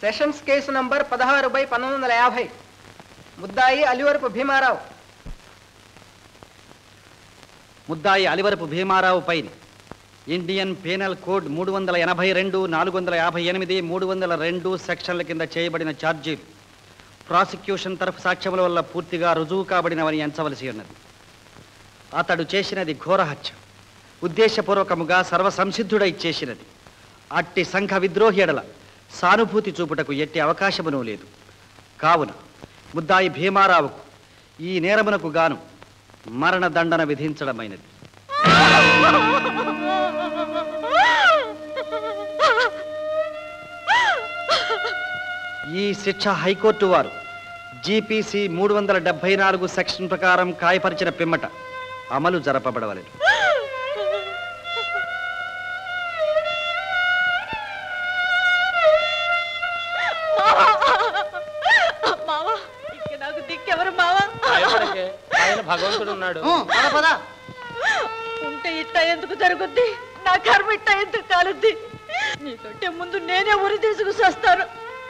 Sessions case number పదహారు by పంతొమ్మిది వందల యాభై ముద్దాయి అలివరపు భీమారావు ముద్దాయి అలివరపు భీమారావు పైన ఇండియన్ పీనల్ కోడ్ మూడు వందల ఎనభై రెండు నాలుగు వందల యాభై ఎనిమిది మూడు వందల రెండు సెక్షన్ల కింద చేయబడిన ఛార్జీలు ప్రాసిక్యూషన్ తరఫు సాక్ష్యముల వల్ల పూర్తిగా రుజువు కాబడినవని ఎంచవలసి ఉన్నది అతడు చేసినది ఘోర హత్య ఉద్దేశపూర్వకముగా సర్వసంసిద్ధుడై చేసినది అట్టి సంఘ విద్రోహి ఎడల సానుభూతి చూపుటకు ఎట్టి అవకాశమును లేదు కావున ముద్దాయి భీమారావుకు ఈ నేరమునకు గాను మరణ దండన విధించడమైనది ఈ శిక్ష హైకోర్టు వారు జీపీసీ మూడు వందల డెబ్బై నాలుగు సెక్షన్ ప్రకారం కాయపరిచిన పిమ్మట అమలు జరపబడవలెను మావా ఇక నాకు దిక్కెవరు మావా భయపడకే ఆయన భగవంతుడు ఉన్నాడు పద పద ఉంటే ఇట్ట ఎందుకు జరుగుద్ది నా కర్మ ఇట్ట ఎందుకు కాలుద్ది నీకంటే ముందు నేనే ఉరి తీసుకు వస్తాను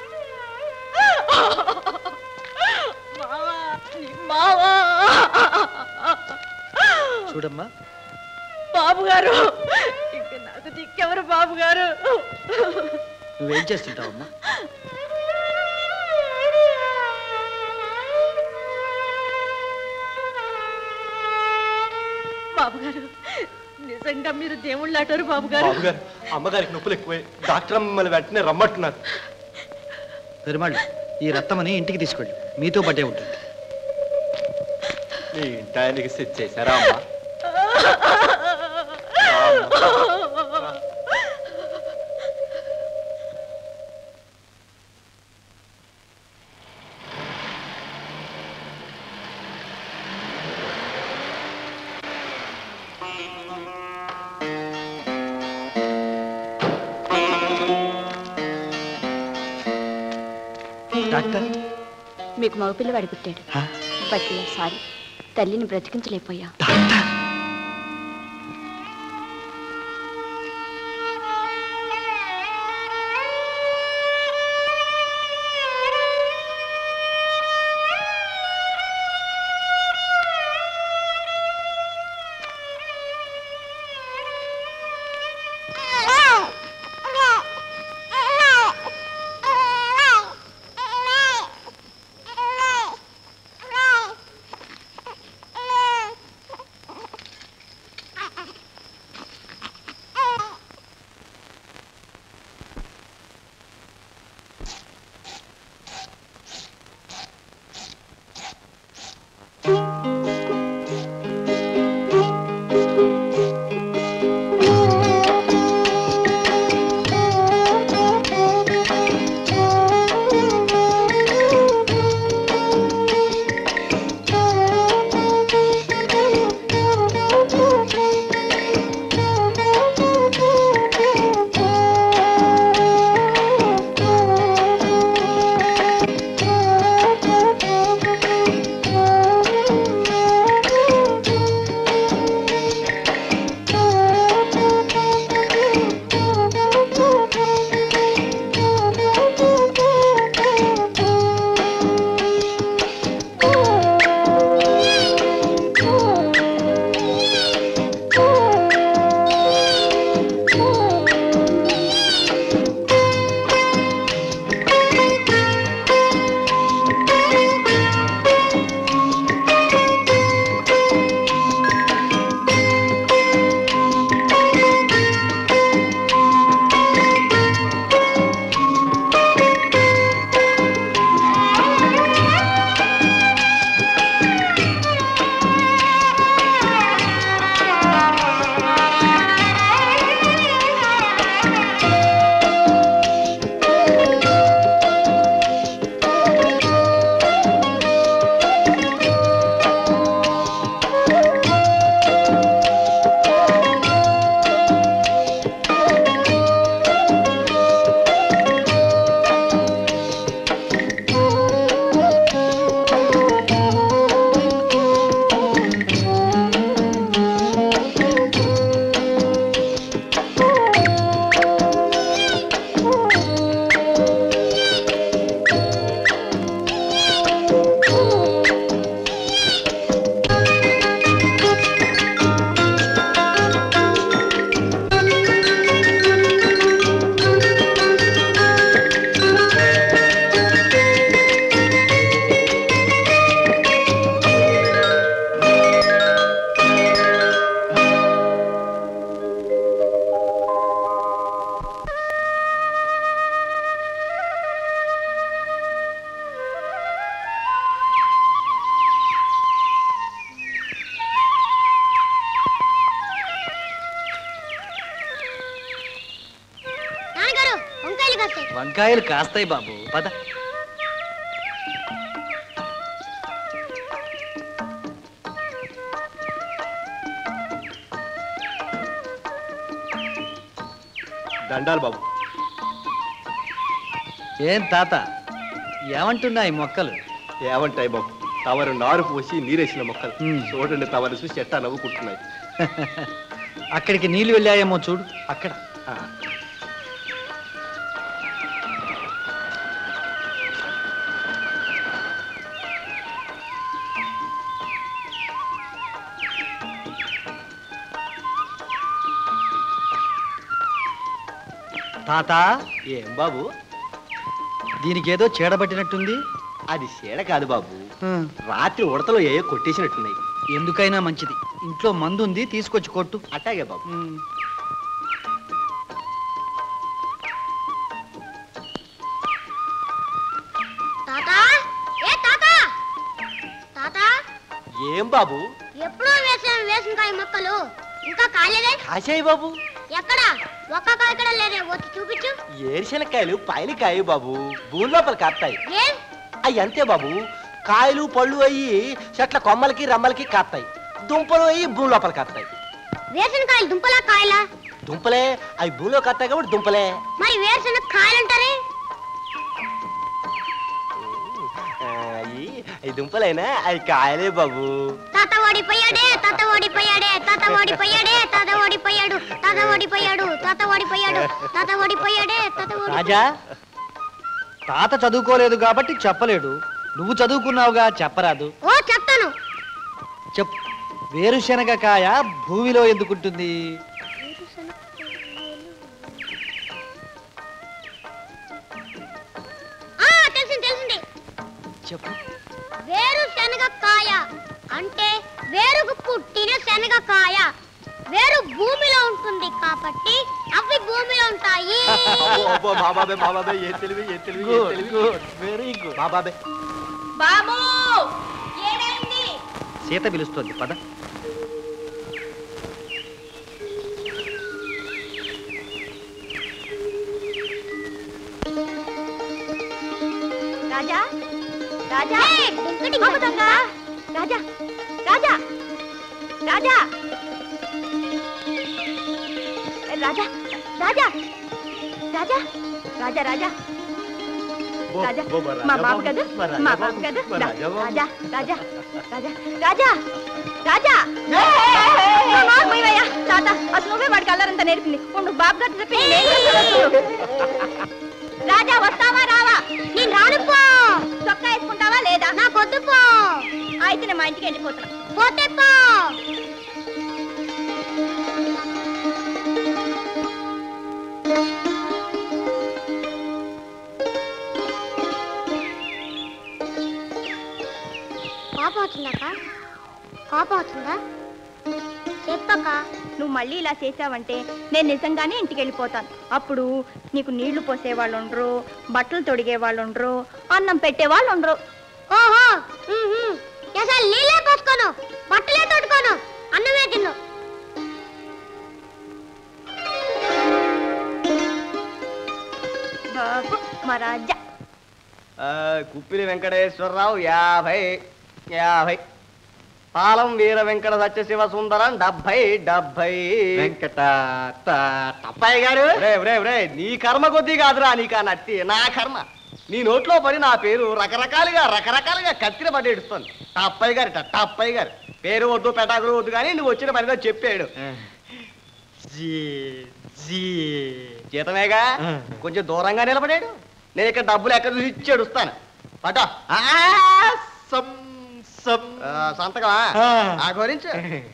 మావా నీ మావా చూడమ్మా బాబు గారు ఇక నాకు దిక్కెవరు బాబు గారు నువ్వేం చేస్తుంటావమ్మా బాబు గారు నిజంగా మీరు దేవుళ్ళు అంటారు బాబు గారు బాబుగారు అమ్మగారికి నొప్పులు ఎక్కువై డాక్టర్ మిమ్మల్ని వెంటనే రమ్మంటున్నారు పెరుమాళ్ళు ఈ రక్తమని ఇంటికి తీసుకెళ్ళి మీతో పట్టే ఉంటుంది మీ ఇంటి ఆయనకి సెట్ చేశారా అమ్మా డాక్టర్ మీకు మగపిల్లవాడి పుట్టాడు హా? బట్ సారీ తల్లిని బ్రతికించలేకపోయా డాక్టర్ Ah! వంకాయలు కాస్తాయి బాబు పద దండాలు బాబు ఏం తాత ఏమంటున్నాయి మొక్కలు ఏమంటాయి బాబు తమరు నారు పోసి నీరేసిన మొక్కలు హ్మ్. చూడండి తమరు చూసి ఎట్టా నవ్వుకుంటున్నాయి అక్కడికి నీళ్లు వెళ్ళాయేమో చూడు అక్కడ ఆ, తాత ఏం బాబు దీనికి ఏదో చీడబట్టినట్టుంది అది సీడ కాదు బాబు రాత్రి ఉడతలో ఏ కొట్టేసినట్టున్నాయి ఎందుకైనా మంచిది ఇంట్లో మందు ఉంది తీసుకొచ్చి కొట్టు అట్టాగే బాబు తాత ఏ తాత తాత ఏం బాబు ఎప్పుడో వేసిన వేసినకాయ మొక్కలు ఇంకా కాలేదే కాశాయి బాబు ఎక్కడ ఒక్క కాయ కూడా లేదే వచ్చి చూపించు ఏరుశనక్కాయలు పైన కాయ బాబు భూమి లోపల కాస్తాయి ఏ అవి అంతే బాబు కాయలు పళ్ళు అయ్యి చెట్ల కొమ్మలకి రమ్మలకి కాస్తాయి దుంపలు అయ్యి భూమి లోపల కాస్తాయి వేసిన కాయలు దుంపలా కాయలా దుంపలే అవి భూమిలో కాస్తాయి కాబట్టి దుంపలే మరి వేరుశన కాయలంటారే ఆ, అయ్యి అవి దుంపలైనా అవి కాయలే బాబు తాత ఓడిపోయాడే తాత ఓడిపోయాడే తాత ఓడిపోయాడే తాత ఓడిపోయాడు తాత ఓడిపోయాడు తాత ఓడిపోయాడు తాత ఓడిపోయాడే తాత ఓడి రాజా తాత చదువుకోలేదు కాబట్టి చెప్పలేడు నువ్వు చదువుకున్నావుగా చెప్పరాదు ఓ చెప్తాను చెప్పు వేరుశనగ కాయ భూమిలో ఎందుకుంటుంది ఆ తెలిసింది తెలిసింది చెప్పు వేరు శనగకాయ అంటే వేరుకు పుట్టిన శనగకాయ వేరు భూమిలో ఉంటుంది కాబట్టి అవి భూమిలో ఉంటాయి మా బాబాయ్ మా బాబాయ్ ఏ తెలివి ఏ తెలివి ఏ తెలివి వెరీ గుడ్ మా బాబాయ్ బాబు ఏమైంది సీత పిలుస్తోంది పద రాజా రాజా బాబు దొంగ రాజా రాజా రాజా రాజా రాజా రాజా రాజా రాజా రాజా మా బాబు కదా మా బాబు కదా రా- రాజా రాజా రాజా రాజా రాజా మా బాబు పోయివయ్యా. తాత అసలు నువ్వే వాడికి అల్లరంతా నేర్పింది ఉండు బాబు గారు చెప్పి నేను చేస్తాను చూడు. రాజా వస్తావా రావా నేను రాను పో చొక్కా వేసుకుంటావా లేదా నాకు వద్దు పో అయితే నేను మా ఇంటికి వెళ్ళిపోతున్నా పోతే పో కోపం వచ్చిందక్క కోపం వచ్చిందా చెప్పక్క నువ్వు మళ్ళీ ఇలా చేసావంటే నేను నిజంగానే ఇంటికి వెళ్ళిపోతాను అప్పుడు నీకు నీళ్లు పోసేవాళ్ళు ఉండరు బట్టలు తొడిగే వాళ్ళు ఉండరు అన్నం పెట్టేవాళ్ళు ఉండరు ఓహో ఉహుం. అసలు నీళ్ళే పోసుకోను బట్టలే తొట్టుకోను అన్నమే తిన్ను బాబు మా రాజా కుప్పిలి వెంకటేశ్వరరావు యాభై యాభై పాలం వీర వెంకట సత్యశివ సుందరం డెబ్బై డెబ్బై వెంకట టప్పాయి గారు రే రే రే నీ కర్మ కొద్దీ కాదురా నీకా నత్తి నా కర్మ నీ నోట్లో పడి నా పేరు రకరకాలుగా రకరకాలుగా కత్తిన పడి ఏడుస్తుంది టప్పయ్య గారు టప్పయ్య గారు పేరు వద్దు పెటాకులు వద్దు కానీ నువ్వు వచ్చిన పనిలో చెప్పాడు జీ జీ జీతమేగా కొంచెం దూరంగా నిలబడాడు నేను ఇక్కడ డబ్బులు ఎక్కడ చూసి ఇచ్చి ఏడుస్తాను పట ఆ, సం సం సంతకమా ఆ. ఆ గురించి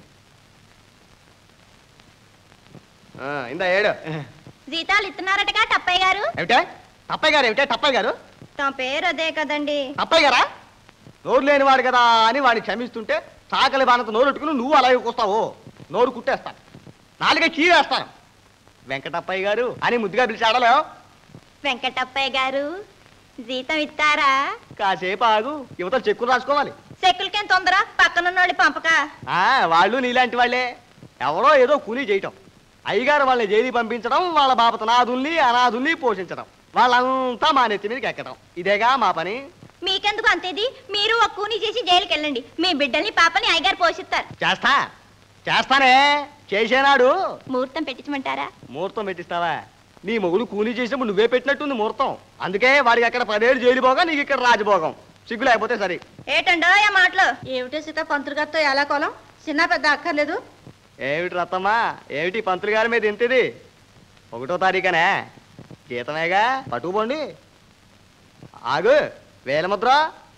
ఇందా ఏడు జీతాలు ఇస్తున్నారటగా టప్పయ్య గారు ఏమిటే టప్పయ్య గారు ఏమిటే టప్పయ్య గారు తమ పేరు అదే కదండి టప్పయ్య గారా నోరు లేనివాడు కదా అని వాడిని క్షమిస్తుంటే చాకలి బాణతో నోరు పెట్టుకుని నువ్వు అలాగే కూస్తావు నోరు కుట్టేస్తాను నాలుగే చీవేస్తాను వెంకటప్పయ్య గారు అని ముద్దుగా పిలిచాడలే వెంకటప్పయ్య గారు జీతం ఇస్తారా కాసేపు ఆగు యువతలు చెక్కులు రాసుకోవాలి సెక్కులకేం తొందర పక్కనున్నోళ్ళు పంపక ఆ, వాళ్ళు నీలాంటి వాళ్ళే ఎవరో ఏదో కూలీ చేయటం అయ్యగారు వాళ్ళని జైలు పంపించడం వాళ్ళ బాపత నాదుల్ని అనాథుల్ని పోషించడం వాళ్ళంతా మా నెత్తి మీదకి ఎక్కడం ఇదేగా మా పని మీకెందుకు అంతేది మీరు ఒక కూని చేసి జైలుకి వెళ్ళండి మీ బిడ్డల్ని పాపని అయ్యగారు పోషిస్తారు చేస్తా చేస్తానే చేసేనాడు ముహూర్తం పెట్టించమంటారా ముహూర్తం పెట్టిస్తావా నీ మొగుడు కూలీ చేసినప్పుడు నువ్వే పెట్టినట్టుంది ముహూర్తం అందుకే వాడికి అక్కడ పదేళ్ళు జైలు పోగా నీకు ఇక్కడ రాజభోగం సిగ్గు లేకపోతే సరే ఏటండో ఆ మాటలు ఏమిటో సీత పంతులు గారితో ఎలా కోలం చిన్న పెద్ద అక్కర్లేదు ఏమిటి రత్తమ్మా ఏమిటి పంతులు గారి మీద ఎంతది ఒకటో తారీఖనే జీతమేగా పట్టుకుపోండి ఆగు వేలముద్ర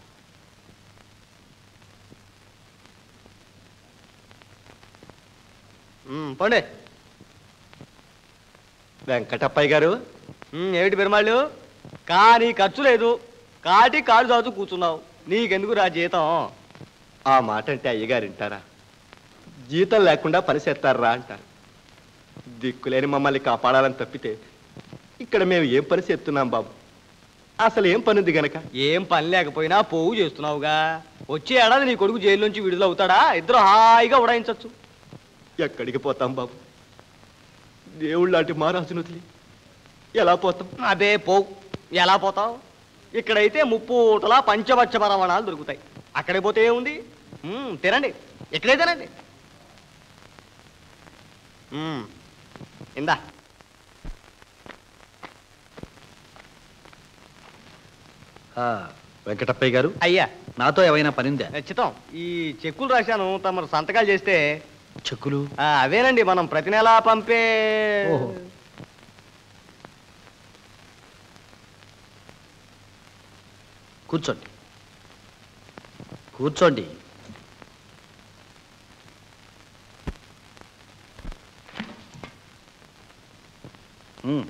ఉమ్, పోండి వెంకటప్పయ్య గారు ఉమ్, ఏమిటి పెరుమాళ్ళు కానీ ఖర్చు లేదు కాటి కాలు చాచు కూర్చున్నావు నీకెందుకు రా జీతం ఆ మాట అంటే అయ్యగారు వింటారా జీతం లేకుండా పని చేస్తారా అంటారు దిక్కులేని మమ్మల్ని కాపాడాలని తప్పితే ఇక్కడ మేము ఏం పని చేస్తున్నాం బాబు అసలు ఏం పని ఉంది గనక ఏం పని లేకపోయినా పోవు చేస్తున్నావుగా వచ్చే ఏడాది నీ కొడుకు జైల్లోంచి విడుదల అవుతాడా ఇద్దరు హాయిగా ఉడాయించవచ్చు ఎక్కడికి పోతాం బాబు దేవుళ్ళ లాంటి మహారాజును వదిలి ఎలా పోతాం అదే పోవు ఎలా పోతావు ఇక్కడైతే ముప్పు ఊటలా పంచపచ్చ పరమాణాలు దొరుకుతాయి అక్కడికి పోతే ఏముంది మ్మ్, తినండి ఇక్కడే తినండి మ్మ్. ఇందా ఆ, వెంకటప్పయ్య గారు అయ్యా నాతో ఏమైనా పనిందా చిత్తం ఈ చెక్కులు రాశాను తమరు సంతకాలు చేస్తే చెక్కులు ఆ, అవేనండి మనం ప్రతి నెలా పంపే ఓహో. కూర్చోండి కూర్చోండి ఉమ్,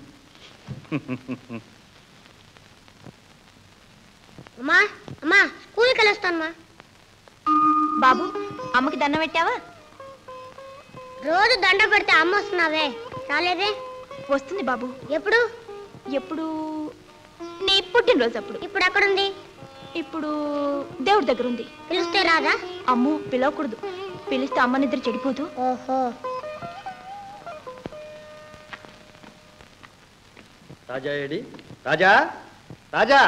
అమ్మా అమ్మా స్కూల్కి వెళ్ళొస్తానమ్మా బాబు అమ్మకి దండం పెట్టావా రోజు దండ పెడితే అమ్మ వస్తున్నావే రాలేదే వస్తుంది బాబు ఎప్పుడు ఎప్పుడు నీ పుట్టినరోజు అప్పుడు ఇప్పుడు ఎక్కడుంది ఇప్పుడు దేవుడి దగ్గర ఉంది పిలిస్తే రాదా అమ్ము పిలవకూడదు పిలిస్తే అమ్మ నిద్ర చెడిపోదు ఓహో రాజా ఏడి రాజా రాజా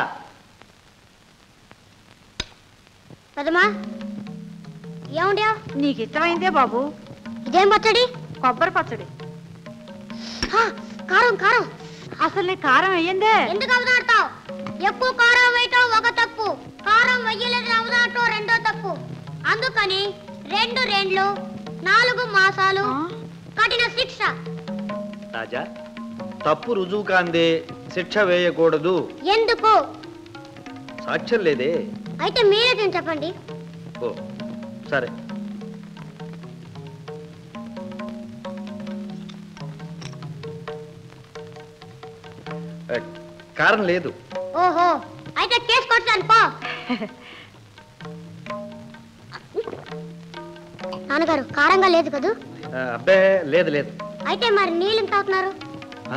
పెదమా ఏముండే నీకు ఇష్టమైందే బాబు ఇదేం పచ్చడి కొబ్బరి పచ్చడి హా, కారం కారం అసలు నీ కారం అయ్యిందే ఎందుకు అవదాడతావు ఎక్కువ కారం వేయటం ఒక తప్పు కారం వెయ్యలేదు అవదాడటం రెండో తప్పు అందుకని రెండు రెండ్లు నాలుగు మాసాలు కఠిన శిక్ష రాజా తప్పు రుజువు కాందే శిక్ష వేయకూడదు ఎందుకు సాక్ష్యం లేదే అయితే మీరే తిని చెప్పండి ఓ సరే ఏ, కారం లేదు ఓహో అయితే కేసు కొట్టాను పో నాన్నగారు కారంగా లేదు కదూ ఆ, అబ్బే లేదు లేదు అయితే మరి నీళ్ళు తాగుతున్నారు ఆ?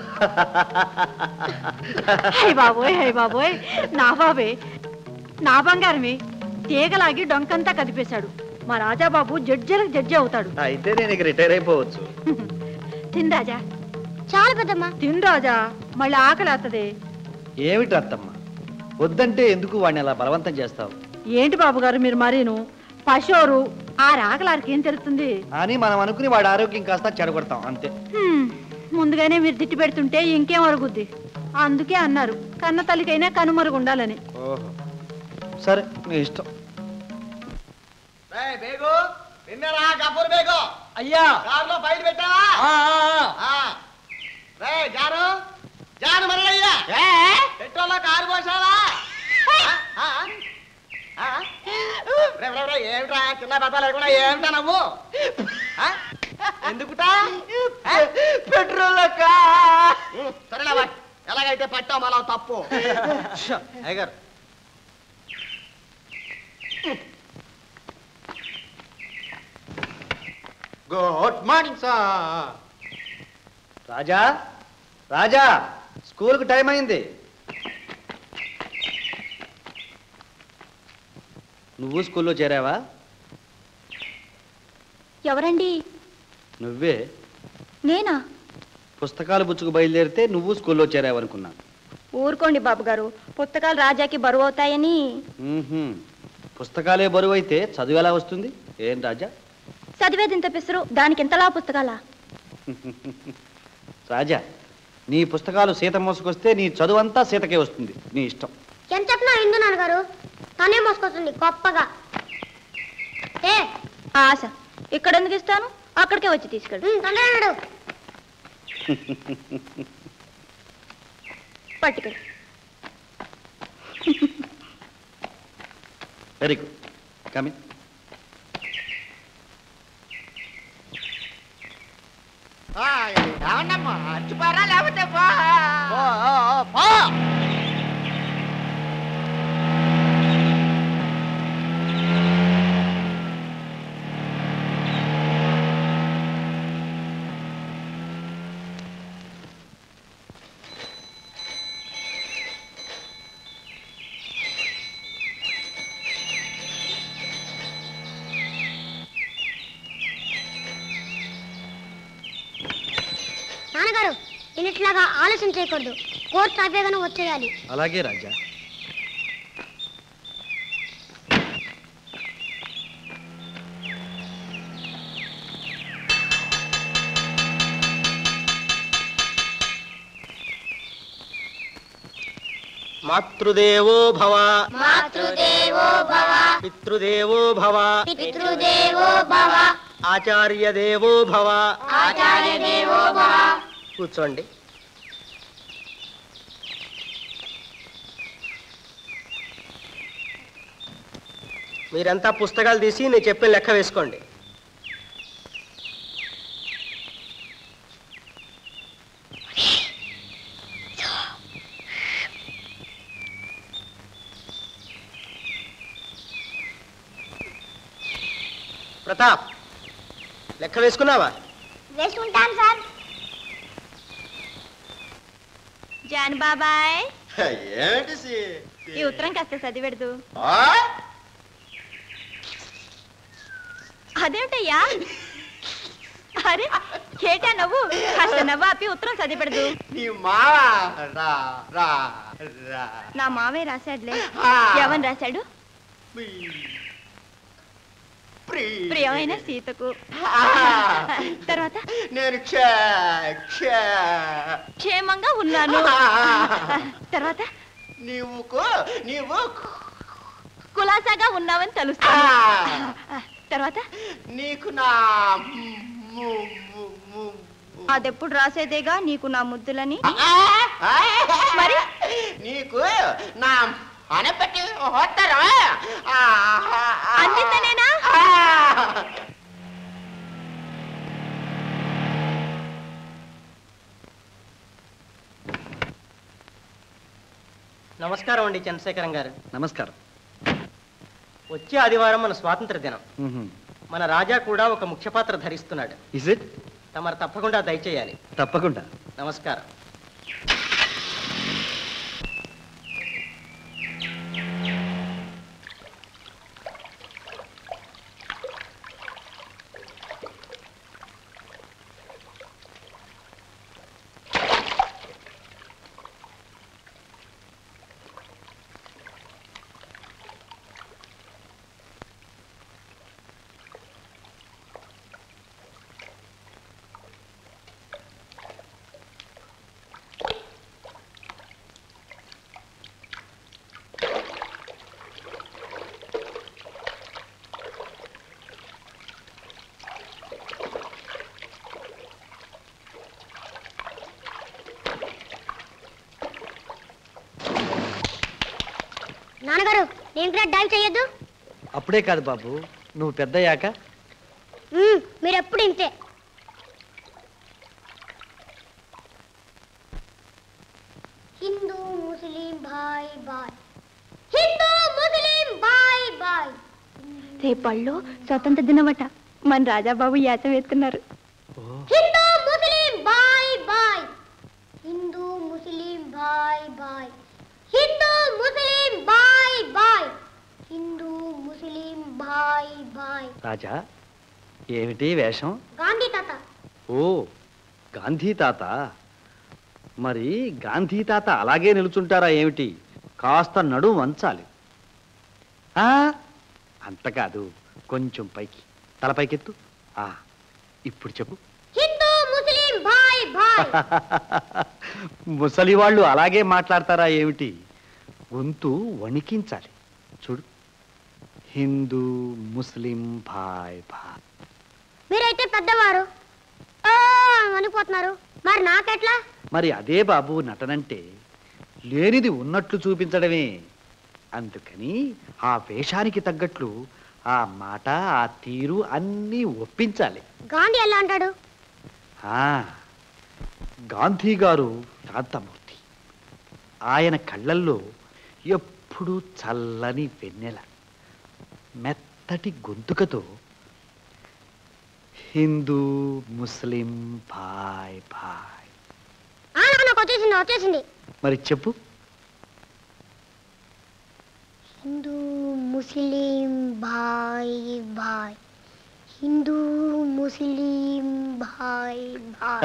హై బాబోయ్ హై బాబోయ్ నా బాబే నా బంగారమే తీగలాగి డొంకంతా కదిపేశాడు మా రాజాబాబు జడ్జిలకు జడ్జి అవుతాడు అయితే నేను ఇక రిటైర్ అయిపోవచ్చు తిన్ రాజా చాలు పెద్దమ్మా తిన్ రాజా మళ్ళీ ఆకలి అవుతుంది ఏమిటి అత్తమ్మ వద్దంటే ఎందుకు వాడిని అలా బలవంతం చేస్తావు ఏంటి బాబు గారు మీరు మరీను పశువురు ఆ రాకలారికి ఏం తెలుస్తుంది అని మనం అనుకుని వాడి ఆరోగ్యం కాస్త చెడగొడతాం అంతే హ్మ్, ముందుగానే మీరు తిట్టి పెడుతుంటే ఇంకేం అరుగుద్ది అందుకే అన్నారు కన్న తల్లికైనా కనుమరుగు ఉండాలని ఓహో సరే నీ ఇష్టం రేయ్, బేగు నిన్నరా కపూర్ బేగు అయ్యా కారులో బయట పెట్టావా ఆ. రేయ్, జాను జాను మరలయ్యా పెట్రోల్లో కారు పోసావా ఆ, ఆ, ఆ. రే, రే, రే, ఏమిట్రా చిన్న పెద్ద లేకుండా ఏమిటా నవ్వు ఆ? ఎందుకుటా పెట్రోల్ అక్క ఉం, సరేలే బాయ్ ఎలాగైతే పట్టావు మళ్ళా తప్పు అయ్యగారు good morning sir Raja Raja స్కూల్కి టైం అయింది నువ్వు స్కూల్లో చేరావా ఎవరండి నువ్వే నేనా పుస్తకాలు బుచ్చుకు బయలుదేరితే నువ్వు స్కూల్లో చేరావనుకున్నాను ఊరుకోండి బాబు గారు పుస్తకాలు రాజాకి బరువు అవుతాయని మ్మ్హ్మ్. పుస్తకాలే బరువు అయితే చదువు ఎలా వస్తుంది ఏం రాజా చదివేది ఇంత పిసరు దానికి ఎంతలా పుస్తకాలా రాజా నీ పుస్తకాలు సీత మోసుకొస్తే నీ చదువంతా సీతకే వస్తుంది నీ ఇష్టం ఎంత చెప్పినా ఇందు నాన్నగారు తనే మోసుకొస్తుంది గొప్పగా ఏ ఆశ ఇక్కడ ఎందుకు ఇస్తాను అక్కడికే వచ్చి తీసుకెళ్ళు తొందరగా పట్టుకెళ్ళి వెరీ గుడ్ కమిన్ నాన్నగారు ఇన్నిట్లాగా ఆలోచన చేయకూడదు కోర్టు ఆపేగానే వచ్చేయాలి అలాగే రాజా మాతృదేవో భవ మాతృదేవో భవ పితృదేవో భవ పితృదేవో భవ ఆచార్య దేవో భవ ఆచార్య దేవో భవ కూర్చోండి మీరంతా పుస్తకాలు తీసి నేను చెప్పిన లెక్క వేసుకోండి ప్రతాప్ లెక్క వేసుకున్నావా వేసుకుంటాను సార్ జాన్ బాబాయ్ ఏమిటి ఈ ఉత్తరం కాస్త చదివెడదు అదేమిటయ్యా అరే ఏటా నవ్వు కాస్త నవ్వు ఆపి ఉత్తరం చదివెడదు నీ మావా రా రా రా నా మావే రాశాడులే ఆ. ఎవరు రాశాడు ప్రీ ప్రియమైన సీతకు ఆ. తర్వాత నేను క్షే క్షే క్షేమంగా ఉన్నాను తర్వాత నీవు కో- నీవు కులాసాగా ఉన్నావని ఆ. తెలుస్తుంది తర్వాత నీకు నా ము- ము- ము- అదెప్పుడు రాసేదేగా నీకు నా ముద్దులని ఆ. మరి? నీకు నా అనపెట్టి పోతారా అందిందనేనా? నమస్కారం అండి చంద్రశేఖరం గారు నమస్కారం వచ్చే ఆదివారం మన స్వాతంత్ర దినం మన రాజా కూడా ఒక ముఖ్య పాత్ర ధరిస్తున్నాడు ఇస్ ఇట్ తమరు తప్పకుండా దయచేయాలి తప్పకుండా నమస్కారం నాన్నగారు నేను కూడా డాన్స్ చేయొద్దు అప్పుడే కాదు బాబు నువ్వు పెద్దయ్యాక మీరు ఎప్పుడు ఇంతే హిందూ ముస్లిం బాయ్ బాయ్ హిందూ ముస్లిం బాయ్ బాయ్ రేపళ్ళు స్వతంత్ర దినమట మన రాజాబాబు యాత వేస్తున్నారు హిందూ ముస్లిం బాయ్ బాయ్ హిందూ ముస్లిం బాయ్ బాయ్ హిందూ ముస్లిం బాయ్ బాయ్ హిందూ ముస్లిం బాయ్ బాయ్ రాజా ఏమిటి వేషం గాంధీ తాత ఓ గాంధీ తాత మరి గాంధీ తాత అలాగే నిలుచుంటారా ఏమిటి కాస్త నడుం వంచాలి ఆ, అంత కాదు కొంచెం పైకి తల పైకెత్తు ఆ, ఇప్పుడు చెప్పు హిందూ ముస్లిం భాయ్ భాయ్ ముసలి వాళ్ళు అలాగే మాట్లాడతారా ఏమిటి గొంతు వణికించాలి చూడు హిందూ ముస్లిం భాయ్ భాయ్ మీరైతే పెద్దవారు ఆ, అనిపోతున్నారు మరి నాకెట్లా మరి అదే బాబు నటనంటే లేనిది ఉన్నట్లు చూపించడమే అందుకని ఆ వేషానికి తగ్గట్లు ఆ మాట ఆ తీరు అన్నీ ఒప్పించాలి గాంధీ ఎలా అంటాడు ఆ, గాంధీ గారు శాంతమూర్తి ఆయన కళ్ళల్లో ఎప్పుడూ చల్లని వెన్నెల మెత్తటి గొంతుకతో హిందూ ముస్లిం భాయ్ భాయ్ ఆ నాకు వచ్చేసింది వచ్చేసింది మరి చెప్పు హిందూ ముస్లిం భాయ్ భాయ్ హిందూ ముస్లిం భాయ్ భాయ్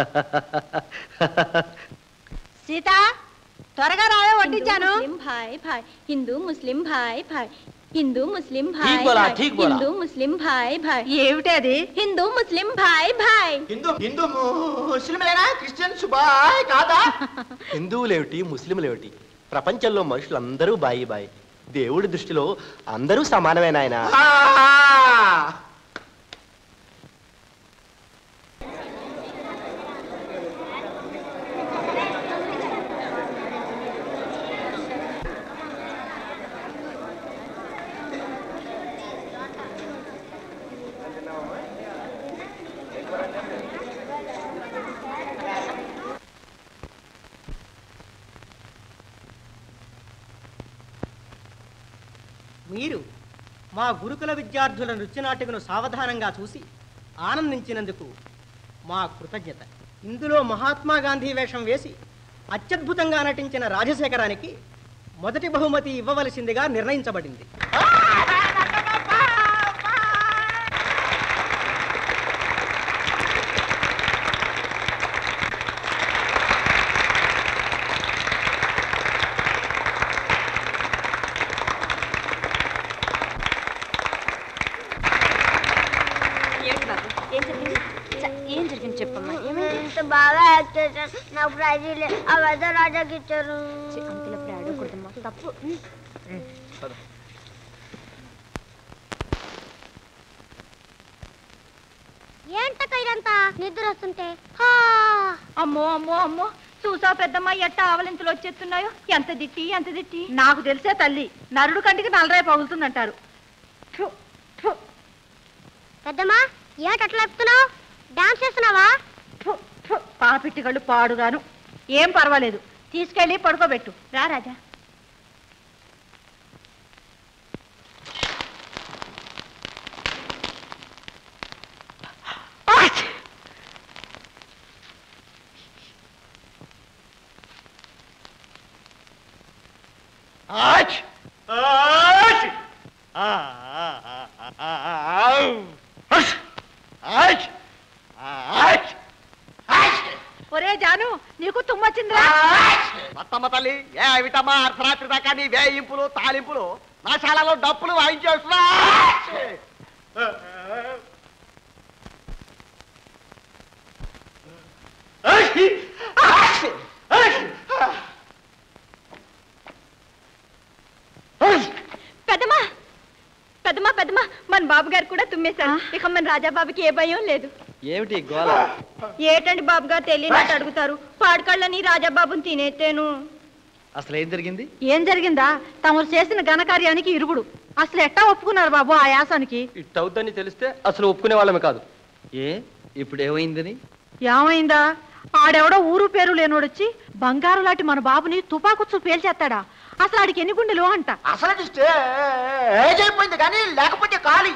సీత త్వరగా రావే వడ్డించాను मुस्लिम भाई भाई हिंदू मुस्लिम भाई भाई हिंदू मुस्लिम ठीक भाई बोला, भाई ठीक बोला। हिंदू मुस्लिम भाई भाई ఏమిటి అది हिंदू मुस्लिम भाई भाई హిందూ హిందూ ముస్లింలేనా క్రిస్టియన్స్ బాయ్ కాదా హిందువులేమిటి ముస్లింలేమిటి ప్రపంచంలో మనుషులందరూ బాయి బాయి దేవుడి దృష్టిలో అందరూ సమానమైన ఆయన మీరు మా గురుకుల విద్యార్థుల నృత్యనాటికను సావధానంగా చూసి ఆనందించినందుకు మా కృతజ్ఞత ఇందులో మహాత్మా గాంధీ వేషం వేసి అత్యద్భుతంగా నటించిన రాజశేఖరానికి మొదటి బహుమతి ఇవ్వవలసిందిగా నిర్ణయించబడింది ఏం జరిగింది చెప్పమ్మా ఎంత బాగా యాక్ట్ చేశాను నాకు ప్రైజ్ ఆ పెద్ద రాజాకి ఇచ్చారు అంతలో ఆడకూడదమ్మా తప్పు ఏంటక్క ఇదంతా నిద్ర వస్తుంటే హా. అమ్మో అమ్మో అమ్మో చూసా పెద్దమ్మ ఎట్ట ఆవలింతలు వచ్చేస్తున్నాయో ఎంత దిట్టి ఎంత దిట్టి నాకు తెలిసే తల్లి నరుడు కంటికి నల్లరాయి పగులుతుందంటారు ఫు, ఫు, పెద్దమ్మా ఏంటి అట్లా చెప్తున్నావు డాన్స్ చేస్తున్నావా ఫు, ఫు. పాపిట్టిగళ్ళు పాడుగాను ఏం పర్వాలేదు తీసుకెళ్ళి పడుకోబెట్టు రా రాజా ఆచ్! ఆచ్! ఆచ్! ఆ, ఆ, ఆ, ఆ, ఆ, ఔ! హష్! ఆచ్! ఆచ్! ఆచ్! ఒరే జాను నీకు తుమ్మొచ్చిందిరా మత్తమ్మ తల్లి ఏ విటమ్మా అర్ధరాత్రి దాకా నీ వేయింపులు తాలింపులు నా శాలలో డప్పులు వాయించేస్తున్నా పెద్దమా పెద్దమా పెద్దమా మన బాబు గారు కూడా తుమ్మేశారు ఇక మన రాజాబాబుకి ఏ భయం లేదు ఏమిటి గోల ఏటండి బాబు గారు తెలియనట్టు అడుగుతారు పాడుకళ్ళని రాజాబాబుని తినేతేను అసలు ఏం జరిగింది ఏం జరిగిందా తమరు చేసిన ఘనకార్యానికి ఇరుగుడు అసలు ఎట్టా ఒప్పుకున్నారు బాబు ఆ యాసానికి ఇట్టవుద్దని తెలిస్తే అసలు ఒప్పుకునే వాళ్ళమే కాదు ఏ ఇప్పుడు ఏమైందని ఏమైందా ఆడెవడో ఊరు పేరు లేనోడొచ్చి బంగారు లాంటి మన బాబుని తుపాకుచ్చు పేల్చేస్తాడా అసలు ఆడికి ఎన్ని గుండెలు అంట అసలు చూస్తే ఏజ్ అయిపోయింది కానీ లేకపోతే కాలి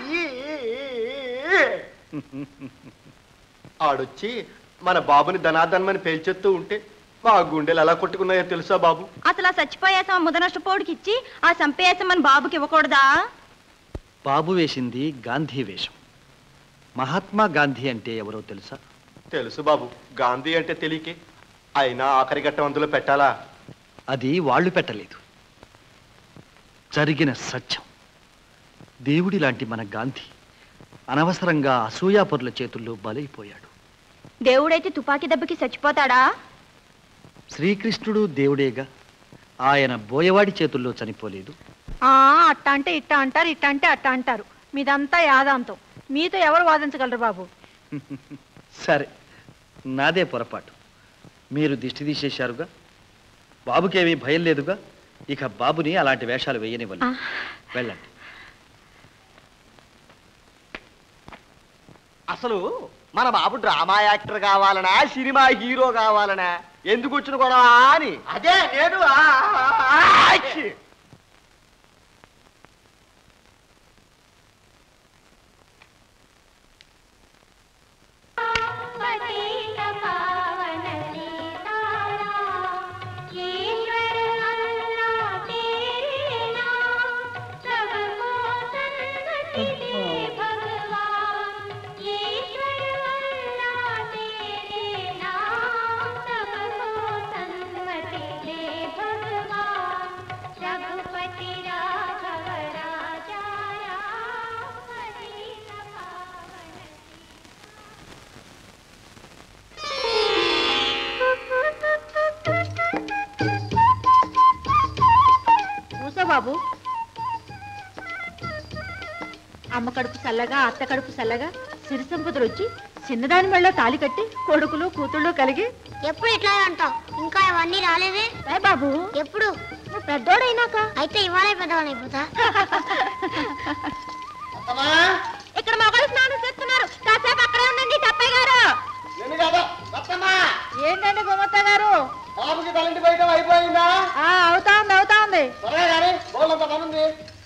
ఆడొచ్చి మన బాబుని ధనాధనమని పేల్చేస్తూ ఉంటే మా గుండెలు ఎలా కొట్టుకున్నాయో తెలుసా బాబు అసలు ఆ చచ్చిపోయేసాం ఆ ముద నష్టపోడికి ఇచ్చి ఆ సంపేసం మన బాబుకి ఇవ్వకూడదా బాబు వేసింది గాంధీ వేషం మహాత్మా గాంధీ అంటే ఎవరో తెలుసా తెలుసు బాబు గాంధీ అంటే తెలియకే అయినా ఆఖరి ఘట్టం అందులో పెట్టాలా అది వాళ్ళు పెట్టలేదు జరిగిన సత్యం దేవుడి లాంటి మన గాంధీ అనవసరంగా అసూయాపరుల చేతుల్లో బలైపోయాడు దేవుడైతే తుపాకీ దెబ్బకి చచ్చిపోతాడా శ్రీకృష్ణుడు దేవుడేగా ఆయన బోయవాడి చేతుల్లో చనిపోలేదు ఆ అట్ట అంటే ఇట్ట అంటారు ఇట్ట అంటే అట్ట అంటారు మీదంతా యాదాంతం మీతో ఎవరు వాదించగలరు బాబు సరే నాదే పొరపాటు మీరు దిష్టి తీసేశారుగా బాబుకేమీ భయం లేదుగా ఇక బాబుని అలాంటి వేషాలు వేయనివ్వాలి వెళ్ళండి అసలు మన బాబు డ్రామా యాక్టర్ కావాలనా సినిమా హీరో కావాలనా ఎందుకు వచ్చిన గొడవ అని అదే నేను ఆ, ఆ, ఆ, ఛీ! रघुपति राघव राजा राम हरि पावन కూసో బాబు అమ్మ కడుపు చల్లగా అత్త కడుపు చల్లగా సిరి సంపదలు వచ్చి చిన్నదాని మెళ్ళ తాలి కట్టి కొడుకులు కూతుళ్ళు కలిగి ఎప్పుడు ఇట్లా అంటావు ఇంకా ఇవన్నీ రాలేదే ఏ బాబు ఎప్పుడు నువ్వు పెద్దోడైనాక అయితే ఇవాళే పెద్దవాళ్ళు అయిపోతా ఇక్కడ మొగలు స్నానం చేస్తున్నారు కాసేపు అక్కడే ఉండండి తప్పయ్య గారు నిన్ను కాదా? రత్తమ్మా! ఏంటండి గుమత్త గారు బాబుకి తలంటి బయట అయిపోయిందా ఆ అవుతా ఉంది అవుతా ఉంది సరే కానీ బోళ్ళంత పని ఉంది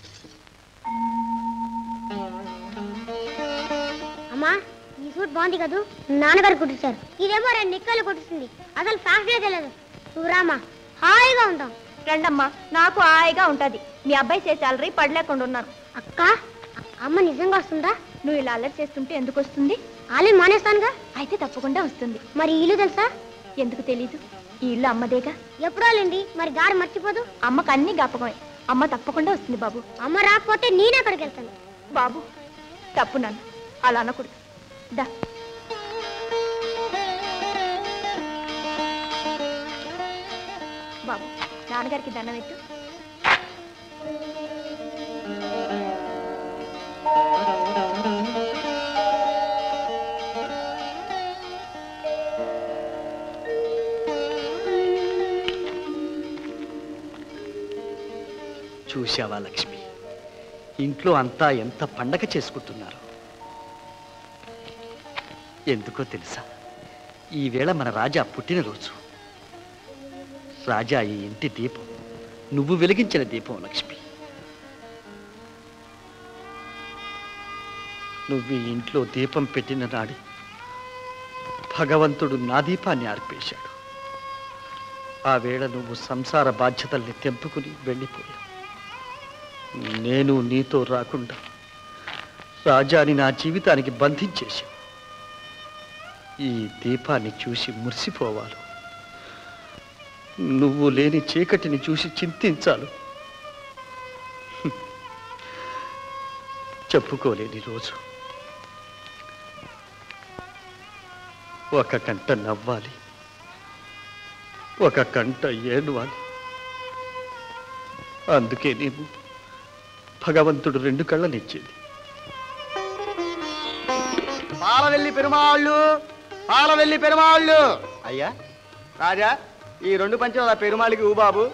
అమ్మా ఈ సూట్ బాగుంది కదూ నాన్నగారు కుట్టించారు ఇదేమో రెండు నిక్కలు కుట్టిస్తుంది అసలు ఫ్యాక్టరీ తెలియదు నువ్వు రామా హాయిగా ఉంటాం రండమ్మా నాకు హాయిగా ఉంటది మీ అబ్బాయి చేసే సాలరీ పడలేకుండా ఉన్నాను అక్క అమ్మ నిజంగా వస్తుందా నువ్వు ఇలా అల్లరి చేస్తుంటే ఎందుకు వస్తుంది ఆలయం మానేస్తానుగా అయితే తప్పకుండా వస్తుంది మరి ఈ ఇల్లు తెలుసా ఎందుకు తెలీదు ఈ ఇల్లు అమ్మదేగా ఎప్పుడు వాళ్ళండి మరి గాడి మర్చిపోదు అమ్మకు అన్ని జ్ఞాపకమే అమ్మ తప్పకుండా వస్తుంది బాబు అమ్మ రాకపోతే నేను అక్కడికి వెళ్తాను బాబు తప్పు నాన్న అలా అనకూడదు దా బాబు నాన్నగారికి దండం పెట్టు చూశావా లక్ష్మి ఇంట్లో అంతా ఎంత పండగ చేసుకుంటున్నారు ఎందుకో తెలుసా ఈవేళ మన రాజా పుట్టినరోజు రాజా ఈ ఇంటి దీపం నువ్వు వెలిగించిన దీపం లక్ష్మి నువ్వు ఈ ఇంట్లో దీపం పెట్టిన నాడు భగవంతుడు నా దీపాన్ని ఆర్పేశాడు ఆ వేళ నువ్వు సంసార బాధ్యతల్ని తెంపుకుని వెళ్ళిపోయావు నేను నీతో రాకుండా రాజాని నా జీవితానికి బంధించేశావు ఈ దీపాన్ని చూసి మురిసిపోవాలి నువ్వు లేని చీకటిని చూసి చింతించాలు హ్మ్. చెప్పుకోలేని రోజు ఒక కంట నవ్వాలి ఒక కంట ఏడవాలి అందుకే నీవు భగవంతుడు రెండు కళ్ళనిచ్చేది పాలవెల్లి పెరుమాళ్ళు పాలవెల్లి పెరుమాళ్ళు అయ్యా రాజా ఈ రెండు పంచల పెరుమాళికి ఊ బాబు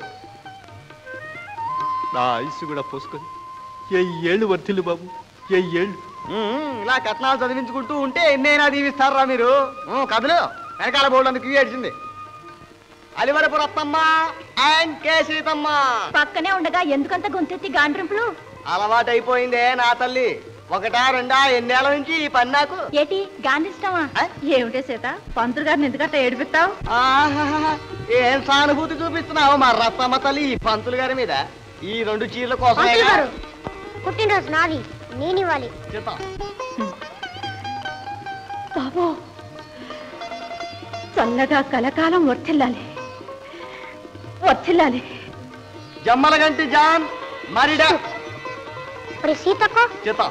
నా ఆయుస్సు కూడా పోసుకొని ఏళ్ళు వర్తిల్లు బాబు ఏళ్ళు ఉమ్, ఇలా కట్నాలు చదివించుకుంటూ ఉంటే ఎన్నైనా దీవిస్తారా మీరు ఉమ్, కథలు వెనకాల బోర్డు అందుకు ఏడ్చింది అలివరపు రత్తమ్మ అండ్ కేసీతమ్మ పక్కనే ఉండగా ఎందుకంత గొంతెత్తి గాండ్రింపులు అలవాటైపోయిందే నా తల్లి ఒకటా రెండా ఎన్నేళ్ల నుంచి ఈ పని నాకు ఏటి గాంధిస్తావా ఏమిటే సీత పంతులు గారిని ఎందుకంటే ఏడిపిస్తావు ఆహాహా, ఏం సానుభూతి చూపిస్తున్నావు మా రత్తమ్మ తల్లి ఈ పంతులు గారి మీద ఈ రెండు చీరల కోసం పంతులు గారు పుట్టినరోజు నాది నేను ఇవ్వాలి బాబు చల్లగా కలకాలం వర్తిల్లాలి వర్తిల్లాలి జమ్మలగంటి జాన్ మరిడ మరి సీతకు చిత్త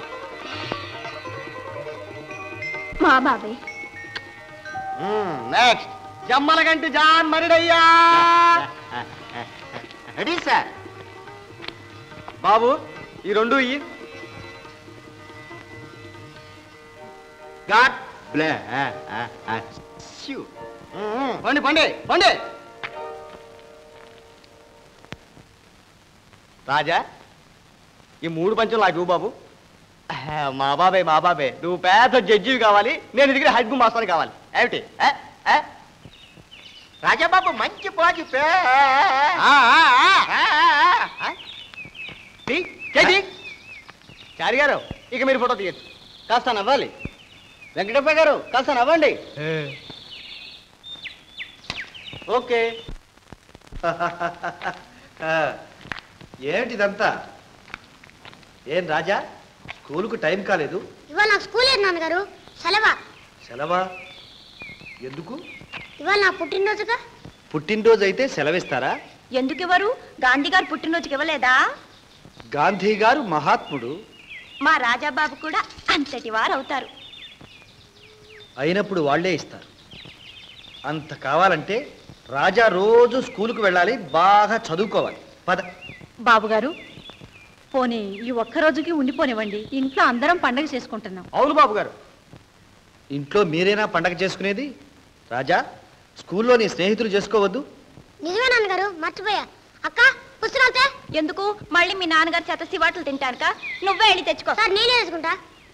మా బాబాయ్ next Jammalaganti John Maridayya ready sir బాబు ఈ రెండు ఇయ్యి గాడ్ బ్లే పండి పండి పండి రాజా ఈ మూడు పంచులు నాకు ఇవ్వు బాబు ఆహా, మా బాబాయ్ మా బాబాయ్ నువ్వు పెద్ద జడ్జివి కావాలి నేను దగ్గర హెడ్ మాస్టర్ కావాలి ఏమిటి ఏ? ఏ? రాజాబాబు మంచి పోజు పే ఆ, ఆ, ఆ. ఆ? తీ, చేయి తీ. చారి గారు ఇక మీరు ఫోటో తీయచ్చు కాస్త నవ్వాలి వెంకటప్ప గారు కాస్త నవ్వండి ఓకే ఏమిటిదంతా ఏం రాజా స్కూలుకు టైం కాలేదు ఇవాళ నాకు స్కూల్ లేదు నాన్నగారు సెలవా సెలవా ఎందుకు ఇవాళ నా పుట్టినరోజుగా పుట్టినరోజు అయితే సెలవిస్తారా ఎందుకు ఇవ్వరు గాంధీ గారు పుట్టినరోజుకి ఇవ్వలేదా గాంధీ గారు మహాత్ముడు మా రాజాబాబు కూడా అంతటి వారు అవుతారు అయినప్పుడు వాళ్ళే ఇస్తారు అంత కావాలంటే రాజా రోజు స్కూలుకు వెళ్ళాలి బాగా చదువుకోవాలి పద బాబుగారు పోనీ ఈ ఒక్క రోజుకి ఉండిపోనివ్వండి ఇంట్లో అందరం పండగ చేసుకుంటున్నాం అవును బాబు గారు ఇంట్లో మీరేనా పండగ చేసుకునేది రాజా స్కూల్లో నీ స్నేహితులు చేసుకోవద్దు నిజమే నాన్నగారు మర్చిపోయా అక్క పుస్తకాలతే ఎందుకు మళ్ళీ మీ నాన్నగారి చేత సివాట్లు తింటానుక నువ్వే వెళ్ళి తెచ్చుకో సార్ నేనే వేసుకుంటా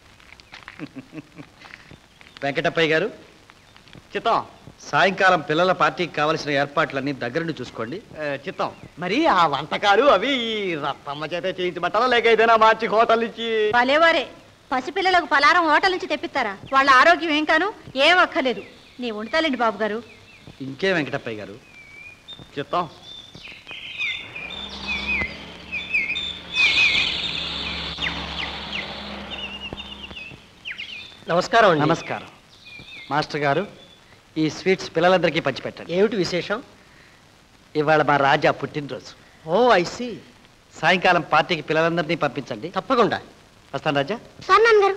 వెంకటప్పయ్య గారు చిత్తం సాయంకాలం పిల్లల పార్టీకి కావలసిన ఏర్పాట్లన్నీ దగ్గరుండి చూసుకోండి ఏ, చిత్తం మరి ఆ వంటకాలు అవి ఈ రత్తమ్మ చేత చేయించబట్టాలా లేక ఏదైనా మార్చి హోటల్ ఇచ్చి భలేవారే పసిపిల్లలకు పలారం హోటల్ నుంచి తెప్పిస్తారా వాళ్ళ ఆరోగ్యం ఏం కాను ఏం అక్కర్లేదు నీ వండుతాలేండి బాబు గారు ఇంకే వెంకటప్పయ్య గారు చిత్తం నమస్కారం అండి నమస్కారం మాస్టర్ గారు ఈ స్వీట్స్ పిల్లలందరికీ పంచిపెట్టండి ఏమిటి విశేషం ఇవాళ మా రాజా పుట్టినరోజు ఓ ఐసి సాయంకాలం పార్టీకి పిల్లలందరినీ పంపించండి తప్పకుండా వస్తాను రాజా సార్ నాన్నగారు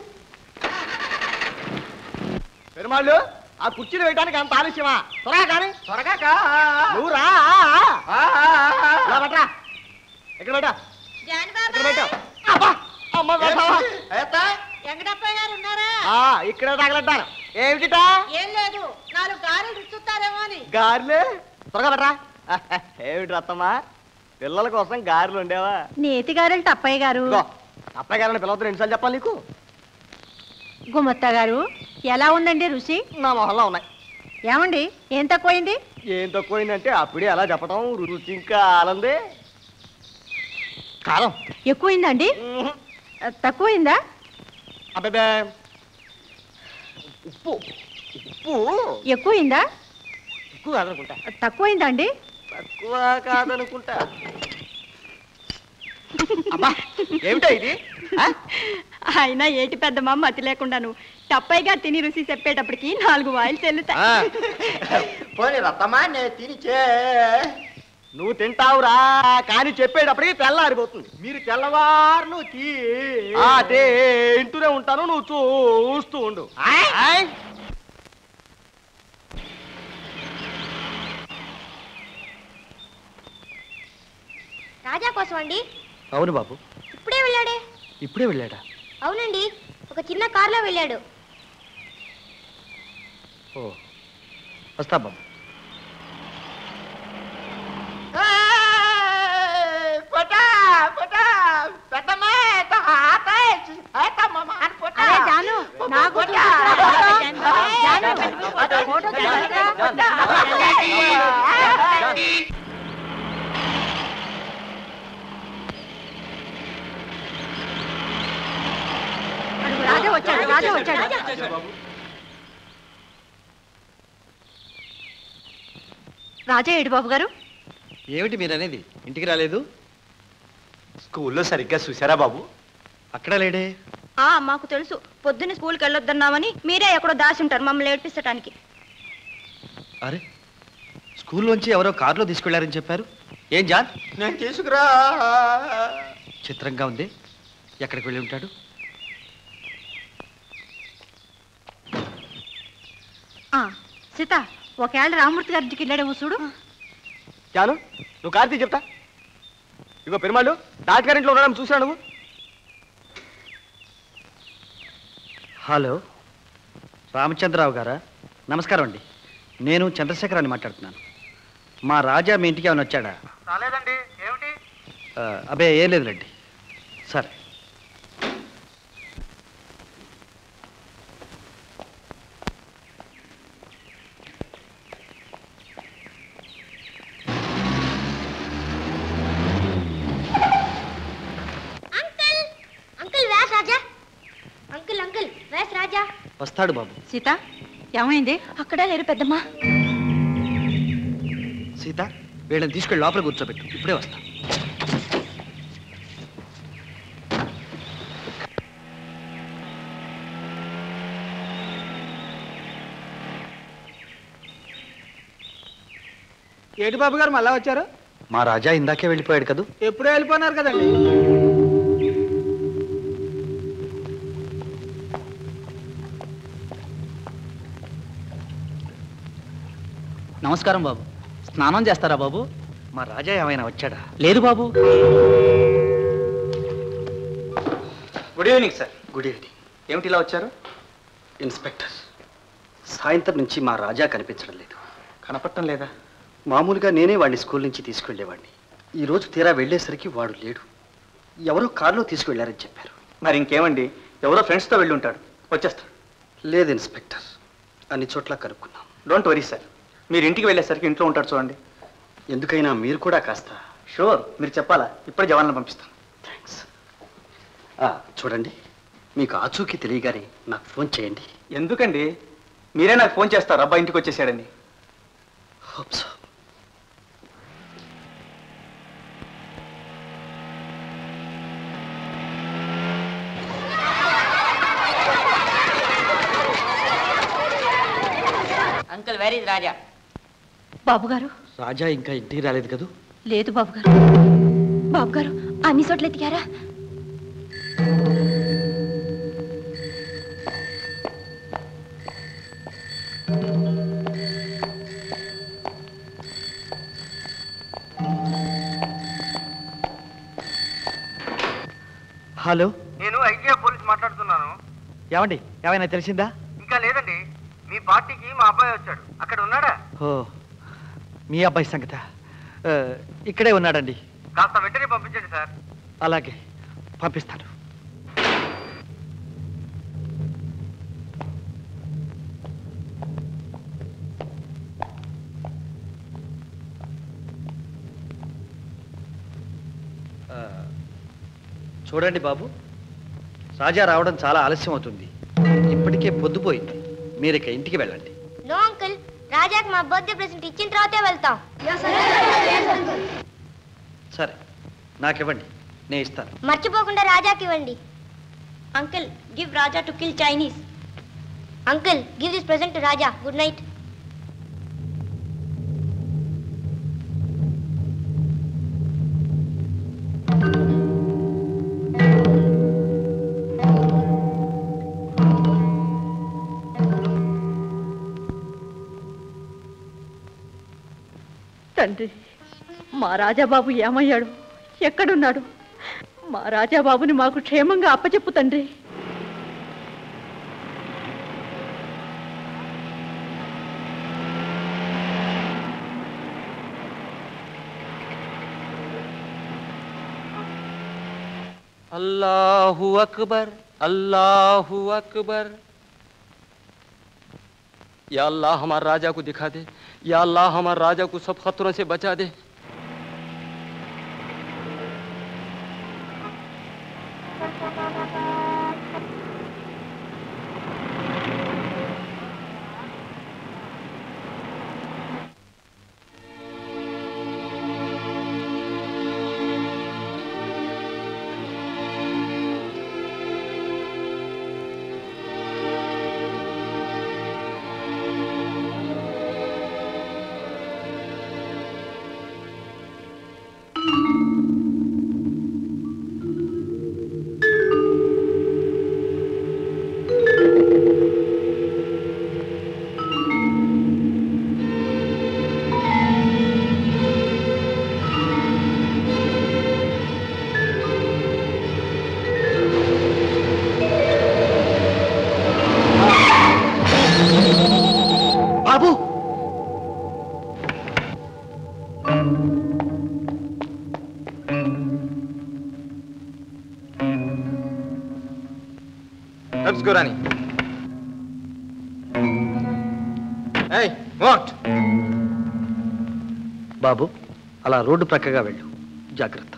పెరుమాళ్ళు ఆ కుర్చీలు వేయడానికి అంత ఆలస్యమా త్వరగా కానీ త్వరగా కా నువ్వు రా ఇలా పట్రా. ఇక్కడ పెట్టా ఇక్కడ పెట్టా అబ్బా అమ్మ పెట్టావా? వెంకటప్పయ్య గారు ఉన్నారా ఆ, ఇక్కడే తగలడ్డాను ఏమిటిటా ఏం లేదు నాలుగు గారెలు రుచుతారేమో అని గారెలు త్వరగా పెట్టరా ఏమిటి రత్తమ్మా పిల్లల కోసం గారెలు ఉండేవా నేతి గారెలు టప్పయ్య గారు ఇదిగో అప్పయ్య గారిని పిల్లవద్దు ఎన్నిసార్లు చెప్పాలి నీకు గుమత్త గారు ఎలా ఉందండి రుచి నా మొహంలో ఉన్నాయి ఏమండి ఏం తక్కువైంది ఏం తక్కువైందంటే అప్పుడే అలా చెప్పడం రుచి ఇంకా ఆలందే కారం ఎక్కువైందండి ఉహు. తక్కువైందా అబ్బే ఉప్పు ఉప్పు ఎక్కువైందా ఎక్కువ కాదనుకుంటా తక్కువైందా అండి తక్కువ కాదనుకుంటా అబ్బా ఏమిటా ఇది ఆ? అయినా ఏటి పెద్దమ్మ మతి లేకుండాను టప్పయ్య గారు తిని రుచి చెప్పేటప్పటికి నాలుగు వాయిలు చెల్లుతాయి ఆ. పోనీ రత్తమ్మా నేను తినిచే నువ్వు తింటావురా కానీ చెప్పేటప్పటికి తెల్లారిపోతుంది మీరు తెల్లవారులు తీ ఆ తింటూనే ఉంటాను నువ్వు చూస్తూ ఉండు ఆయ్. రాజా కోసం అండి అవును బాబు ఇప్పుడే వెళ్ళాడే ఇప్పుడే వెళ్ళాడా అవునండి ఒక చిన్న కార్లో వెళ్ళాడు ఓ వస్తా బాబు అరే జాను నాకు జాను ఫోటో తీయరా? అడుగు, రాజా వచ్చాడు రాజా వచ్చాడు రాజా ఏడు బాబు గారు ఏమిటి మీరు అనేది ఇంటికి రాలేదు స్కూల్లో సరిగ్గా చూసారా బాబు అక్కడ లేడే ఆ మాకు తెలుసు పొద్దున్న స్కూల్కి వెళ్ళొద్దన్నామని మీరే ఎక్కడో దాచి ఉంటారు మమ్మల్ని ఏడ్పించడానికి అరే స్కూల్లోంచి ఎవరో కారులో తీసుకెళ్లారని చెప్పారు ఏం జాన్ నేను తీసుకురా చిత్రంగా ఉంది ఎక్కడికి వెళ్ళి ఉంటాడు ఆ, సీత ఒకవేళ రామూర్తి గారి ఇంటికి వెళ్ళాడేమో చూడు జాను నువ్వు కార్తీ చెప్తా ఇగో పెరుమాళ్ళు డాక్టర్ ఉండడం చూసా నువ్వు హలో రామచంద్రరావు గారా నమస్కారం అండి నేను చంద్రశేఖరాన్ని మాట్లాడుతున్నాను మా రాజా మీ ఇంటికి ఏమైనా వచ్చాడా రాలేదండి ఏమిటి ఆ, అబే ఏం లేదులేండి సరే uncle uncle where's Raja uncle uncle where's Raja వస్తాడు బాబు సీత ఏమైంది అక్కడ లేరు పెద్దమ్మా సీత వీళ్ళని తీసుకెళ్ళి లోపల కూర్చోబెట్టు ఇప్పుడే వస్తా ఏటి బాబు గారు మళ్ళా వచ్చారు మా రాజా ఇందాకే వెళ్ళిపోయాడు కదూ ఎప్పుడో వెళ్ళిపోయినారు కదండి నమస్కారం బాబు స్నానం చేస్తారా బాబు మా రాజా ఏమైనా వచ్చాడా లేదు బాబు good evening sir good evening ఏమిటి ఇలా వచ్చారు ఇన్స్పెక్టర్ సాయంత్రం నుంచి మా రాజా కనిపించడం లేదు కనపడటం లేదా మామూలుగా నేనే వాడిని స్కూల్ నుంచి తీసుకెళ్లేవాడిని ఈ రోజు తీరా వెళ్ళేసరికి వాడు లేడు ఎవరో కారులో తీసుకువెళ్ళారని చెప్పారు మరి ఇంకేమండి ఎవరో ఫ్రెండ్స్తో వెళ్ళి ఉంటాడు వచ్చేస్తాడు లేదు ఇన్స్పెక్టర్ అన్ని చోట్ల కనుక్కున్నాం డోంట్ వరీ సార్ మీరు ఇంటికి వెళ్ళేసరికి ఇంట్లో ఉంటాడు చూడండి ఎందుకైనా మీరు కూడా కాస్త షూర్ మీరు చెప్పాలా ఇప్పుడే జవాన్లను పంపిస్తాను థ్యాంక్స్ చూడండి మీకు ఆచూకీ తెలియగానే నాకు ఫోన్ చేయండి ఎందుకండి మీరే నాకు ఫోన్ చేస్తారు అబ్బాయి ఇంటికి వచ్చేసాడని hope so uncle very Raja బాబు గారు రాజా ఇంకా ఇంటికి రాలేదు కదూ లేదు బాబు గారు బాబు గారు అన్ని చోట్ల ఎతికారా హలో నేను ఐజీఆర్ పోలీస్ మాట్లాడుతున్నాను ఏమండి ఏమైనా తెలిసిందా ఇంకా లేదండి మీ పార్టీకి మా అబ్బాయి వచ్చాడు అక్కడ ఉన్నాడా ఓ మీ అబ్బాయి సంగత ఆ, ఇక్కడే ఉన్నాడండి కాస్త వెంటనే పంపించండి సార్ అలాగే పంపిస్తాను ఆ, చూడండి బాబు రాజా రావడం చాలా ఆలస్యం అవుతుంది ఇప్పటికే పొద్దుపోయింది మీరు ఇక ఇంటికి వెళ్ళండి నో అంకుల్ రాజాకి మా బర్త్డే ప్రెసెంట్ ఇచ్చిన తర్వాతే వెళ్తాం సరే నాకివ్వండి నేను ఇస్తాను మర్చిపోకుండా రాజాకి ఇవ్వండి uncle give Raja to kill Chinese uncle give this present to Raja good night తండ్రి మా రాజాబాబు ఏమయ్యాడు ఎక్కడున్నాడు మా రాజాబాబుని మాకు క్షేమంగా అప్పచెప్పు తండ్రి अल्लाहु अकबर अल्लाहु अकबर या अल्लाह हमारे राजा को दिखा दे या अल्लाह हमारे राजा को सब खतरों से बचा दे తీసుకురాని ఏయ్ వాట్ బాబు అలా రోడ్డు ప్రక్కగా వెళ్ళు జాగ్రత్త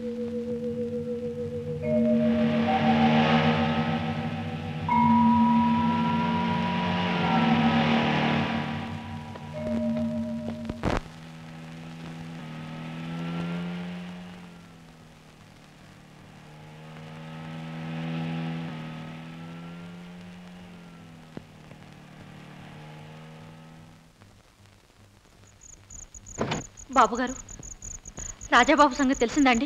బాబు గారు రాజాబాబు సంగతి తెలిసిందండి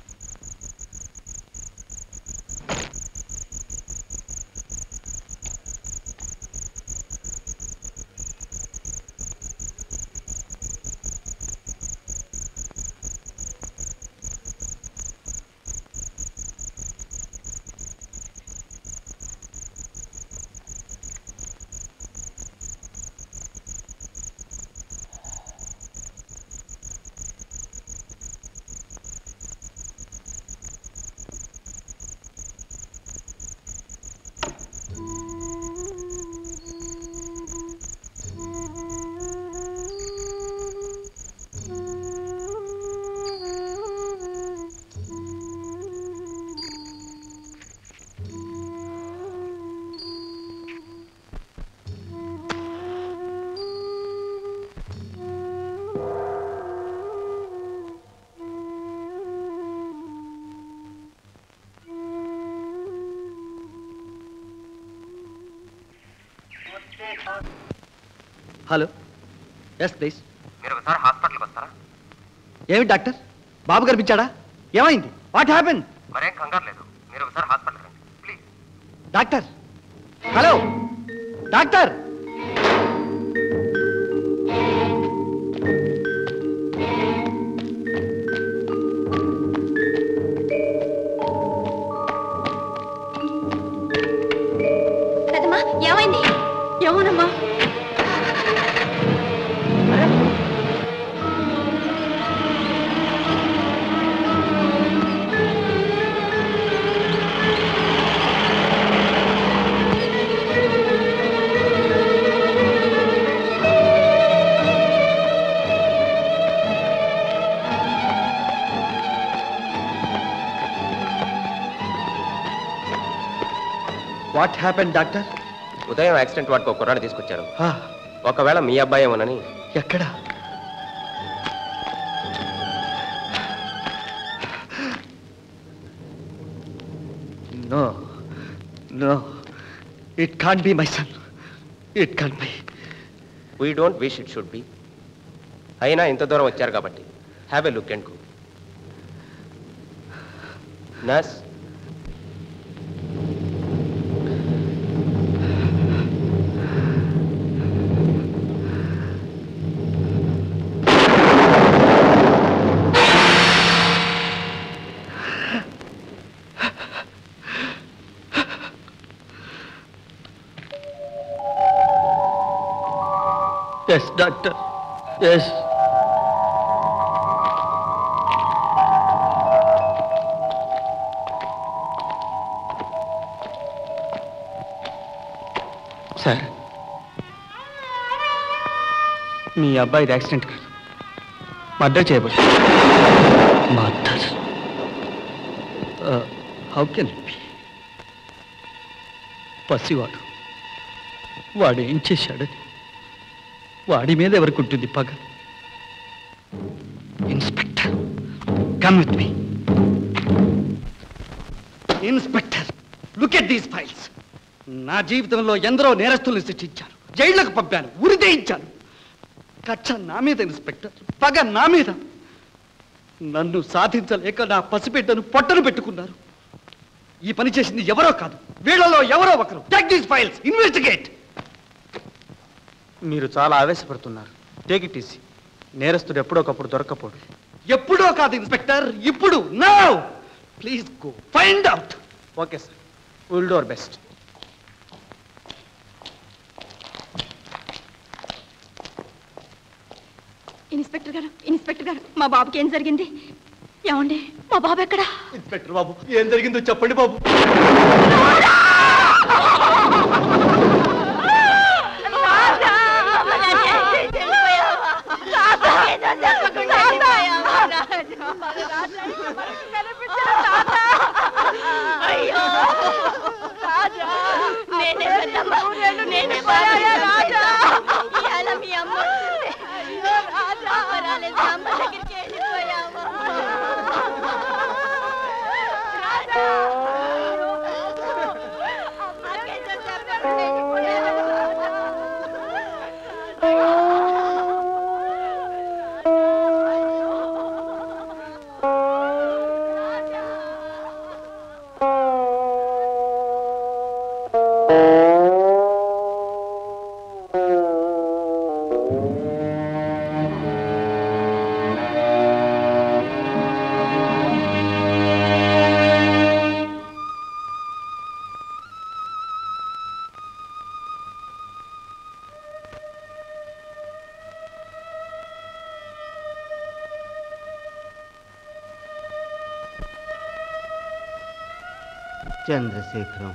హలో ఎస్ ప్లీజ్ మీరు ఒకసారి హాస్పిటల్కి వస్తారా ఏమి డాక్టర్ బాబు కనిపించాడా ఏమైంది వాట్ హ్యాపెన్ మరేం కంగారు లేదు మీరు ఒకసారి హాస్పిటల్కి రండి ప్లీజ్ డాక్టర్ హలో డాక్టర్ పెద్దమ్మా ఏమైంది ఏమోనమ్మా వాట్ హ్యాపెన్ డాక్టర్ ఉదయం యాక్సిడెంట్ వాడికి ఒక కుర్రాన్ని తీసుకొచ్చారు ఒకవేళ మీ అబ్బాయి ఏమోనని ఎక్కడ no no it can't be my son it can't be we don't wish it should be అయినా ఇంత దూరం వచ్చారు కాబట్టి have a look and go nurse yes doctor yes sir మీ అబ్బాయిది యాక్సిడెంట్ కాదు మర్డర్ చేయబడి murder how can it be పసివాడు వాడు ఏం చేశాడని వాడి మీద ఎవరికి ఉంటుంది పగ inspector come with me inspector look at these files నా జీవితంలో ఎందరో నేరస్తుల్ని శిక్షించాను జైళ్లకు పంపాను ఉరిదేయించాను కచ్చ నా మీద ఇన్స్పెక్టర్ పగ నా మీద నన్ను సాధించలేక నా పసిబిడ్డను పొట్టను పెట్టుకున్నారు ఈ పని చేసింది ఎవరో కాదు వీళ్ళలో ఎవరో ఒకరు టేక్ దీస్ ఫైల్స్ ఇన్వెస్టిగేట్ మీరు చాలా ఆవేశపడుతున్నారు టేక్ ఇట్ ఈసీ నేరస్తుడు ఎప్పుడొకప్పుడు దొరకపోడు ఎప్పుడో కాదు ఇన్స్పెక్టర్ ఇప్పుడు now please go find out okay sir will do our best inspector గారు ఇన్స్పెక్టర్ గారు మా బాబుకి ఏం జరిగింది ఏమండి మా బాబు ఎక్కడా ఇన్స్పెక్టర్ బాబు ఏం జరిగిందో చెప్పండి బాబు ఆ! నూరేళ్ళు నిండిపోయాయా రాజా ఇవాళ మీ అమ్మ వస్తుంది. అయ్యో రాజా అమ్మ రాలేదు అమ్మ దగ్గరికి వెళ్ళిపోయావా రాజా అమ్మకేదో చెప్పకుండా వెళ్ళిపోయావా చంద్రశేఖరం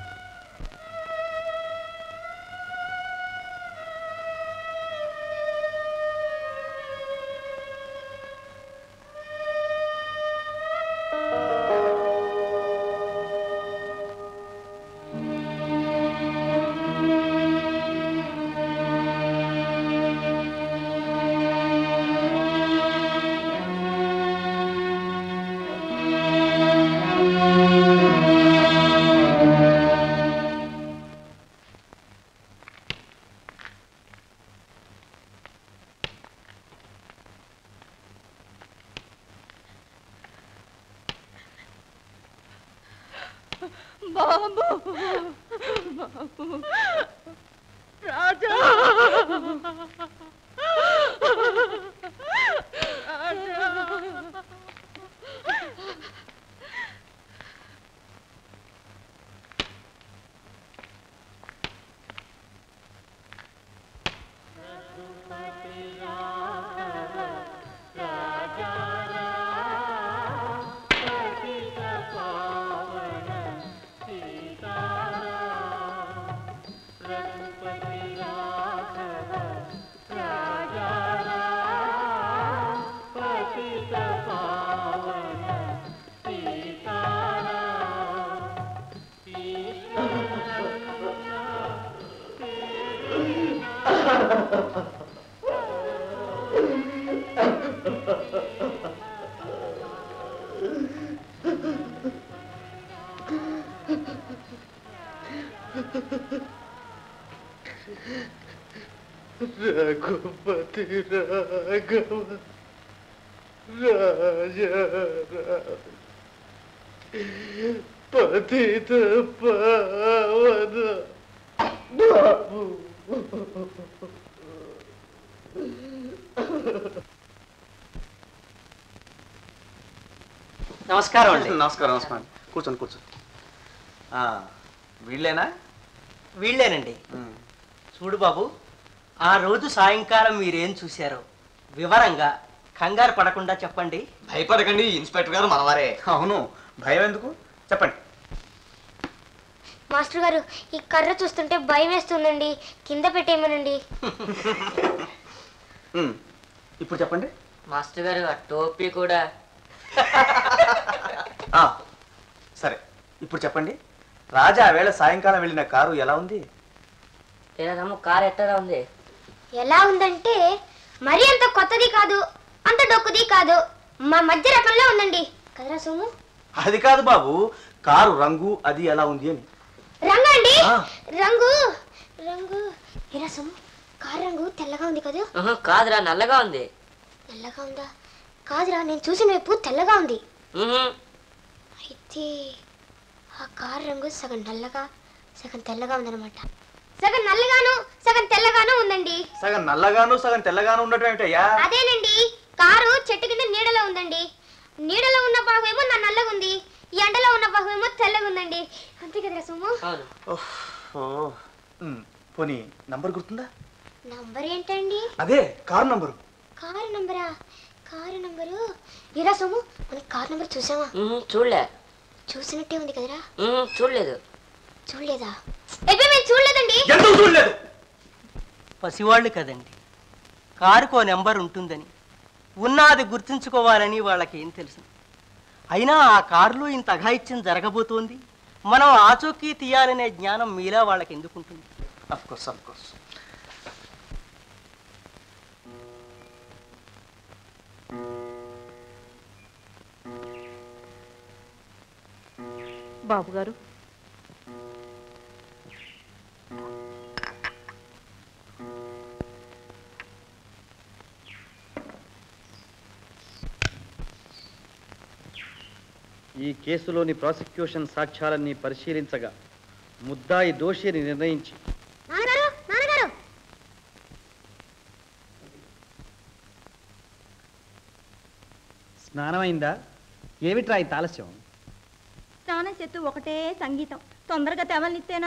బాబు బాబు రాజా రఘుపతి రాఘవ రాజా పతిత పావన బాబు నమస్కారం అండి నమస్కారం నమస్కారం కూర్చోండి కూర్చోండి ఆ, వీళ్ళేనా వీళ్ళేనండి చూడు బాబు ఆ రోజు సాయంకాలం మీరేం చూశారో వివరంగా కంగారు పడకుండా చెప్పండి భయపడకండి ఇన్స్పెక్టర్ గారు మనవారే అవును భయం ఎందుకు చెప్పండి మాస్టర్ గారు ఈ కర్ర చూస్తుంటే భయం వేస్తుందండి కింద పెట్టేయమనండి ఉమ్, ఇప్పుడు చెప్పండి మాస్టర్ గారు ఆ టోపీ కూడా ఆ, సరే ఇప్పుడు చెప్పండి రాజా వేళ సాయంకాలం వెళ్ళిన కారు ఎలా ఉంది లేదమ్మ కారు ఎట్టగా ఉంది ఎలా ఉందంటే మరీ అంత కొత్తది కాదు అంత డొక్కుది కాదు మా మధ్య రకంలో ఉందండి కదరా సోము అది కాదు బాబు కారు రంగు అది ఎలా ఉంది అని రంగు అండి ఆ. రంగు రంగు ఏరా సోము కారు రంగు తెల్లగా ఉంది కదా ఉహు, కాదురా నల్లగా ఉంది నల్లగా ఉందా కాదురా నేను చూసిన వైపు తెల్లగా ఉంది ఉహు, అయితే ఆ కారు రంగు సగం నల్లగా సగం తెల్లగా ఉందన్నమాట సగం నల్లగాను సగం తెల్లగాను ఉందండి సగం నల్లగాను సగం తెల్లగాను ఉండటం ఏమిటయ్యా అదేనండి కారు చెట్టు కింద నీడలో ఉందండి నీడలో ఉన్న భాగం ఏమో నా నల్లగా ఉంది ఈ ఎండలో ఉన్న భాగం ఏమో తెల్లగా ఉందండి అంతే కదరా సోము అవును ఓ ఉమ్, పోనీ నంబర్ గుర్తుందా నంబర్ ఏంటండి అదే కారు నంబరు కారు నంబరా కారు నంబరు ఏరా సోము మనం కారు నంబర్ చూసామా ఉహు, చూడలే చూసినట్టే ఉంది కదరా ఉహు, చూడలేదు చూడలేదా ఎప్పుడు మేము చూడలేదండి ఎందుకు చూడలేదు పసివాళ్ళు కదండి కారుకో నెంబర్ ఉంటుందని ఉన్నది గుర్తుంచుకోవాలని వాళ్ళకి ఏం తెలుసు అయినా ఆ కారులో ఇంత అఘాయిత్యం జరగబోతోంది మనం ఆచూకీ తీయాలనే జ్ఞానం మీలా వాళ్ళకి ఎందుకుంటుంది అఫ్ కోర్స్ అఫ్ కోర్స్ బాబు గారు ఈ కేసులోని ప్రాసిక్యూషన్ సాక్ష్యాలన్నీ పరిశీలించగా ముద్దాయి దోషిని నిర్ణయించి నాన్నగారు నాన్నగారు స్నానమైందా ఏమిట్రా ఈ తాలస్యం స్నానం చెట్టు ఒకటే సంగీతం తొందరగా తెవలనిస్తేనా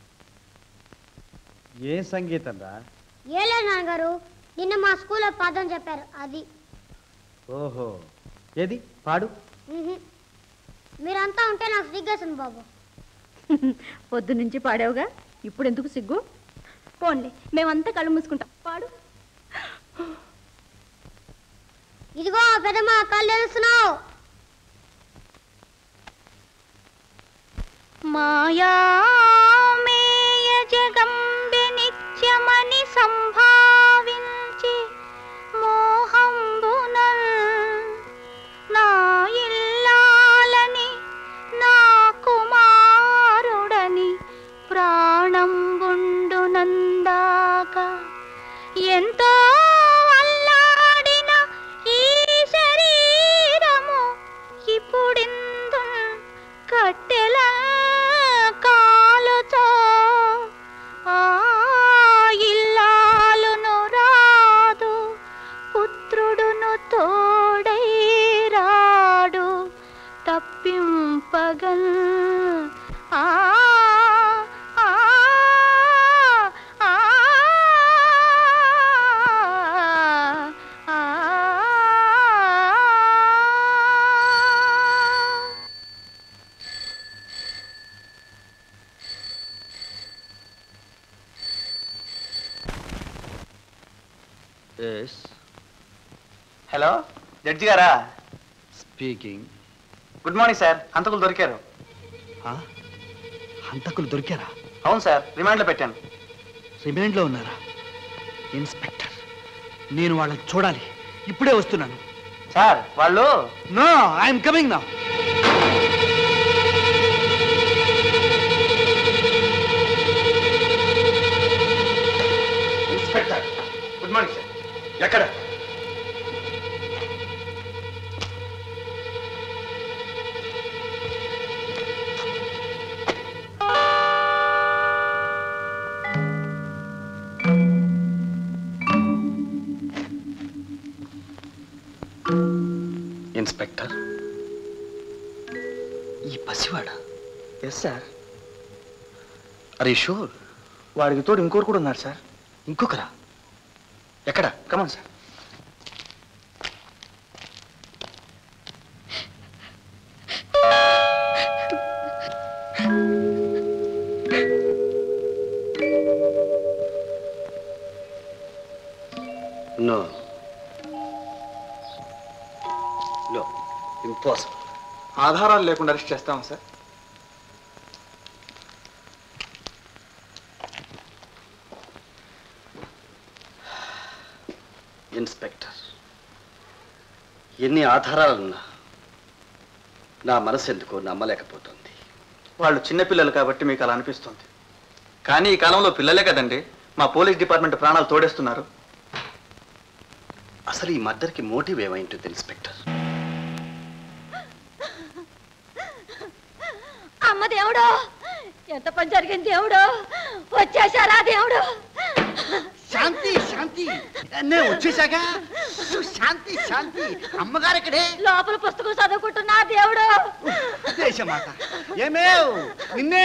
ఏ సంగీతం రా ఏ లేదు నాన్నగారు నిన్న మా స్కూల్లో పాఠం చెప్పారు అది ఓహో ఏది పాడు మ్హూ. మీరంతా ఉంటే నాకు సిగ్గేసింది బాబు పొద్దు నుంచి పాడావుగా ఇప్పుడు ఎందుకు సిగ్గు పోన్లే మేమంతా కళ్ళు మూసుకుంటాం పాడు ఇదిగో పెద్దమ్మ కళ్ళు తెలుస్తున్నావు మాయామేయ జగంబె నిత్యమని సంభావించి మోహంబునల్ నా ఇల్లాలని నా కుమారుడని ప్రాణంబుండు నందాక ఎంతో అల్లాడిన ఈ శరీరము ఇప్పుడిందు కట్టెల కాలుతో ఆ ఇల్లాలును రాదు పుత్రుడును తోడై రాడు తప్పింపగల్ ఆ ఆ, ఆ, ఆ, ఆ. హలో జడ్జి గారా స్పీకింగ్ గుడ్ మార్నింగ్ సార్ హంతకులు దొరికారు హంతకులు దొరికారా అవును సార్ రిమాండ్లో పెట్టాను రిమాండ్లో ఉన్నారా ఇన్స్పెక్టర్ నేను వాళ్ళని చూడాలి ఇప్పుడే వస్తున్నాను సార్ వాళ్ళు నో ఐఎమ్ కమింగ్ నా ఇన్స్పెక్టర్ గుడ్ మార్నింగ్ సార్ ఎక్కడ ఇన్స్పెక్టర్ ఈ పసివాడా ఎస్ సార్ అరే షూర్ వాడికి తోడు ఇంకోరు కూడా ఉన్నారు సార్ ఇంకొకరా ఎక్కడ come on sir no no impossible ఆధారాలు లేకుండా అరెస్ట్ చేస్తాం సార్ ఇన్స్పెక్టర్ ఎన్ని ఆధారాలున్నా నా మనసు ఎందుకో నమ్మలేకపోతుంది వాళ్ళు చిన్నపిల్లలు కాబట్టి మీకు అలా అనిపిస్తుంది కానీ ఈ కాలంలో పిల్లలే కదండి మా పోలీస్ డిపార్ట్మెంట్ ప్రాణాలు తోడేస్తున్నారు అసలు ఈ మర్డర్కి మోటివ్ ఏమైంటుంది ఇన్స్పెక్టర్ అమ్మ దేవుడు ఎంత పని జరిగింది దేవుడు వచ్చేసారా దేవుడు శాంతి శాంతి నేను వచ్చేసాక శాంతి శాంతి అమ్మగారు ఇక్కడే లోపల పుస్తకం చదువుకుంటున్నా దేవుడు దేశమాత ఏమేవ్ నిన్నే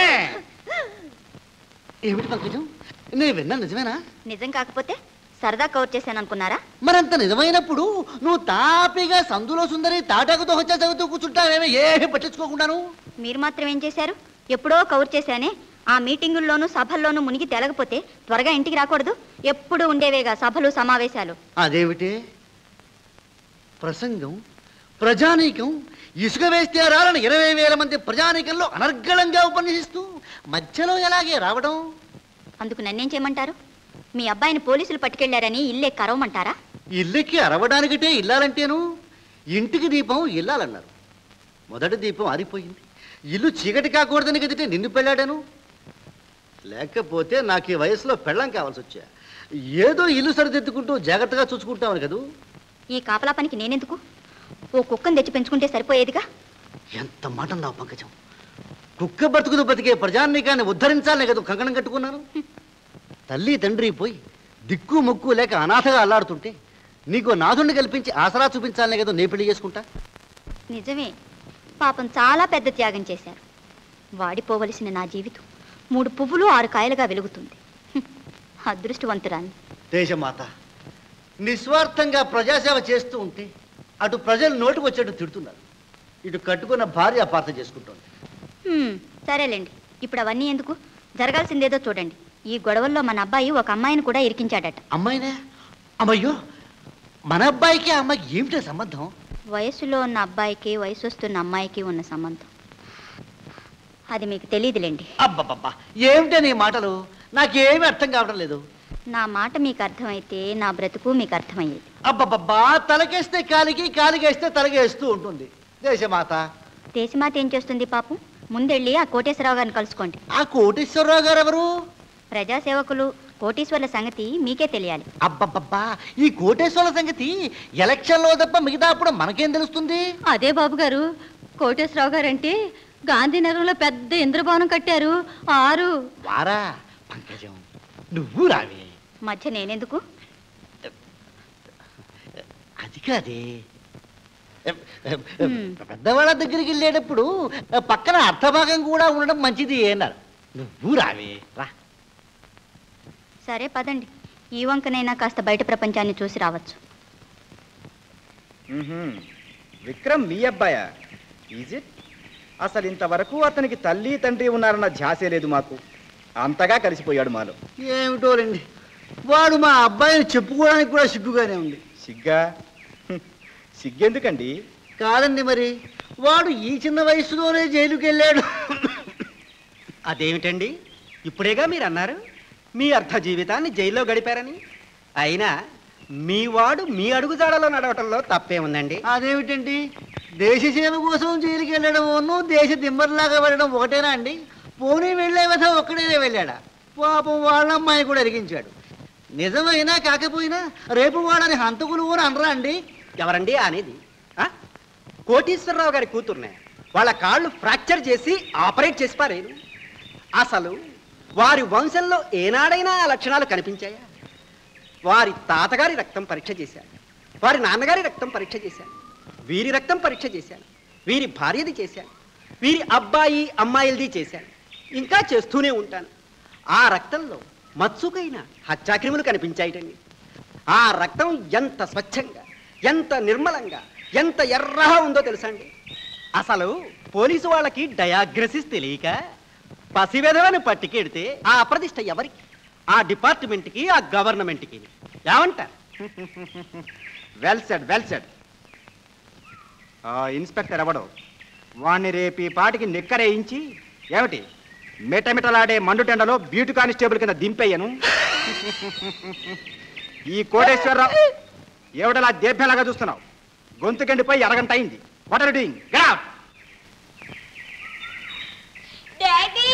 ఏమిటి పంకజం నేను విన్నా నిజమేనా నిజం కాకపోతే సరదా కవర్ చేశాను అనుకున్నారా మరంత నిజమైనప్పుడు నువ్వు తాపిగా సందులో సుందరి తాటాకుతో వచ్చా చదువుతూ కూర్చుంటావేమో ఏమీ పట్టించుకోకుండాను మీరు మాత్రం ఏం చేశారు ఎప్పుడో కవర్ చేశానే ఆ మీటింగుల్లోనూ సభల్లోనూ మునిగి తేలకపోతే త్వరగా ఇంటికి రాకూడదు ఎప్పుడు ఉండేవేగా సభలు సమావేశాలు అదేమిటి ప్రసంగం ప్రజానీకం ఇసుక వేస్తే రాలని ఇరవై వేల మంది ప్రజానీకంలో అనర్గళంగా ఉపన్యసిస్తూ మధ్యలో ఎలాగే రావడం అందుకు నన్నేం చేయమంటారు మీ అబ్బాయిని పోలీసులు పట్టుకెళ్లారని ఇల్లే కరవమంటారా ఇల్లుకి అరవడానికిటే ఇల్లాలంటేను ఇంటికి దీపం ఇల్లాలన్నారు మొదటి దీపం ఆరిపోయింది ఇల్లు చీకటి కాకూడదని కదితే నిన్ను పెళ్ళాడాను లేకపోతే నాకు ఈ వయసులో పెళ్ళం కావాల్సి వచ్చా ఏదో ఇల్లు సరిదిద్దుకుంటూ జాగ్రత్తగా చూసుకుంటామని కదూ ఈ కాపలా పనికి నేనెందుకు ఓ కుక్కను తెచ్చి పెంచుకుంటే సరిపోయేదిగా ఎంత మాట నావు పంకజం కుక్క బతుకుదు బతికే ప్రజాన్నికాన్ని ఉద్ధరించాలనే కదా కంకణం కట్టుకున్నాను తల్లి తండ్రి పోయి దిక్కు ముక్కు లేక అనాథగా అల్లాడుతుంటే నీకు నాథుణ్ణి కల్పించి ఆసరా చూపించాలనే కదా నే పెళ్లి చేసుకుంటా నిజమే పాపం చాలా పెద్ద త్యాగం చేశారు వాడిపోవలసిన నా జీవితం మూడు పువ్వులు ఆరు కాయలుగా వెలుగుతుంది హ్మ్. అదృష్టవంతురాన్ని దేశమాత నిస్వార్థంగా ప్రజాసేవ చేస్తూ ఉంటే అటు ప్రజలు నోటికి వచ్చేట్టు తిడుతున్నారు ఇటు కట్టుకున్న భార్య అపార్థం చేసుకుంటోంది హ్మ్, సరేలేండి ఇప్పుడు అవన్నీ ఎందుకు జరగాల్సిందేదో చూడండి ఈ గొడవల్లో మన అబ్బాయి ఒక అమ్మాయిని కూడా ఇరికించాడట అమ్మాయినే అమ్మయ్యో మన అబ్బాయికి ఆ అమ్మాయికి ఏమిటో సంబంధం వయసులో ఉన్న అబ్బాయికి వయసు వస్తున్న అమ్మాయికి ఉన్న సంబంధం అది మీకు తెలియదులేండి అబ్బబ్బబ్బా ఏమిటే నీ మాటలు నాకేమీ అర్థం కావడం లేదు నా మాట మీకు అర్థమైతే నా బ్రతుకు మీకు అర్థమయ్యేది అబ్బబ్బబ్బా తలకేస్తే కాలికి కాలికేస్తే తలకేస్తూ ఉంటుంది దేశమాత దేశమాత ఏం చేస్తుంది పాపం ముందెళ్ళి ఆ కోటేశ్వరరావు గారిని కలుసుకోండి ఆ కోటేశ్వరరావు గారు ఎవరు ప్రజాసేవకులు కోటీశ్వర్ల సంగతి మీకే తెలియాలి అబ్బబ్బబ్బా ఈ కోటేశ్వర సంగతి ఎలక్షన్లో తప్ప మిగతా అప్పుడు మనకేం తెలుస్తుంది అదే బాబు గారు కోటేశ్వరరావు గారు అంటే గాంధీనగరంలో పెద్ద ఇంద్రభవనం కట్టారు ఆరు వారా పంకజం నువ్వు రావే మధ్య నేనెందుకు అది కాదే పెద్దవాళ్ళ దగ్గరికి వెళ్ళేటప్పుడు పక్కన అర్థభాగం కూడా ఉండడం మంచిది అన్నారు నువ్వు రావే రా సరే పదండి ఈ వంకనైనా కాస్త బయట ప్రపంచాన్ని చూసి రావచ్చు విక్రమ్ మీ అబ్బాయా ఈజ్ ఇట్ అసలు ఇంతవరకు అతనికి తల్లి తండ్రి ఉన్నారన్న ధ్యాసే లేదు మాకు అంతగా కలిసిపోయాడు మాలో ఏమిటో రండి వాడు మా అబ్బాయిని చెప్పుకోవడానికి కూడా సిగ్గుగానే ఉంది సిగ్గా హ్మ్. సిగ్గెందుకండి కాదండి మరి వాడు ఈ చిన్న వయసులోనే జైలుకి వెళ్ళాడు అదేమిటండి ఇప్పుడేగా మీరు అన్నారు మీ అర్ధ జీవితాన్ని జైల్లో గడిపారని అయినా మీ వాడు మీ అడుగుజాడలో నడవటంలో తప్పే ఉందండి అదేమిటండి దేశ సేవ కోసం జైలుకి వెళ్ళడం దేశ దిమ్మర్లాగా వెళ్ళడం ఒకటేనా అండి పోనీ వెళ్ళే విధ ఒక్కడేనే వెళ్ళాడా పాపం వాళ్ళ అమ్మాయి కూడా ఎరిగించాడు నిజమైనా కాకపోయినా రేపు వాళ్ళని హంతకులు అని అనరా అండి ఎవరండి అనేది ఆ? కోటీశ్వరరావు గారి కూతుర్నే వాళ్ళ కాళ్ళు ఫ్రాక్చర్ చేసి ఆపరేట్ చేసి పారేను అసలు వారి వంశంలో ఏనాడైనా ఆ లక్షణాలు కనిపించాయా వారి తాతగారి రక్తం పరీక్ష చేశాను వారి నాన్నగారి రక్తం పరీక్ష చేశాను వీరి రక్తం పరీక్ష చేశాను వీరి భార్యది చేశాను వీరి అబ్బాయి అమ్మాయిలది చేశాను ఇంకా చేస్తూనే ఉంటాను ఆ రక్తంలో మత్సుకైన హత్యాక్రిములు కనిపించాయిటండి ఆ రక్తం ఎంత స్వచ్ఛంగా ఎంత నిర్మలంగా ఎంత ఎర్రగా ఉందో తెలుసా అండి అసలు పోలీసు వాళ్ళకి డయాగ్రసిస్ తెలియక పసివెదవని పట్టికెడితే ఆ అప్రదిష్ట ఎవరికి ఆ డిపార్ట్మెంట్కి ఆ గవర్నమెంట్కి ఏమంటారు well said well said inspector ఎవడు వాణ్ణి రేపు ఈ పాటికి నిక్కరేయించి ఏమిటి మిటమిటలాడే మండుటెండలో బ్యూటీ కానిస్టేబుల్ కింద దింపేయను ఈ కోటేశ్వరరావు ఏమిటలా దేభ్యలాగా చూస్తున్నావు గొంతుకెండిపోయి అరగంట అయింది what are doing get daddy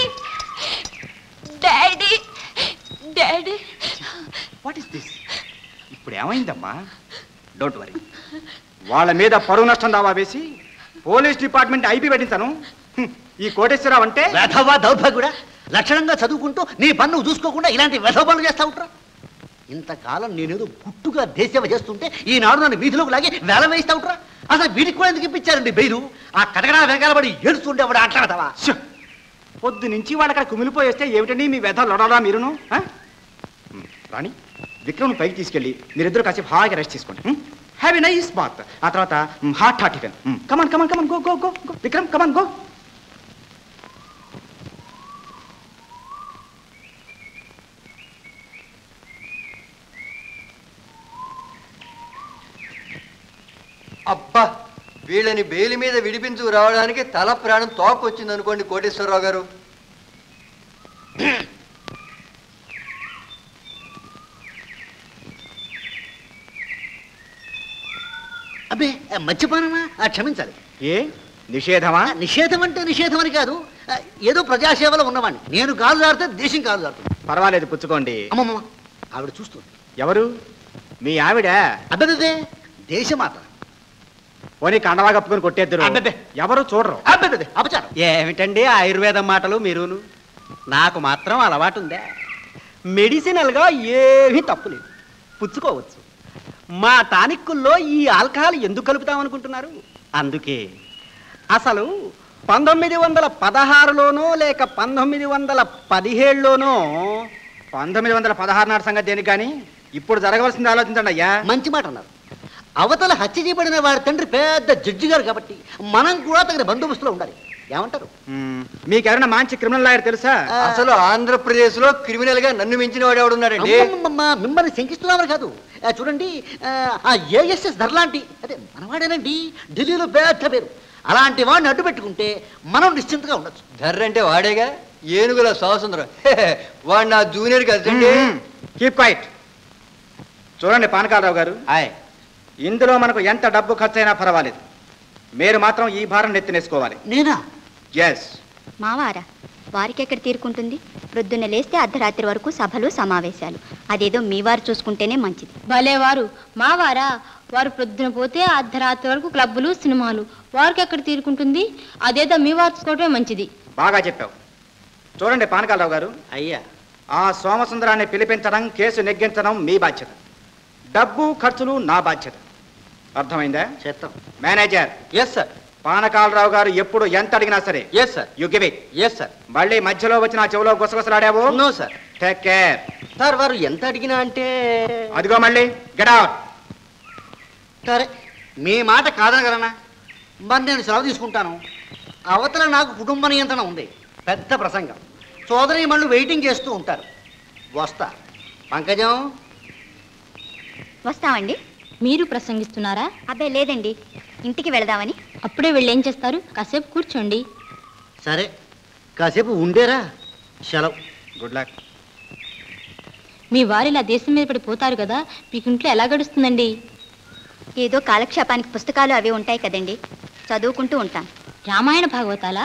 daddy daddy what is this ఇప్పుడు ఏమైందమ్మా డోంట్ వరీ వాళ్ళ మీద పరువు నష్టం దావా వేసి పోలీస్ డిపార్ట్మెంట్ ఐపీ పెట్టించాను హ్మ్, ఈ కోటేశ్వరరావు అంటే వెధవా దౌర్భాగ్యుడా లక్షణంగా చదువుకుంటూ నీ పన్ను చూసుకోకుండా ఇలాంటి వెధవ పనులు చేస్తా ఉంటారా ఇంతకాలం నేనేదో గుట్టుగా దేశసేవ చేస్తుంటే ఈనాడు నన్ను వీధిలోకి లాగి వేల వేయిస్తా ఉంటారా అసలు వీడికి కూడా ఎందుకు ఇప్పించారండి బెయిలు ఆ కటకడా వెనకాల పడి ఏడుస్తుంటే వాడు అట్లాడతావా శ్శ్! పొద్దు నుంచి వాడు అక్కడ కుమిలిపోయి వస్తే ఏమిటండి మీ వ్యధ లొడలా మీరును ఆ? హ్మ్, రాణి విక్రమ్ పైకి తీసుకెళ్ళి మీరిద్దరు కాసేపు హాయిగా రెస్ట్ తీసుకోండి హ్యావ్ ఎ నైస్ బాత్ ఆ తర్వాత hot hot tiffin come on come on come on go go go go Vikram come on go అబ్బా వీళ్ళని బెయిల్ మీద విడిపించు రావడానికి తల ప్రాణం తోకొచ్చింది అనుకోండి కోటేశ్వరరావు గారు అబ్బే మద్యపానమా ఆ, క్షమించాలి ఏ నిషేధమా ఆ, నిషేధం అంటే నిషేధం అని కాదు ఆ, ఏదో ప్రజాసేవలో ఉన్నవాడిని నేను కాలు జారితే దేశం కాలు జారుతుంది పర్వాలేదు పుచ్చుకోండి అమ్మమ్మ ఆవిడ చూస్తుంది ఎవరు మీ ఆవిడ అబ్బే దేశమాత పోనీ కండవా కప్పుకొని కొట్టేద్దరు అబ్బబ్బే. ఎవరు చూడరు అబ్బే అపచారం ఏమిటండి ఆయుర్వేదం మాటలు మీరును నాకు మాత్రం అలవాటు ఉందా మెడిసినల్గా ఏమీ తప్పులేదు పుచ్చుకోవచ్చు మా టానిక్కుల్లో ఈ ఆల్కహాల్ ఎందుకు కలుపుతామనుకుంటున్నారు అందుకే అసలు పంతొమ్మిది వందల పదహారులోనో లేక పంతొమ్మిది వందల పదిహేడులోనో పంతొమ్మిది వందల పదహారు నాటి సంగతి దేనికి కానీ ఇప్పుడు జరగవలసింది ఆలోచించండి అయ్యా మంచి మాట అన్నారు అవతల హత్య చేయబడిన వాడి తండ్రి పెద్ద జడ్జి గారు కాబట్టి మనం కూడా తగిన బందోబస్తులో ఉండాలి ఏమంటారు మీకెవరైనా మంచి క్రిమినల్ లాయర్ తెలుసా అసలు ఆంధ్రప్రదేశ్ లో క్రిమినల్ గా నన్ను మించిన వాడు ఎవడున్నాడండి అమ్మమ్మమ్మ, మిమ్మల్ని శంకిస్తున్నామని కాదు ఆ, చూడండి ఆ ఏఎస్ఎస్ ధరలాంటి అదే మనవాడేనండి ఢిల్లీలో పెద్ద పేరు అలాంటి వాడిని అడ్డు పెట్టుకుంటే మనం నిశ్చింతగా ఉండొచ్చు ధర్ర అంటే వాడేగా ఏనుగుల స్వాసంద్రం వాడు నా జూనియర్ కదండి కీప్ క్వైట్ చూడండి పానకాలరావు గారు ఇందులో మనకు ఎంత డబ్బు ఖర్చైనా పర్వాలేదు మీరు మాత్రం ఈ భారం నెత్తినేసుకోవాలి నేనా ఎస్ మావారా వారికి ఎక్కడ తీరుకుంటుంది ప్రొద్దున్న లేస్తే అర్ధరాత్రి వరకు సభలు సమావేశాలు అదేదో మీ వారు చూసుకుంటేనే మంచిది భలేవారు మావారా వారు ప్రొద్దున పోతే అర్ధరాత్రి వరకు క్లబ్బులు సినిమాలు వారికి ఎక్కడ తీరుకుంటుంది అదేదో మీ వారు చూసుకోవటమే మంచిది బాగా చెప్పావు చూడండి పానకాలరావు గారు అయ్యా ఆ సోమసుందరాన్ని పిలిపించడం కేసు నెగ్గించడం మీ బాధ్యత డబ్బు ఖర్చులు నా బాధ్యత అర్థమైందా చేస్తాం మేనేజర్ ఎస్ సార్ పానకాలరావు గారు ఎప్పుడు ఎంత అడిగినా సరే yes sir you give it yes sir మళ్ళీ మధ్యలో వచ్చి నా చెవిలో గుసగుసలాడావు no sir take care sir వారు ఎంత అడిగినా అంటే అదిగో మళ్ళీ గెట్ అవుట్ సరే మీ మాట కాదనగలనా మరి నేను సెలవు తీసుకుంటాను అవతల నాకు కుటుంబ నియంత్రణ ఉంది పెద్ద ప్రసంగం సోదరి మళ్ళు వెయిటింగ్ చేస్తూ ఉంటారు వస్తా పంకజం వస్తామండి మీరు ప్రసంగిస్తున్నారా అబ్బే లేదండి ఇంటికి వెళదామని అప్పుడే వెళ్ళి ఏం చేస్తారు కాసేపు కూర్చోండి సరే కాసేపు ఉండేరా సెలవు గుడ్ లక్ మీ వారు ఇలా దేశం మీద పడి పోతారు కదా మీకు ఇంట్లో ఎలా గడుస్తుందండి ఏదో కాలక్షేపానికి పుస్తకాలు అవి ఉంటాయి కదండి చదువుకుంటూ ఉంటాను రామాయణ భాగవతాలా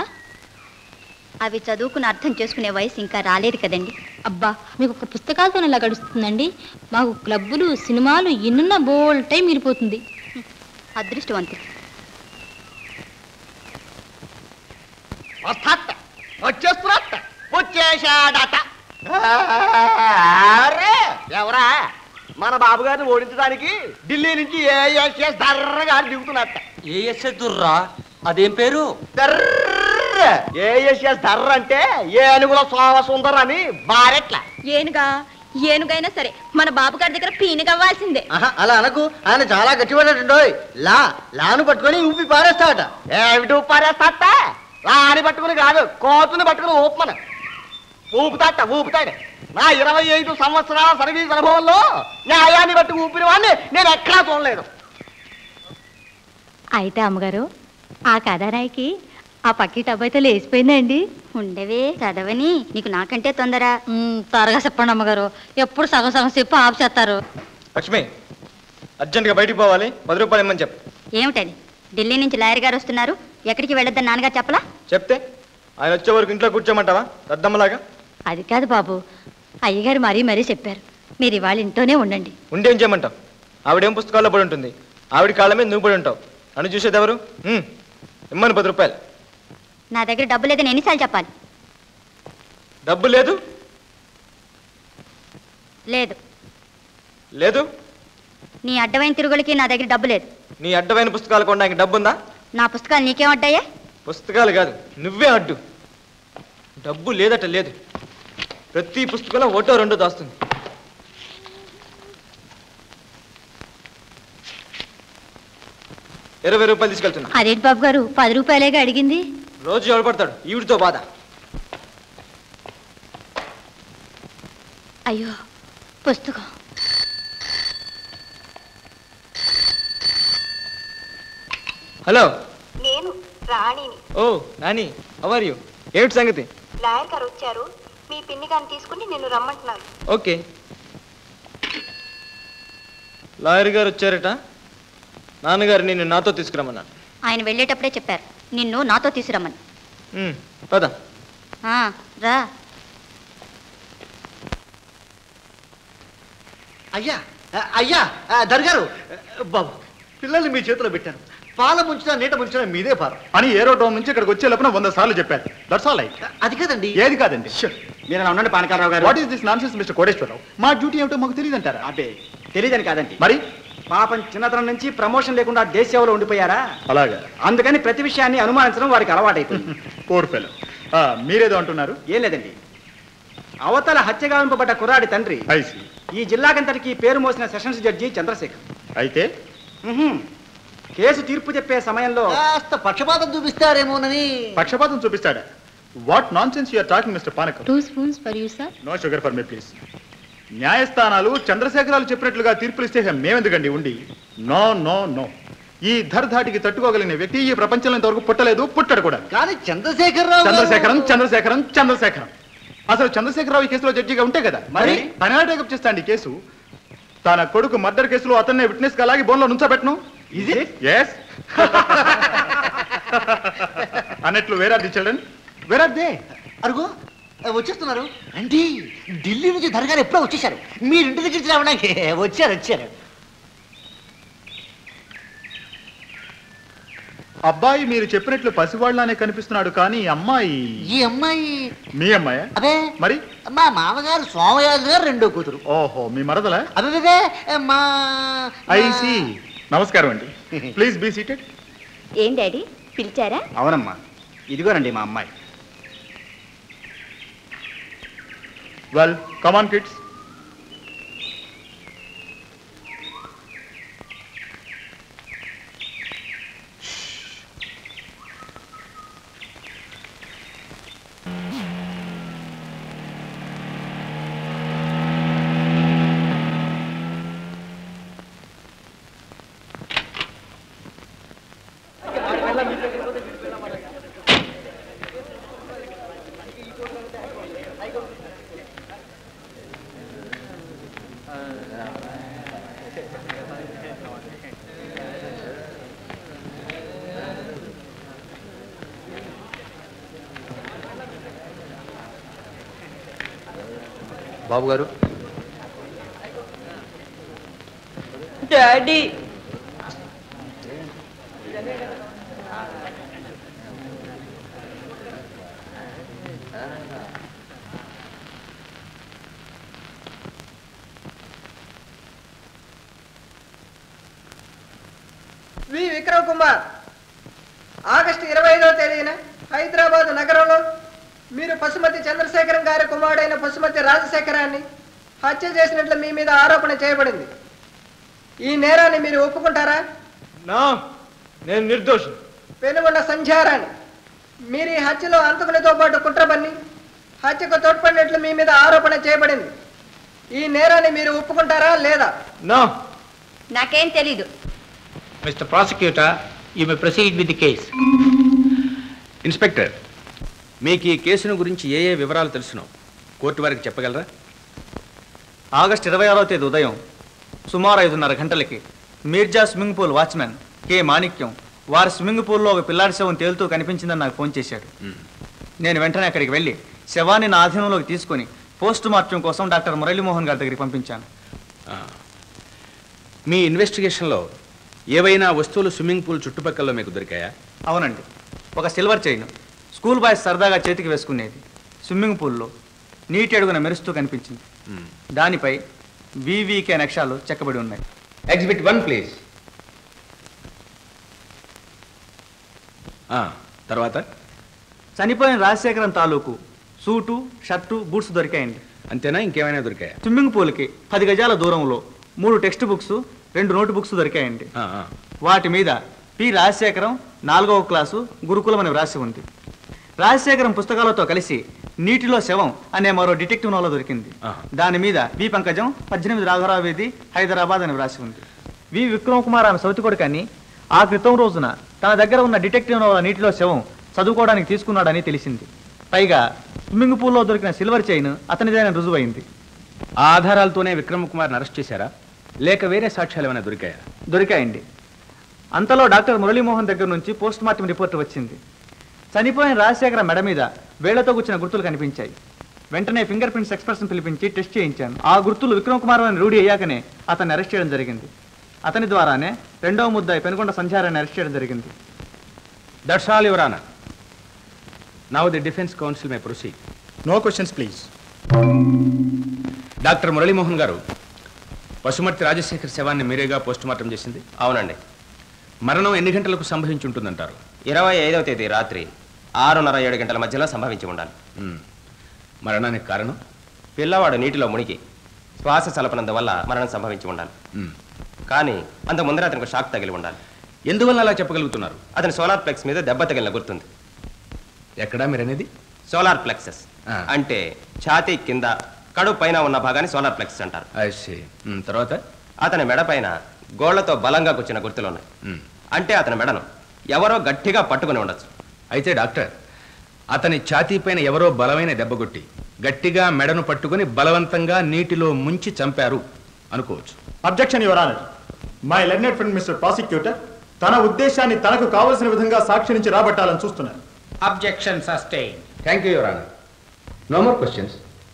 అవి చదువుకుని అర్థం చేసుకునే వయసు ఇంకా రాలేదు కదండి అబ్బా మీకు ఒక పుస్తకాలతో ఎలా గడుస్తుందండి మాకు క్లబ్బులు సినిమాలు ఎన్నున్న బోల్ టైం మిగిలిపోతుంది అదృష్టవంతులు వస్తాత్త వచ్చేస్తున్నట్ట వచ్చేశాడట అరే ఎవరా మన బాబు గారిని ఓడించడానికి ఢిల్లీ నుంచి ఏఎస్ఎస్ ధర్రగా దిగుతున్నట్ట ఏఎస్ఎస్ దుర్రా అదేం పేరు ధర్ర ఏఎస్ఎస్ ధర్ర అంటే ఏనుగుల సోమ సుందర్ అని బారెట్ల ఏనుగా ఏనుగైనా సరే మన బాబు గారి దగ్గర పీనుగవ్వాల్సిందే ఆహా, అలా అనకు ఆయన చాలా గట్టిపడ్డాడు లా లాను పట్టుకొని ఊపి పారేస్తాడట ఏమిటి ఉప్పారేస్తాట లాని పట్టుకుని కాదు కోతుని పట్టుకుని ఊపమన ఊపుతాట ఊపుతాడు నా ఇరవై ఐదు సంవత్సరాల సర్వీస్ అనుభవంలో న్యాయాన్ని బట్టి ఊపిన వాడిని నేను ఎక్కడా చూడలేదు అయితే అమ్మగారు ఆ కథానాయికి ఆ పక్కిటి అబ్బాయితో లేచిపోయిందండి ఉండవే చదవని నీకు నాకంటే తొందర త్వరగా చెప్పండి అమ్మగారు ఎప్పుడు సగం సగం చెప్పి ఆఫ్ చేస్తారు లక్ష్మి అర్జెంటుగా బయటికి పోవాలి పది రూపాయలు ఇమ్మని చెప్పు ఏమిటది ఢిల్లీ నుంచి లాయర్ గారు వస్తున్నారు ఎక్కడికి వెళ్ళొద్దని నాన్నగారు చెప్పలా చెప్తే ఆయన వచ్చే వరకు ఇంట్లో కూర్చోమంటావా రద్దమ్మలాగా అది కాదు బాబు అయ్యగారు మరీ మరీ చెప్పారు మీరు ఇవాళ ఇంట్లోనే ఉండండి ఉండి ఏం చేయమంటావు ఆవిడేం పుస్తకాల్లో పడి ఉంటుంది ఆవిడ కాళ్ళ మీద నువ్వు పడి ఉంటావు నన్ను చూసేది ఎవరు ఉమ్, ఇమ్మని పది రూపాయలు నా దగ్గర డబ్బు లేదని ఎన్నిసార్లు చెప్పాలి డబ్బు లేదు లేదు లేదు నీ అడ్డమైన తిరుగులకి నా దగ్గర డబ్బు లేదు నీ అడ్డమైన పుస్తకాలు కొనడానికి డబ్బు ఉందా నా పుస్తకాలు నీకేం అడ్డాయా పుస్తకాలు కాదు నువ్వే అడ్డు డబ్బు లేదట లేదు ప్రతి పుస్తకంలో ఒకటో రెండో దాస్తుంది ఇరవై రూపాయలు తీసుకెళ్తున్నా అదేంటి బాబు గారు పది రూపాయలేగా అడిగింది రోజు ఎవడపడతాడు ఈవిడితో బాధ అయ్యో పుస్తకం హలో నేను రాణిని ఓ నాని అవర్ యూ ఏమిటి సంగతి లాయర్ గారు వచ్చారు మీ పిన్ని గారిని తీసుకుని నిన్ను రమ్మంటున్నారు ఓకే లాయర్ గారు వచ్చారట నాన్నగారు నిన్ను నాతో తీసుకురమ్మన్నాను ఆయన వెళ్ళేటప్పుడే చెప్పారు నిన్ను నాతో తీసుకురమ్మని ఉమ్, పద ఆ, రా అయ్యా ఆ, అయ్యా ఆ, దర్గారు ఆ, బాబు పిల్లల్ని మీ చేతిలో పెట్టాను పాల ముంచినా నీట ముంచినా మీదే పారం అని ఏరోటోన్ నుంచి ఇక్కడికి వచ్చే లోపల వంద సార్లు చెప్పారు దట్స్ ఆల్ రైట్ అది కదండి ఏది కాదండి మీరు అలా ఉండండి పానకారావు గారు what is this nonsense mister Koteswararao మా డ్యూటీ ఏమిటో మాకు తెలియదు అంటారా అబ్బే తెలియదని కాదండి మరి పాపం చిన్నతనం నుంచి ప్రమోషన్ లేకుండా దేశ సేవలో ఉండిపోయారా అలాగా అందుకని ప్రతి విషయాన్ని అనుమానించడం వారికి అలవాటైపోయింది పోర్ ఫెలో మీరేదో అంటున్నారు ఏం లేదండి అవతల హత్య గావింపబడ్డ కుర్రాడి తండ్రి I see. ఈ జిల్లాకంతటికి పేరు మోసిన సెషన్స్ జడ్జి చంద్రశేఖర్ అయితే ఉహుం. కేసు తీర్పు చెప్పే సమయంలో కాస్త పక్షపాతం చూపిస్తారేమోనని పక్షపాతం చూపిస్తాడా what nonsense you're talking mister Panakam two spoons for you sir no sugar for me please న్యాయస్థానాలు చంద్రశేఖరాలు చెప్పినట్లుగా తీర్పులు ఇస్తే మేమెందుకండి ఉండి నో నో నో ఈ ధర్ధాటికి తట్టుకోగలిగిన వ్యక్తి ఈ ప్రపంచంలో ఇంతవరకు పుట్టలేదు పుట్టడు కూడా కానీ చంద్రశేఖరరావు గారు- చంద్రశేఖరం చంద్రశేఖరం చంద్రశేఖరం అసలు చంద్రశేఖరరావు ఈ కేసులో జడ్జిగా ఉంటే కదా మరి? తన టేకప్ చేస్తాండి ఈ కేసు తన కొడుకు మర్డర్ కేసులో అతన్నే విట్నెస్ గా అలాగే బోన్లో నుంచోబెట్టను ఇది ఎస్ అన్నట్లు where are the children where are they అరుగో ఆ, వచ్చేస్తున్నారు అండి ఢిల్లీ నుంచి దర్గారు ఎప్పుడో వచ్చేసారు మీరు ఇంటి దగ్గర రావడానికి వచ్చారు వచ్చారు అబ్బాయి మీరు చెప్పినట్లు పసివాళ్లానే కనిపిస్తున్నాడు కానీ ఈ అమ్మాయి ఈ అమ్మాయి మీ అమ్మాయా అదే మరి మా మామగారు సోమయాజు గారు రెండో కూతురు ఓహో మీ మరదలా అదే మా ఐసి నమస్కారం అండి ప్లీజ్ బీ సీటెడ్ ఏం డాడీ పిలిచారా అవునమ్మా ఇదిగోనండి మా అమ్మాయి వెల్ కమాన్ కిడ్స్ బాబు గారు daddy V Vikram Kumar August ఇరవై ఐదవ తేదీన హైదరాబాద్ నగరంలో మీరు పశుమతి చంద్రశేఖరం గారి కుమారుడైన పశుమతి రాజశేఖరాన్ని హత్య చేసినట్లు మీ మీద ఆరోపణ చేయబడింది ఈ నేరాన్ని మీరు ఒప్పుకుంటారా నా నేను నిర్దోషి పెనుగొండ సంధ్యారాణి మీరు ఈ హత్యలో అంతకునితో పాటు కుట్రబన్ని హత్యకు తోడ్పడినట్లు మీ మీద ఆరోపణ చేయబడింది ఈ నేరాన్ని మీరు ఒప్పుకుంటారా లేదా నా నాకేం తెలీదు Mr. Prosecutor, you may proceed with the case. Inspector మీకు ఈ కేసును గురించి ఏ ఏ వివరాలు తెలుసునో కోర్టు వారికి చెప్పగలరా ఆగస్టు ఇరవై ఆరో తేదీ ఉదయం సుమారు ఐదున్నర గంటలకి Mirza swimming pool watchman K Manikyam వారి స్విమ్మింగ్ పూల్లో ఒక పిల్లాడి శవం తేలుతూ కనిపించిందని నాకు ఫోన్ చేశాడు నేను వెంటనే అక్కడికి వెళ్ళి శవాన్ని నా ఆధీనంలోకి తీసుకొని పోస్ట్ మార్టం కోసం డాక్టర్ మురళీమోహన్ గారి దగ్గరికి పంపించాను ఆ. మీ ఇన్వెస్టిగేషన్లో ఏవైనా వస్తువులు స్విమ్మింగ్ పూల్ చుట్టుపక్కల మీకు దొరికాయా అవునండి ఒక సిల్వర్ చైన్ స్కూల్ బాయ్స్ సరదాగా చేతికి వేసుకునేది స్విమ్మింగ్ పూల్లో నీటి అడుగున మెరుస్తూ కనిపించింది దానిపై వివికే నక్షాలు చెక్కబడి ఉన్నాయి ఎగ్జిబిట్ వన్ ప్లీజ్ తర్వాత చనిపోయిన రాజశేఖరం తాలూకు సూటు షర్టు బూట్స్ దొరికాయండి అంతేనా ఇంకేమైనా దొరికాయా స్విమ్మింగ్ పూల్కి పది గజాల దూరంలో మూడు టెక్స్ట్ బుక్స్ రెండు నోట్ బుక్స్ దొరికాయండి ఆ, ఆ. వాటి మీద పి రాజశేఖరం నాలుగవ క్లాసు గురుకులం అని వ్రాసి ఉంది రాజశేఖరం పుస్తకాలతో కలిసి నీటిలో శవం అనే మరో డిటెక్టివ్ నవల దొరికింది దాని మీద వి పంకజం పద్దెనిమిది రాఘవరావు వీధి హైదరాబాద్ అని వ్రాసి ఉంది వి విక్రమ్ కుమార్ ఆమె సౌతి కొడుకని ఆ క్రితం రోజున తన దగ్గర ఉన్న డిటెక్టివ్ నవల నీటిలో శవం చదువుకోవడానికి తీసుకున్నాడని తెలిసింది పైగా స్విమ్మింగ్ పూల్లో దొరికిన సిల్వర్ చైన్ అతనిదేనని రుజువైంది ఆ ఆధారాలతోనే విక్రమ్ కుమార్ని అరెస్ట్ చేశారా లేక వేరే సాక్ష్యాలు ఏమైనా దొరికాయా దొరికాయండి అంతలో డాక్టర్ మురళీమోహన్ దగ్గర నుంచి పోస్ట్ మార్టం రిపోర్ట్ వచ్చింది చనిపోయిన రాజశేఖర మెడ మీద వేళ్లతో కూర్చిన గుర్తులు కనిపించాయి వెంటనే ఫింగర్ ప్రింట్స్ ఎక్స్పర్ట్ని పిలిపించి టెస్ట్ చేయించాను ఆ గుర్తులు విక్రమ్ కుమార్ అని రూఢి అయ్యాకనే అతన్ని అరెస్ట్ చేయడం జరిగింది అతని ద్వారానే రెండవ ముద్దాయి పెనుకొండ సంచారాన్ని అరెస్ట్ చేయడం జరిగింది that's all your honour now the defence counsel may proceed no questions please doctor Muralimohan గారు పశుమర్తి రాజశేఖర్ శవాన్ని మీరేగా పోస్ట్ మార్టం చేసింది అవునండి మరణం ఎన్ని గంటలకు సంభవించి ఉంటుందంటారు ఇరవై ఐదవ తేదీ రాత్రి ఆరున్నర ఏడు గంటల మధ్యలో సంభవించి ఉండాలి మ్మ్. మరణానికి కారణం పిల్లవాడు నీటిలో మునిగి శ్వాస చలపనందువల్ల మరణం సంభవించి ఉండాలి మ్మ్. కానీ అంత ముందర అతనికి షాక్ తగిలి ఉండాలి ఎందువల్ల అలా చెప్పగలుగుతున్నారు అతని సోలార్ ప్లెక్స్ మీద దెబ్బ తగిలిన గుర్తుంది ఎక్కడా మీరు అనేది సోలార్ ప్లెక్సెస్ అంటే ఛాతీ కింద కడుపు పైన ఉన్న భాగాన్ని సోలార్ ప్లెక్సెస్ అంటారు తర్వాత అతని మెడ పైన గోళ్లతో బలంగా కూర్చున్న గుర్తులు ఉన్నాయి మ్మ్. అంటే అతని మెడను ఎవరో గట్టిగా పట్టుకుని ఉండొచ్చు అయితే డాక్టర్ అతని ఛాతీ పైన ఎవరో బలమైన దెబ్బ కొట్టి గట్టిగా మెడను పట్టుకుని బలవంతంగా నీటిలో ముంచి చంపారు అనుకోవచ్చు objection your honour my learned friend mister prosecutor తన ఉద్దేశాన్ని తనకు కావలసిన విధంగా సాక్షి నుంచి రాబట్టాలని చూస్తున్నారు objection sustain thank you your honour no more questions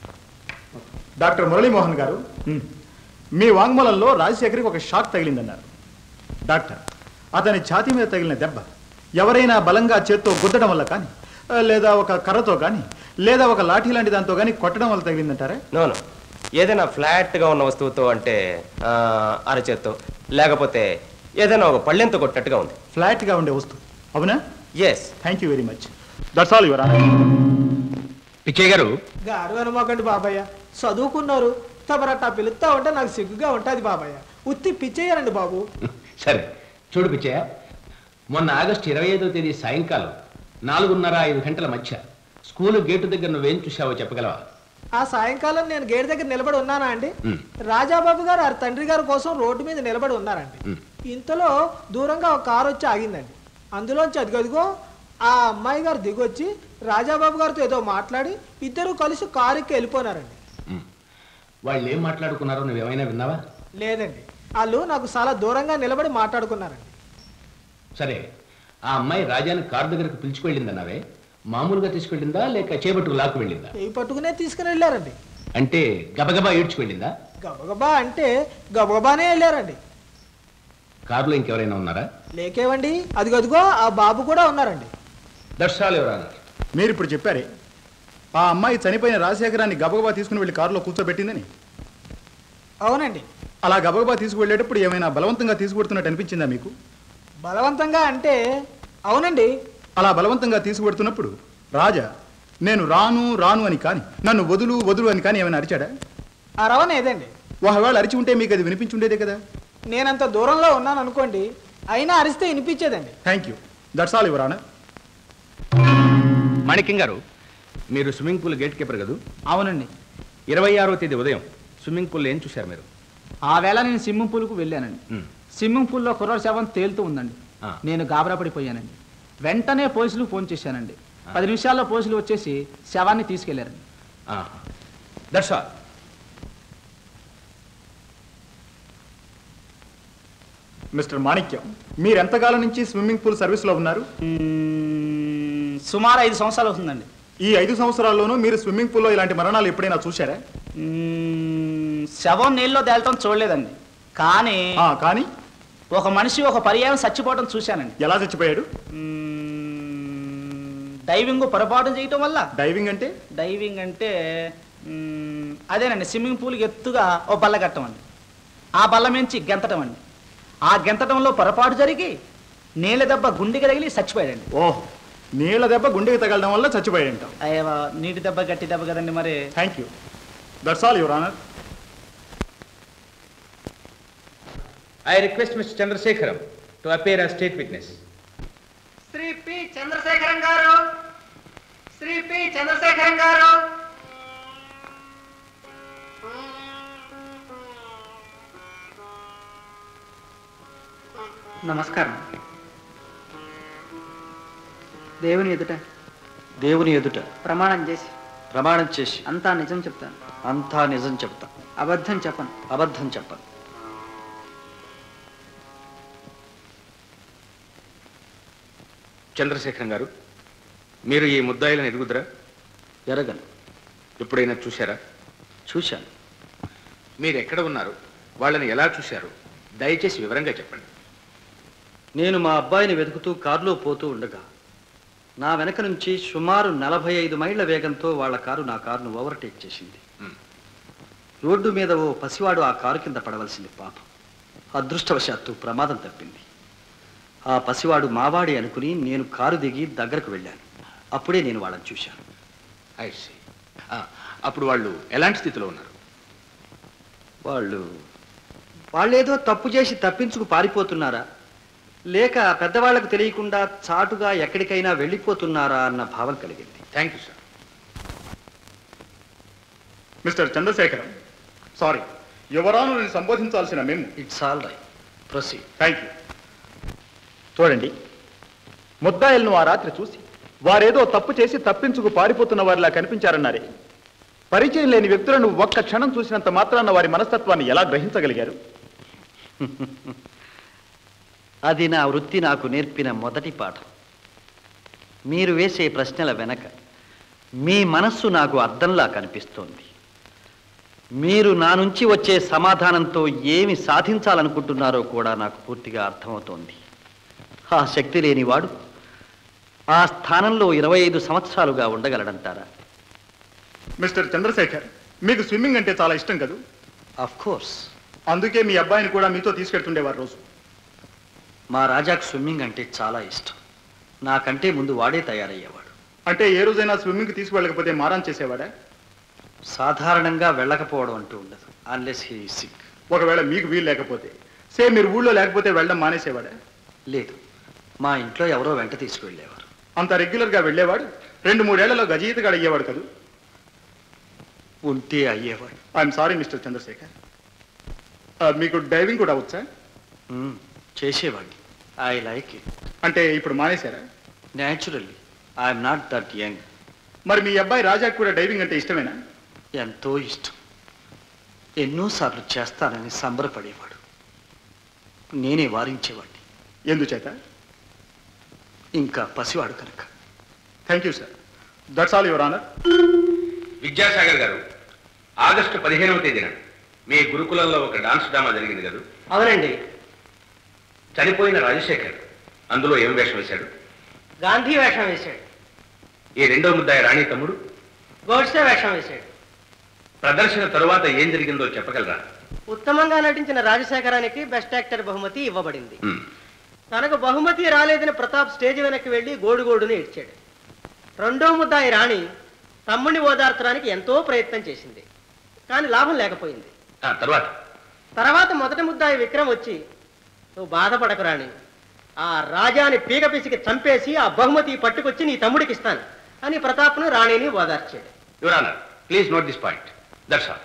doctor Muralimohan గారు మీ వాంగ్మూలంలో రాజశేఖర్కి ఒక షాక్ తగిలిందన్నారు డాక్టర్ అతని ఛాతీ మీద తగిలిన దెబ్బ ఎవరైనా బలంగా చేత్తో గుద్దడం వల్ల కానీ ఆ, లేదా ఒక కర్రతో కానీ లేదా ఒక లాఠీ లాంటి దాంతో కానీ కొట్టడం వల్ల తగిలిందంటారా నోను ఏదైనా ఫ్లాట్గా ఉన్న వస్తువుతో అంటే ఆ, అరచేత్తో లేకపోతే ఏదైనా ఒక పళ్ళెంతో కొట్టినట్టుగా ఉంది ఫ్లాట్గా ఉండే వస్తువు అవునా yes thank you very much that's all your honour Pichaiah garu garu అనమాకండి బాబాయ్య చదువుకున్నారు తమరట్టా పిలుస్తా ఉంటే నాకు సిగ్గుగా ఉంటుంది బాబాయ్య ఉత్తి పిచ్చేయారండి బాబు సరే చూడు పిచ్చయ్య మొన్న ఆగస్టు ఇరవై ఐదో తేదీ సాయంకాలం నాలుగున్నర ఐదు గంటల మధ్య స్కూలు గేటు దగ్గర నువ్వేం చూసావో చెప్పగలవా ఆ సాయంకాలం నేను గేట్ దగ్గర నిలబడి ఉన్నానా అండి మ్. రాజాబాబు గారు వారి తండ్రి గారి కోసం రోడ్డు మీద నిలబడి ఉన్నారండి మ్. ఇంతలో దూరంగా ఒక కారు వచ్చి ఆగిందండి అందులోంచి అదిగదిగో ఆ అమ్మాయి గారు దిగొచ్చి రాజాబాబు గారితో ఏదో మాట్లాడి ఇద్దరు కలిసి కారు ఎక్కి వెళ్ళిపోయినారండి వాళ్ళు ఏం మాట్లాడుకున్నారో నువ్వేమైనా విన్నావా లేదండి వాళ్ళు నాకు చాలా దూరంగా నిలబడి మాట్లాడుకున్నారండి సరే ఆ అమ్మాయి రాజాని కారు దగ్గరకు పిలుచుకెళ్ళిందన్నావే మామూలుగా తీసుకెళ్ళిందా లేక చేపట్టుకు లాక్కు వెళ్ళిందా చేయి పట్టుకునే తీసుకుని వెళ్ళారండి అంటే గబగబా ఈడ్చుకెళ్ళిందా గబగబా అంటే గబగబానే వెళ్ళారండి కారులో ఇంకెవరైనా ఉన్నారా లేకేవండి అదిగదిగో ఆ బాబు కూడా ఉన్నారండి దర్శాలు ఎవరన్నా మీరు ఇప్పుడు చెప్పారే ఆ అమ్మాయి చనిపోయిన రాజశేఖరాన్ని గబగబా తీసుకుని వెళ్ళి కారులో కూర్చోబెట్టిందని అవునండి అలా గబగబా తీసుకువెళ్ళేటప్పుడు ఏమైనా బలవంతంగా తీసుకువెడుతున్నట్టు అనిపించిందా మీకు బలవంతంగా అంటే అవునండి అలా బలవంతంగా తీసుకువెడుతున్నప్పుడు రాజా నేను రాను రాను అని కానీ నన్ను వదులు వదులు అని కానీ ఏమైనా అరిచాడా అరవనేదండి ఒకవేళ అరిచి ఉంటే మీకు అది వినిపించుండేదే కదా నేనంత దూరంలో ఉన్నాను అనుకోండి అయినా అరిస్తే వినిపించేదండి thank you that's all your honour Manikyam garu మీరు స్విమ్మింగ్ పూల్ గేట్ కీపర్ కదా అవునండి ఇరవై ఆరో తేదీ ఉదయం స్విమ్మింగ్ పూల్ ఏం చూశారు మీరు ఆ వేళ నేను స్విమ్మింగ్ పూల్కు వెళ్ళానండి మ్. స్విమ్మింగ్ పూల్లో కుర్రాడు శవం తేలుతూ ఉందండి ఆ. నేను గాబరా పడిపోయానండి వెంటనే పోలీసులకు ఫోన్ చేశానండి పది నిమిషాల్లో పోలీసులు వచ్చేసి శవాన్ని తీసుకెళ్లారండి దట్స్ ఆల్ మిస్టర్ మాణిక్యం మీరు ఎంతకాలం నుంచి స్విమ్మింగ్ పూల్ సర్వీస్లో ఉన్నారు సుమారు ఐదు సంవత్సరాలు అవుతుందండి ఈ ఐదు సంవత్సరాల్లోనూ మీరు స్విమ్మింగ్ పూల్లో ఇలాంటి మరణాలు ఎప్పుడైనా చూశారా మ్మ్, శవం నీళ్ళలో తేలటం చూడలేదండి కానీ ఆ, కానీ ఒక మనిషి ఒక పర్యాయం చచ్చిపోవడం చూశానండి ఎలా చచ్చిపోయాడు డైవింగ్ పొరపాటు చేయటం వల్ల డైవింగ్ అంటే డైవింగ్ అంటే మ్మ్, అదేనండి స్విమ్మింగ్ పూల్కి ఎత్తుగా ఓ బల్ల కట్టం అండి ఆ బల్ల మించి గెంతటం అండి ఆ గెంతటంలో పొరపాటు జరిగి నీళ్ళ దెబ్బ గుండెకి తగిలి చచ్చిపోయాడండి ఓహ్ నీళ్ళ దెబ్బ గుండెకి తగలడం వల్ల చచ్చిపోయాడంట అయ్యో నీటి దెబ్బ గట్టి దెబ్బ కదండి మరి thank you that's all your honour I request Mr Chandrasekharam to appear a state witness Shri P Chandrasekharam garu Shri P Chandrasekharam గారు నమస్కారం దేవుని ఎదుట దేవుని ఎదుట ప్రమాణం చేసి ప్రమాణం చేసి అంతా నిజం చెప్తాను అంతా నిజం చెప్తా అబద్ధం చెప్పను అబద్ధం చెప్పను చంద్రశేఖరం గారు మీరు ఈ ముద్దాయిలను ఎరుగుదరా ఎరగను ఎప్పుడైనా చూశారా చూశాను మీరు ఎక్కడ ఉన్నారు వాళ్ళని ఎలా చూశారు దయచేసి వివరంగా చెప్పండి నేను మా అబ్బాయిని వెతుకుతూ కారులో పోతూ ఉండగా నా వెనక నుంచి సుమారు నలభై ఐదు మైళ్ళ వేగంతో వాళ్ళ కారు నా కారును ఓవర్టేక్ చేసింది రోడ్డు మీద ఓ పసివాడు ఆ కారు కింద పడవలసింది పాపం అదృష్టవశాత్తు ప్రమాదం తప్పింది ఆ పసివాడు మావాడి అనుకుని నేను కారు దిగి దగ్గరకు వెళ్ళాను అప్పుడే నేను వాళ్ళని చూశాను ఐ సీ అప్పుడు వాళ్ళు ఎలాంటి స్థితిలో ఉన్నారు వాళ్ళు వాళ్ళేదో తప్పు చేసి తప్పించుకు పారిపోతున్నారా లేక పెద్దవాళ్లకు తెలియకుండా చాటుగా ఎక్కడికైనా వెళ్ళిపోతున్నారా అన్న భావం కలిగింది thank you sir Mr Chandrasekharam sorry your honour నేను సంబోధించాల్సిన మేము it's all right proceed thank you చూడండి ముద్దాయిలను ఆ రాత్రి చూసి వారేదో తప్పు చేసి తప్పించుకు పారిపోతున్న వారిలా కనిపించారన్నారే పరిచయం లేని వ్యక్తులను ఒక్క క్షణం చూసినంత మాత్రాన వారి మనస్తత్వాన్ని ఎలా గ్రహించగలిగారు అది నా వృత్తి నాకు నేర్పిన మొదటి పాఠం మీరు వేసే ప్రశ్నల వెనక మీ మనస్సు నాకు అద్దంలా కనిపిస్తోంది మీరు నా నుంచి వచ్చే సమాధానంతో ఏమి సాధించాలనుకుంటున్నారో కూడా నాకు పూర్తిగా అర్థమవుతోంది ఆ శక్తి లేనివాడు ఆ స్థానంలో ఇరవై ఐదు సంవత్సరాలుగా ఉండగలడంటారా మిస్టర్ చంద్రశేఖర్ మీకు స్విమ్మింగ్ అంటే చాలా ఇష్టం కదూ ఆఫ్ కోర్స్ అందుకే మీ అబ్బాయిని కూడా మీతో తీసుకెళ్తుండేవారు రోజు మా రాజాకు స్విమ్మింగ్ అంటే చాలా ఇష్టం నాకంటే ముందు వాడే తయారయ్యేవాడు అంటే ఏ రోజైనా స్విమ్మింగ్ తీసుకువెళ్ళకపోతే మారాన్ చేసేవాడా సాధారణంగా వెళ్ళకపోవడం అంటూ ఉండదు అన్లెస్ హీ సిక్ ఒకవేళ మీకు వీలు లేకపోతే సే మీరు ఊళ్ళో లేకపోతే వెళ్ళడం మానేసేవాడా లేదు మా ఇంట్లో ఎవరో వెంట తీసుకువెళ్ళేవారు అంత రెగ్యులర్గా వెళ్ళేవాడు రెండు మూడేళ్లలో గజయితగాడు అయ్యేవాడు కదూ ఉంటే అయ్యేవాడు ఐఎమ్ సారీ మిస్టర్ చంద్రశేఖర్ ఆ, మీకు డైవింగ్ కూడా వచ్చా మ్మ్, చేసేవాడిని ఐ లైక్ ఇట్ అంటే ఇప్పుడు మానేశారా naturally I'm not that young మరి మీ అబ్బాయి రాజాకు కూడా డైవింగ్ అంటే ఇష్టమేనా ఎంతో ఇష్టం ఎన్నోసార్లు చేస్తానని సంబరపడేవాడు నేనే వారించేవాడిని ఎందుచేత ఇంకా పసివాడు కనుక thank you sir that's all your honour Vidyasagar garu August పదిహేనవ తేదీన మీ గురుకులంలో ఒక డాన్స్ డ్రామా జరిగింది కదా అవునండి చనిపోయిన రాజశేఖర్ అందులో ఏం వేషం వేశాడు గాంధీ వేషం వేశాడు ఈ రెండో ముద్దాయి రాణి తమ్ముడు గోడ్సే వేషం వేశాడు ప్రదర్శన తరువాత ఏం జరిగిందో చెప్పగలరా ఉత్తమంగా నటించిన రాజశేఖరానికి బెస్ట్ యాక్టర్ బహుమతి ఇవ్వబడింది మ్మ్. తనకు బహుమతి రాలేదని ప్రతాప్ స్టేజ్ వెనక్కి వెళ్లి గోడుగోడుని ఇడ్చాడు రెండో ముద్దాయి రాణి తమ్ముడిని ఓదార్చడానికి ఎంతో ప్రయత్నం చేసింది కానీ లాభం లేకపోయింది ఆ తర్వాత తర్వాత మొదటి ముద్దాయి విక్రమ్ వచ్చి నువ్వు బాధపడకు రాణి ఆ రాజాని పీక పిసికి చంపేసి ఆ బహుమతి పట్టుకొచ్చి నీ తమ్ముడికి ఇస్తాను అని ప్రతాప్ను రాణిని ఓదార్చాడు your honour please note this point that's all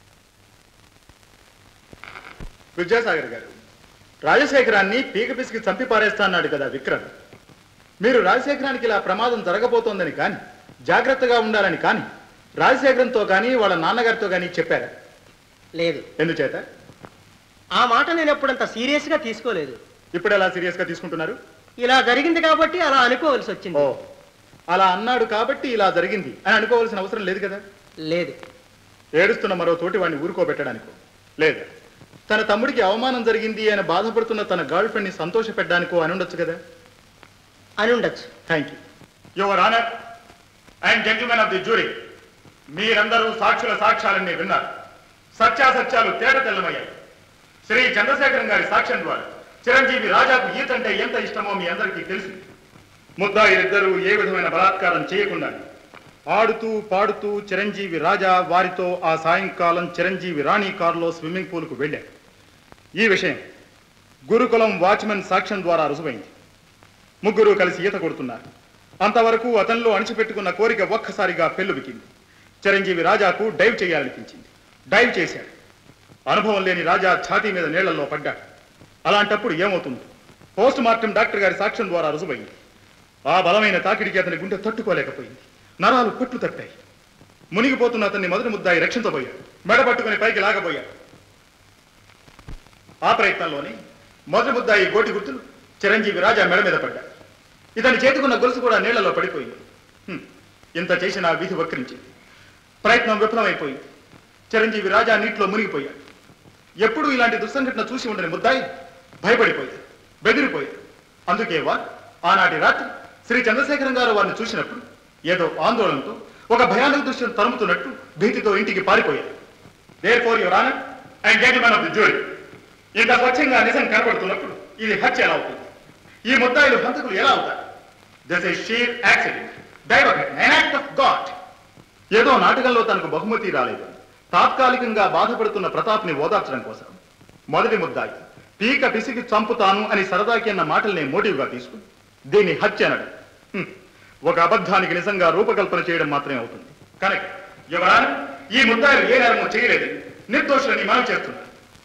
Vidyasagar garu రాజశేఖరాన్ని పీక పిసికి చంపి పారేస్తా అన్నాడు కదా విక్రమ్ మీరు రాజశేఖరానికి ఇలా ప్రమాదం జరగబోతోందని కానీ జాగ్రత్తగా ఉండాలని కానీ రాజశేఖరంతో కానీ వాళ్ళ నాన్నగారితో కానీ చెప్పారా లేదు ఎందుచేత ఆ మాట నేను ఎప్పుడంత సీరియస్గా తీసుకోలేదు ఇప్పుడు ఎలా సీరియస్ గా తీసుకుంటున్నారు ఇలా జరిగింది కాబట్టి అలా అనుకోవలసి వచ్చింది ఓ అలా అన్నాడు కాబట్టి ఇలా జరిగింది అని అనుకోవాల్సిన అవసరం లేదు కదా లేదు ఏడుస్తున్న మరో తోటి వాడిని ఊరుకోబెట్టడానికో లేదు తన తమ్ముడికి అవమానం జరిగింది అని బాధపడుతున్న తన గర్ల్ ఫ్రెండ్ని సంతోషపెట్టడానికో అని ఉండొచ్చు కదా అని ఉండొచ్చు thank you your honour and gentlemen of the jury మీరందరూ సాక్షుల సాక్ష్యాలన్నీ విన్నారు సత్యాసత్యాలు తేట తెల్లమయ్యాయి శ్రీ చంద్రశేఖరం గారి సాక్ష్యం ద్వారా చిరంజీవి రాజాకు ఈత అంటే ఎంత ఇష్టమో మీ అందరికీ తెలుసు ముద్దాయిలిద్దరూ ఏ విధమైన బలాత్కారం చేయకుండా ఆడుతూ పాడుతూ చిరంజీవి రాజా వారితో ఆ సాయంకాలం చిరంజీవి రాణి కారులో స్విమ్మింగ్ పూల్కు వెళ్ళాడు ఈ విషయం గురుకులం వాచ్మెన్ సాక్ష్యం ద్వారా రుజువైంది ముగ్గురు కలిసి ఈత కొడుతున్నారు అంతవరకు అతనిలో అణిచిపెట్టుకున్న కోరిక ఒక్కసారిగా పెళ్ళుబికింది చిరంజీవి రాజాకు డైవ్ చేయాలనిపించింది డైవ్ చేశాడు అనుభవం లేని రాజా ఛాతీ మీద నీళ్లలో పడ్డాడు అలాంటప్పుడు ఏమవుతుంది పోస్ట్ మార్టం డాక్టర్ గారి సాక్ష్యం ద్వారా రుజువైంది ఆ బలమైన తాకిడికి అతని గుండె తట్టుకోలేకపోయింది నరాలు పట్లు తట్టాయి మునిగిపోతున్న అతన్ని మొదటి ముద్దాయి రక్షించబోయాడు మెడ పట్టుకుని పైకి లాగబోయాడు ఆ ప్రయత్నంలోనే మొదటి ముద్దాయి గోటి గుర్తులు చిరంజీవి రాజా మెడ మీద పడ్డాడు ఇతని చేతికున్న గొలుసు కూడా నీళ్లలో పడిపోయింది హ్మ్. ఇంత చేసిన ఆ విధి వక్రించింది ప్రయత్నం విఫలమైపోయింది చిరంజీవి రాజా నీటిలో మునిగిపోయాడు ఎప్పుడు ఇలాంటి దుస్సంఘటన చూసి ఉండని ముద్దాయి భయపడిపోయాడు బెదిరిపోయాడు అందుకే వారు ఆనాటి రాత్రి శ్రీ చంద్రశేఖరం గారు వారిని చూసినప్పుడు ఏదో ఆందోళనతో ఒక భయానక దృశ్యం తరుముతున్నట్టు భీతితో ఇంటికి పారిపోయారు therefore your honour and gentlemen of the jury ఇంత స్వచ్ఛంగా నిజం కనబడుతున్నప్పుడు ఇది హత్య ఎలా అవుతుంది ఈ ముద్దాయిలు హంతకులు ఎలా అవుతారు దిస్ ఇస్ షీర్ యాక్సిడెంట్ దైవఘటన an act of గాడ్ ఏదో నాటకంలో తనకు బహుమతి రాలేదు తాత్కాలికంగా బాధపడుతున్న ప్రతాప్ని ఓదార్చడం కోసం మొదటి ముద్దాయి పీక పిసికి చంపుతాను అని సరదాకి అన్న మాటల్ని మోటివ్గా తీసుకుని దీన్ని హత్య అనడం హ్మ్. ఒక అబద్ధానికి నిజంగా రూపకల్పన చేయడం మాత్రమే అవుతుంది కనుక ఎవరాను ఈ ముద్దాయిలు ఏ నేరము చేయలేదు నిర్దోషులని మనం చేస్తున్నారు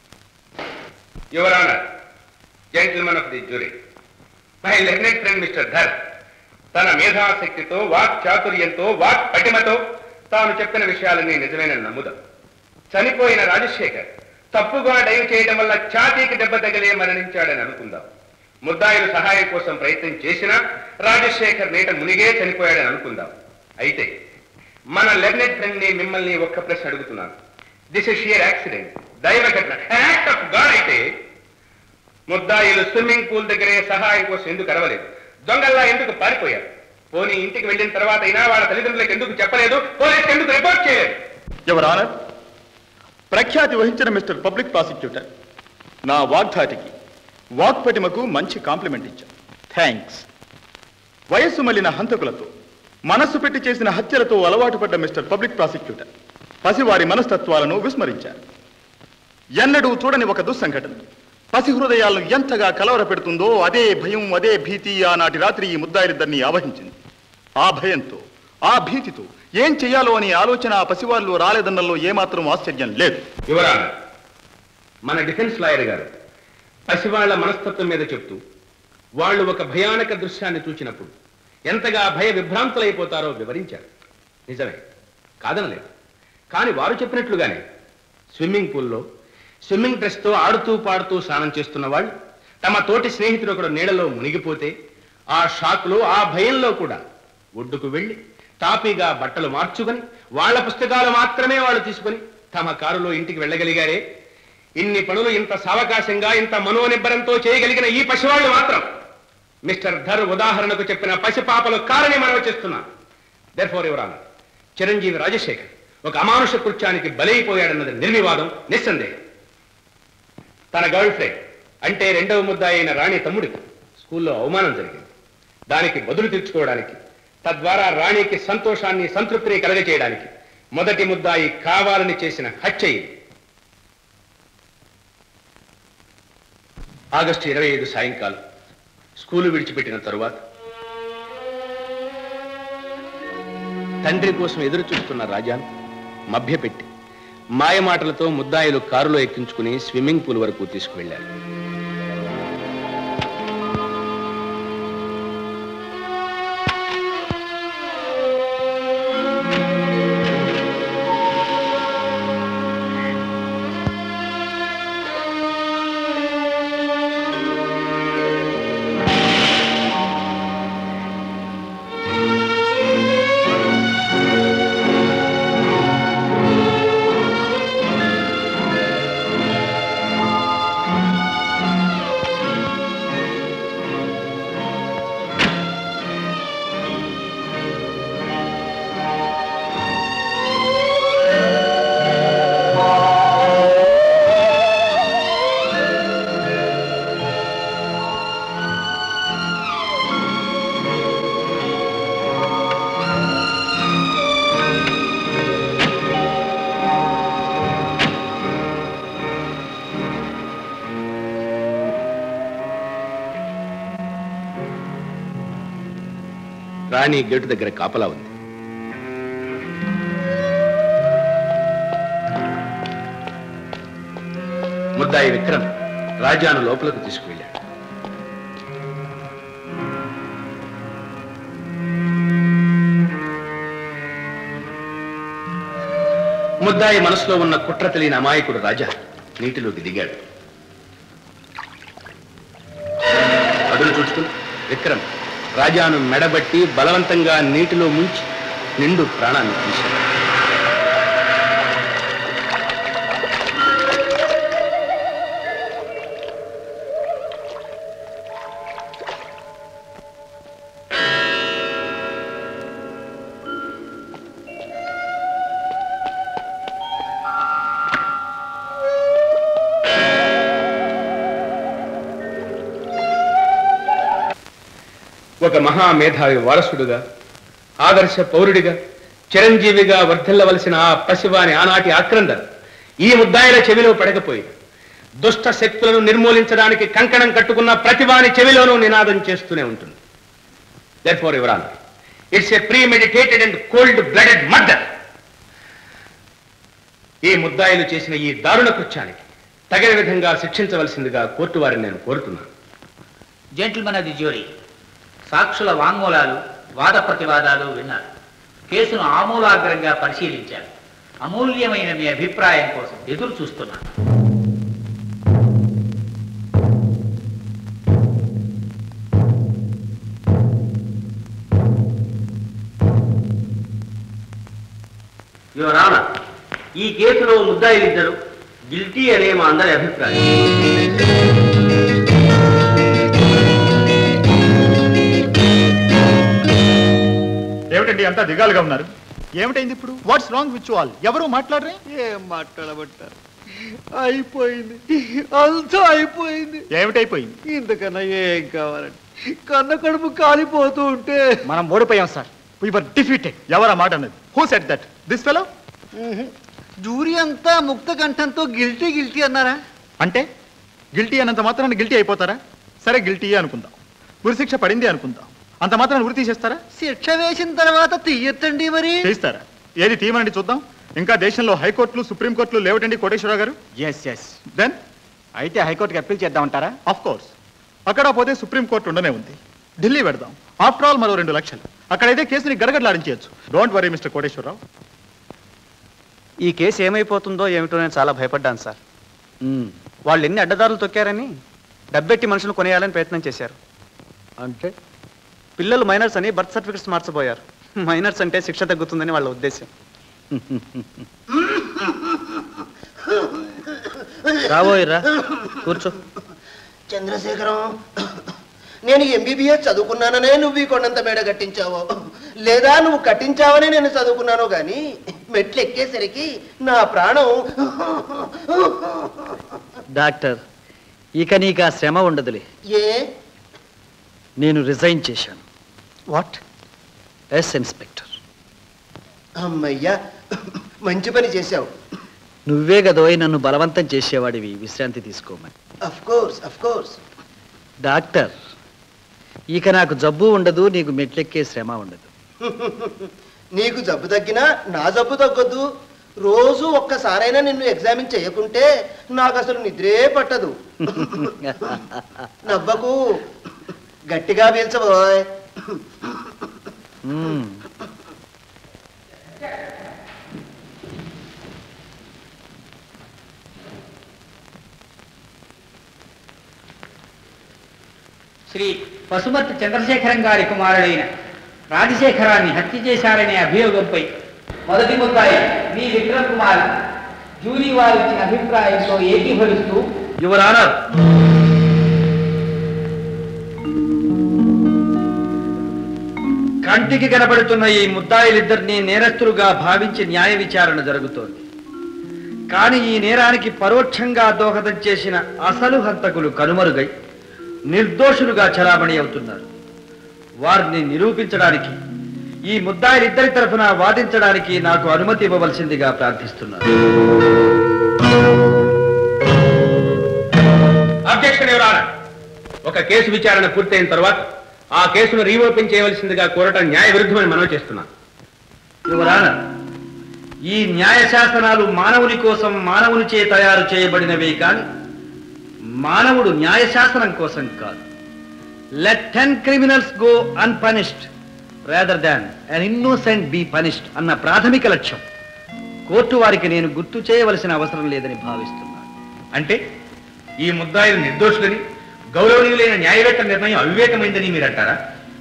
your honour gentlemen of the jury my learned friend Mr Dhar తన మేధాశక్తితో వాక్ చాతుర్యంతో వాక్ పటిమతో తాను చెప్పిన విషయాలన్నీ నిజమేనని నమ్ముదాం చనిపోయిన రాజశేఖర్ తప్పుగా డైవ్ చేయడం వల్ల ఛాతీకి దెబ్బ తగిలే మరణించాడని అనుకుందాం ముద్దాయిలు సహాయం కోసం ప్రయత్నం చేసినా రాజశేఖర్ నీట మునిగే చనిపోయాడని అనుకుందాం అయితే మన లెర్నెడ్ ఫ్రెండ్ ని మిమ్మల్ని ఒక్క ప్రశ్న అడుగుతున్నాను దిస్ ఇస్ షియర్ యాక్సిడెంట్ దైవ ఘటన యాక్ట్ ఆఫ్ గాడ్ అయితే ముద్దాయిలు స్విమ్మింగ్ పూల్ దగ్గరే సహాయం కోసం ఎందుకు అరవలేదు దొంగల్లా ఎందుకు పారిపోయారు పోనీ ఇంటికి వెళ్ళిన తర్వాత అయినా వాళ్ళ తల్లిదండ్రులకు ఎందుకు చెప్పలేదు పోలీసుకి ఎందుకు రిపోర్ట్ చేయలేదు ఎవర్ ఆనర్ ప్రఖ్యాతి వహించిన మిస్టర్ పబ్లిక్ ప్రాసిక్యూటర్ నా వాగ్ధాటికి వాక్పటిమకు మంచి కాంప్లిమెంట్ ఇచ్చారు థ్యాంక్స్ వయస్సు మళ్ళిన హంతకులతో మనస్సు పెట్టి చేసిన హత్యలతో అలవాటు పడ్డ మిస్టర్ పబ్లిక్ ప్రాసిక్యూటర్ పసివారి మనస్తత్వాలను విస్మరించారు ఎన్నడూ చూడని ఒక దుస్సంఘటన పసి హృదయాలను ఎంతగా కలవర పెడుతుందో అదే భయం అదే భీతి ఆనాటి రాత్రి ఈ ముద్దాయిలిద్దరిని ఆవహించింది ఆ భయంతో ఆ భీతితో ఏం చెయ్యాలో అని ఆలోచన ఆ పసివాళ్ళు రాలేదన్నలో ఏమాత్రం ఆశ్చర్యం లేదు యువరాన మన డిఫెన్స్ లాయర్ గారు పసివాళ్ల మనస్తత్వం మీద చెప్తూ వాళ్ళు ఒక భయానక దృశ్యాన్ని చూచినప్పుడు ఎంతగా భయ విభ్రాంతులైపోతారో వివరించారు నిజమే కాదనలేదు కానీ వారు చెప్పినట్లుగానే స్విమ్మింగ్ పూల్లో స్విమ్మింగ్ డ్రెస్తో ఆడుతూ పాడుతూ స్నానం చేస్తున్న వాళ్ళు తమ తోటి స్నేహితుడు ఒకడు నీడలో మునిగిపోతే ఆ షాక్లో ఆ భయంలో కూడా ఒడ్డుకు వెళ్ళి తాపీగా బట్టలు మార్చుకొని వాళ్ళ పుస్తకాలు మాత్రమే వాళ్ళు తీసుకొని తమ కారులో ఇంటికి వెళ్ళగలిగారే ఇన్ని పనులు ఇంత సావకాశంగా ఇంత మనోనిబ్బరంతో చేయగలిగిన ఈ పసివాళ్ళు మాత్రం మిస్టర్ ధర్ ఉదాహరణకు చెప్పిన పసిపాపలు కారని మనవి చేస్తున్నాను దెర్ఫోర్ ఎవరాన చిరంజీవి రాజశేఖర్ ఒక అమానుష కృత్యానికి బలైపోయాడన్నది నిర్వివాదం నిస్సందేహం తన గర్ల్ ఫ్రెండ్ అంటే రెండవ ముద్ద అయిన రాణి తమ్ముడికి స్కూల్లో అవమానం జరిగింది దానికి బదులు తీర్చుకోవడానికి తద్వారా రాణికి సంతోషాన్ని సంతృప్తిని కలగచేయడానికి మొదటి ముద్దాయి కావాలని చేసిన హత్య ఇది ఆగస్టు ఇరవై ఐదు సాయంకాలం స్కూలు విడిచిపెట్టిన తరువాత తండ్రి కోసం ఎదురు చూస్తున్న రాజాను మభ్యపెట్టి మాయమాటలతో ముద్దాయిలు కారులో ఎక్కించుకుని స్విమ్మింగ్ పూల్ వరకు తీసుకువెళ్లారు రాణి గేటు దగ్గర కాపలా ఉంది ముద్దాయి విక్రమ్ రాజాను లోపలకు తీసుకువెళ్ళాడు ముద్దాయి మనసులో ఉన్న కుట్ర తెలియని అమాయకుడు రాజా నీటిలోకి దిగాడు అదును చూస్తూ విక్రమ్ రాజాను మెడబట్టి బలవంతంగా నీటిలో ముంచి నిండు ప్రాణాన్ని తీశాడు ఒక మహామేధావి వారసుడుగా ఆదర్శ పౌరుడిగా చిరంజీవిగా వర్ధిల్లవలసిన ఆ పసివాని ఆనాటి ఆక్రంద ఈ ముద్దాయిల చెవిలో పడకపోయింది దుష్ట శక్తులను నిర్మూలించడానికి కంకణం కట్టుకున్న ప్రతివాని చెవిలోనూ నినాదం చేస్తూనే ఉంటుంది therefore your honour it's a premeditated and cold blooded murder ఈ ముద్దాయిలు చేసిన ఈ దారుణ కృత్యానికి తగిన విధంగా శిక్షించవలసిందిగా కోర్టు వారిని నేను కోరుతున్నాను జెంటిల్మెన్ అది జ్యూరీ సాక్షుల వాంగ్మూలాలు వాద ప్రతివాదాలు విన్నారు కేసును ఆమూలాగ్రంగా పరిశీలించారు అమూల్యమైన మీ అభిప్రాయం కోసం ఎదురు చూస్తున్నాను యువర్ ఆనర్ ఈ కేసులో ముద్దాయిలిద్దరు గిల్టీ అనే మా అందరి అభిప్రాయం ఏమిటండి అంతా దిగాలుగా ఉన్నారు ఏమిటైంది ఇప్పుడు వాట్స్ రాంగ్ విత్ ఆల్ ఎవరు మాట్లాడరే ఏం మాట్లాడబట్టారు అయిపోయింది అంతా అయిపోయింది ఏమిటైపోయింది ఇంతకన్నా ఏం కావాలండి కన్న కడుపు కాలిపోతూ ఉంటే మనం ఓడిపోయాం సార్ వి వర్ డిఫీటెడ్ ఎవరా మాట అన్నది who said that this fellow jury అంతా ముక్త కంఠంతో గిల్టీ గిల్టీ అన్నారా అంటే గిల్టీ అన్నంత మాత్రాన్ని గిల్టీ అయిపోతారా సరే గిల్టీ అనుకుందాం ఉరిశిక్ష పడింది అనుకుందాం అంత మాత్రాన్ని ఉరి తీసేస్తారా శిక్ష వేసిన తర్వాత తీయొద్దండి మరి చేస్తారా ఏది తీయమనండి చూద్దాం ఇంకా దేశంలో హైకోర్టులు సుప్రీంకోర్టులు లేవటండి కోటేశ్వరరావు గారు ఎస్ ఎస్ దెన్ అయితే హైకోర్టుకి అప్పీల్ చేద్దామంటారా ఆఫ్ కోర్స్ అక్కడ పోతే సుప్రీంకోర్టు ఉండనే ఉంది ఢిల్లీ పెడదాం ఆఫ్టర్ ఆల్ మరో రెండు లక్షలు అక్కడైతే కేసుని గడగడలాడించవచ్చు డోంట్ వరీ మిస్టర్ కోటేశ్వరరావు ఈ కేసు ఏమైపోతుందో ఏమిటో నేను చాలా భయపడ్డాను సార్ వాళ్ళు ఎన్ని అడ్డదారులు తొక్కారని డబ్బెట్టి మనుషులు కొనేయాలని ప్రయత్నం చేశారు అంటే పిల్లలు మైనర్స్ అని బర్త్ సర్టిఫికెట్స్ మార్చబోయారు మైనర్స్ అంటే శిక్ష తగ్గుతుందని వాళ్ళ ఉద్దేశం రాబోయరా కూర్చో చంద్రశేఖరం నేను ఎంబీబీఎస్ చదువుకున్నాననే నువ్వు ఈ కొండంత మేడ కట్టించావో లేదా నువ్వు కట్టించావనే నేను చదువుకున్నాను గాని మెట్లు ఎక్కేసరికి నా ప్రాణం డాక్టర్ ఇక నీకు ఆ శ్రమ ఉండదులే ఏ నేను రిజైన్ చేశాను వాట్ ఎస్ ఇన్స్పెక్టర్ అమ్మయ్యా మంచి పని చేశావు నువ్వే గదోయ్ నన్ను బలవంతం చేసేవాడివి విశ్రాంతి తీసుకోమని of course of course doctor ఇక నాకు జబ్బు ఉండదు నీకు మెట్లెక్కే శ్రమ ఉండదు నీకు జబ్బు తగ్గినా నా జబ్బు తగ్గొద్దు రోజు ఒక్కసారైనా నిన్ను ఎగ్జామిన్ చేయకుంటే నాకు అసలు నిద్రే పట్టదు నవ్వకు గట్టిగా పీల్చబోయ్ మ్మ్. శ్రీ పశుమతి చంద్రశేఖరం గారి కుమారుడైన రాజశేఖరాన్ని హత్య చేశారనే అభియోగంపై మొదటి ముద్దాయి మీ విక్రమ్ కుమార్ జూరీ వారు ఇచ్చిన అభిప్రాయంతో ఏకీభవిస్తూ యువర్ ఆనర్ కంటికి కనబడుతున్న ఈ ముద్దాయిలిద్దరిని నేరస్తులుగా భావించి న్యాయ విచారణ జరుగుతోంది కానీ ఈ నేరానికి పరోక్షంగా దోహదం చేసిన అసలు హంతకులు కనుమరుగై నిర్దోషులుగా చలామణి అవుతున్నారు వారిని నిరూపించడానికి ఈ ముద్దాయిలిద్దరి తరఫున వాదించడానికి నాకు అనుమతి ఇవ్వవలసిందిగా ప్రార్థిస్తున్నాను అబ్జెక్షన్ ఎవరానా ఒక కేసు విచారణ పూర్తయిన తర్వాత ఆ కేసును రీఓపెన్ చేయవలసిందిగా కోరటం న్యాయ విరుద్ధమని మనవి చేస్తున్నాను యువరాన ఈ న్యాయ శాసనాలు మానవుని కోసం మానవునిచే తయారు చేయబడినవే కాని మానవుడు న్యాయ శాసనం కోసం కాదు let ten criminals go unpunished rather than an innocent be punished అన్న ప్రాథమిక లక్ష్యం కోర్టు వారికి నేను గుర్తు చేయవలసిన అవసరం లేదని భావిస్తున్నాను అంటే ఈ ముద్దాయిలు నిర్దోషులని గౌరవనీయులైన న్యాయవేత్త నిర్ణయం అవివేకమైందని మీరు అంటారా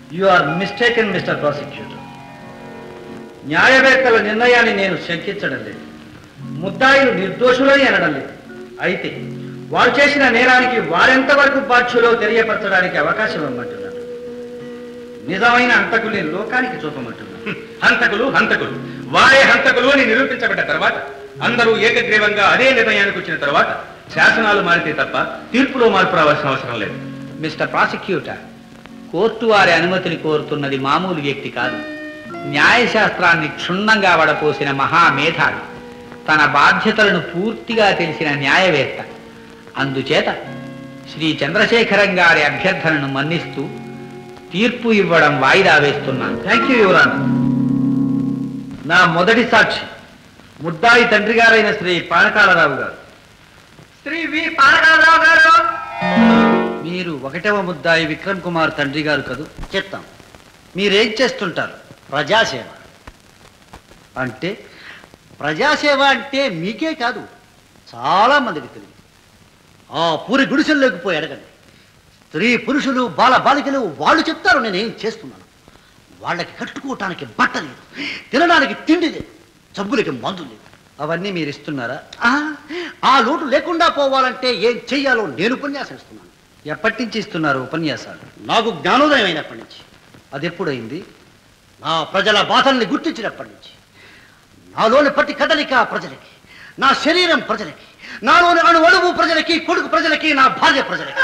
you are mistaken Mr prosecutor న్యాయవేత్తల నిర్ణయాన్ని నేను శంకించడం లేదు ముద్దాయిలు నిర్దోషులని అనడం లేదు అయితే వారు చేసిన నేరానికి వారెంతవరకు బాధ్యులో తెలియపరచడానికి అవకాశం ఇవ్వమంటున్నాను నిజమైన అంతకుల్ని లోకానికి చూపమంటున్నాను హంతకులు హంతకులు వారే హంతకులు అని నిరూపించబడ్డ తర్వాత అందరూ ఏకగ్రీవంగా అదే నిర్ణయానికి వచ్చిన తర్వాత శాసనాలు మారితే తప్ప తీర్పులో మార్పు రావాల్సిన అవసరం లేదు మిస్టర్ ప్రాసిక్యూటర్ కోర్టు వారి అనుమతిని కోరుతున్నది మామూలు వ్యక్తి కాదు న్యాయశాస్త్రాన్ని క్షుణ్ణంగా వడపోసిన మహామేధావి తన బాధ్యతలను పూర్తిగా తెలిసిన న్యాయవేత్త అందుచేత శ్రీ చంద్రశేఖరం గారి అభ్యర్థనను మన్నిస్తూ తీర్పు ఇవ్వడం వాయిదా వేస్తున్నాను థ్యాంక్ యూ యువరాన్ నా మొదటి సాక్షి ముద్దాయి తండ్రి గారైన శ్రీ పానకాలరావు గారు శ్రీ వి పానకాలరావు గారు మీరు ఒకటవ ముద్దాయి విక్రమ్ కుమార్ తండ్రి గారు కదూ చెప్తాం మీరేం చేస్తుంటారు ప్రజాసేవ అంటే ప్రజాసేవ అంటే మీకే కాదు చాలా మందికి తెలియదు ఆ పూరి గుడిసెల్లోకి పోయి అడగండి స్త్రీ పురుషులు బాల బాలికలు వాళ్ళు చెప్తారు నేనేం చేస్తున్నాను వాళ్ళకి కట్టుకోవటానికి బట్ట లేదు తినడానికి తిండి లేదు జబ్బులకి మందు లేదు అవన్నీ మీరు ఇస్తున్నారా ఆ, ఆ లోటు లేకుండా పోవాలంటే ఏం చెయ్యాలో నేను ఉపన్యాసం ఇస్తున్నాను ఎప్పటి నుంచి ఇస్తున్నారు ఉపన్యాసాలు నాకు జ్ఞానోదయం అయినప్పటి నుంచి అది ఎప్పుడైంది నా ప్రజల బాధల్ని గుర్తించినప్పటి నుంచి నాలోని ప్రతి కదలిక ప్రజలకి నా శరీరం ప్రజలకి నాలోని అణు అణువు ప్రజలకి కొడుకు ప్రజలకి నా భార్య ప్రజలకి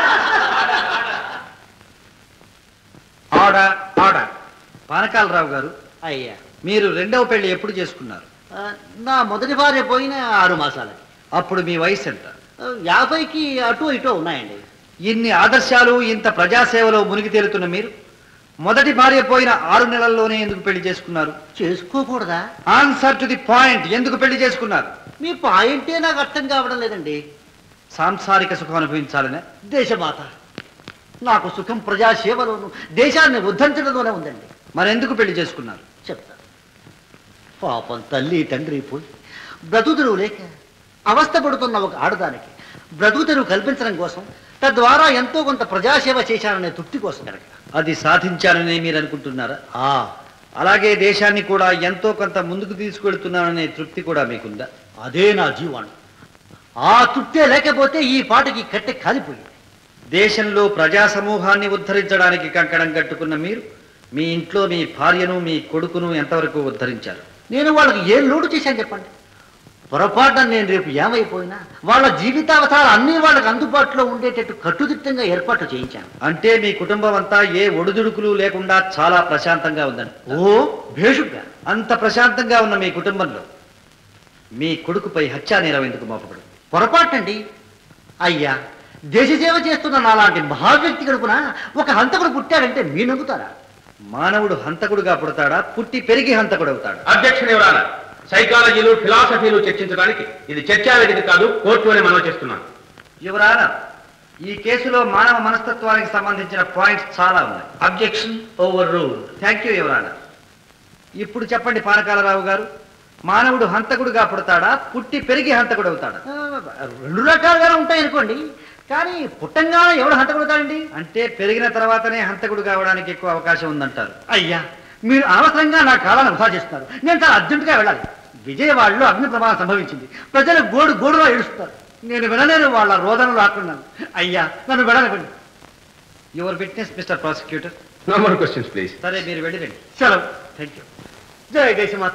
ఆడా ఆడా పానకాలరావు గారు అయ్యా మీరు రెండవ పెళ్లి ఎప్పుడు చేసుకున్నారు ఆ, నా మొదటి భార్య పోయిన ఆరు మాసాలకి అప్పుడు మీ వయసు ఎంత ఆ, యాభైకి అటు ఇటో ఉన్నాయండి ఇన్ని ఆదర్శాలు ఇంత ప్రజాసేవలో మునిగి తేలుతున్న మీరు మొదటి భార్య పోయిన ఆరు నెలల్లోనే ఎందుకు పెళ్లి చేసుకున్నారు చేసుకోకూడదా ఆన్సర్ టు ది పాయింట్ ఎందుకు పెళ్లి చేసుకున్నారు మీ పాయింటే నాకు అర్థం కావడం లేదండి సాంసారిక సుఖం అనుభవించాలనే దేశమాత నాకు సుఖం ప్రజాసేవలోను దేశాన్ని ఉద్ధరించడంలోనే ఉందండి మరెందుకు పెళ్లి చేసుకున్నారు చెప్తా పాపం తల్లి తండ్రి పోయి బ్రతుకుతెరువు లేక అవస్థపడుతున్న ఒక ఆడదానికి బ్రతుకుతెరువు కల్పించడం కోసం తద్వారా ఎంతో కొంత ప్రజాసేవ చేశాననే తృప్తి కోసం కనుక అది సాధించాలని మీరు అనుకుంటున్నారా అలాగే దేశాన్ని కూడా ఎంతో కొంత ముందుకు తీసుకెళ్తున్నాననే తృప్తి కూడా మీకుందా అదే నా జీవాణం ఆ తృప్తే లేకపోతే ఈ పాటకి కట్టె కాలిపోయింది దేశంలో ప్రజా సమూహాన్ని ఉద్ధరించడానికి కంకణం కట్టుకున్న మీరు మీ ఇంట్లో మీ భార్యను మీ కొడుకును ఎంతవరకు ఉద్ధరించారు నేను వాళ్ళకి ఏం లోటు చేశాను చెప్పండి పొరపాటున నేను రేపు ఏమైపోయినా వాళ్ళ జీవితావసరాలు అన్నీ వాళ్ళకి అందుబాటులో ఉండేటట్టు కట్టుదిట్టంగా ఏర్పాట్లు చేయించాను అంటే మీ కుటుంబం అంతా ఏ ఒడిదుడుకులు లేకుండా చాలా ప్రశాంతంగా ఉందని ఓ భేషుగ్గా అంత ప్రశాంతంగా ఉన్న మీ కుటుంబంలో మీ కొడుకుపై హత్యా నేరం ఎందుకు మోపబడు పొరపాటండి అయ్యా దేశ సేవ చేస్తున్న నాలాంటి మహావ్యక్తి గడుపున ఒక హంతకుడు పుట్టాడంటే మీ నమ్ముతారా మానవుడు హంతకుడుగా పుడతాడా పుట్టి పెరిగి హంతకుడు అవుతాడా అధ్యక్షుని ఎవరానా సైకాలజీలు ఫిలాసఫీలు చర్చించడానికి ఇది చర్చా వేదిక కాదు కోర్టు అని మనం చేస్తున్నాను యువరానా ఈ కేసులో మానవ మనస్తత్వానికి సంబంధించిన పాయింట్స్ చాలా ఉన్నాయి objection overrule thank you your honour ఇప్పుడు చెప్పండి పానకాలరావు గారు మానవుడు హంతకుడుగా పుడతాడా పుట్టి పెరిగి హంతకుడు అవుతాడా ఆ, రెండు రకాలుగానే ఉంటాయి అనుకోండి కానీ పుట్టంగానే ఎవడు హంతకుడుతాడండి అంటే పెరిగిన తర్వాతనే హంతకుడు కావడానికి ఎక్కువ అవకాశం ఉందంటారు అయ్యా మీరు అనవసరంగా నా కాలాన్ని వృధా చేస్తున్నారు నేను చాలా అర్జెంటుగా వెళ్ళాలి విజయవాడలో అగ్ని ప్రమాదం సంభవించింది ప్రజలు గోడు గోడుగా ఏడుస్తారు నేను వినలేను వాళ్ళ రోదనలు ఆకున్నాను అయ్యా నన్ను వెళ్ళనివ్వండి your witness Mr prosecutor no more questions please సరే మీరు వెళ్ళి రండి సెలవు థ్యాంక్ యూ జయ దేశమాత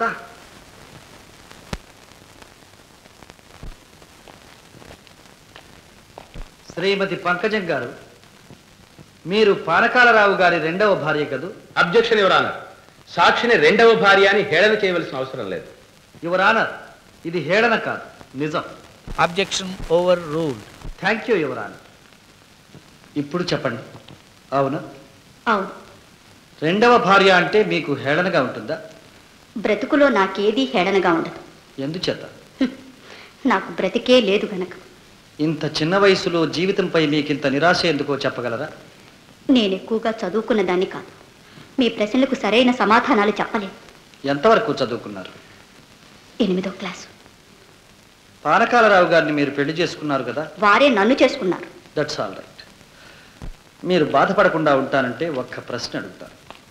శ్రీమతి పంకజం గారు మీరు పానకాలరావు గారి రెండవ భార్య కదూ అబ్జెక్షన్ ఎవరానా సాక్షిని రెండవ భార్య అని హేళన చేయవలసిన అవసరం లేదు యువర్ ఆనర్ ఇది హేళన కాదు నిజం objection overruled thank you your honour ఇప్పుడు చెప్పండి అవునా అవును రెండవ భార్య అంటే మీకు హేళనగా ఉంటుందా బ్రతుకులో నాకేదీ హేళనగా ఉండదు ఎందుచేత నాకు బ్రతికే లేదు గనక ఇంత చిన్న వయసులో జీవితంపై మీకింత నిరాశ ఎందుకో చెప్పగలరా నేను ఎక్కువగా చదువుకున్న దాన్ని కాదు మీ ప్రశ్నలకు సరైన సమాధానాలు చెప్పలేను ఎంతవరకు చదువుకున్నారు ఎనిమిదో క్లాసు పానకాలరావు గారిని మీరు పెళ్లి చేసుకున్నారు కదా వారే నన్ను చేసుకున్నారు దట్స్ ఆల్ రైట్ మీరు బాధపడకుండా ఉంటానంటే ఒక్క ప్రశ్న అడుగుతాను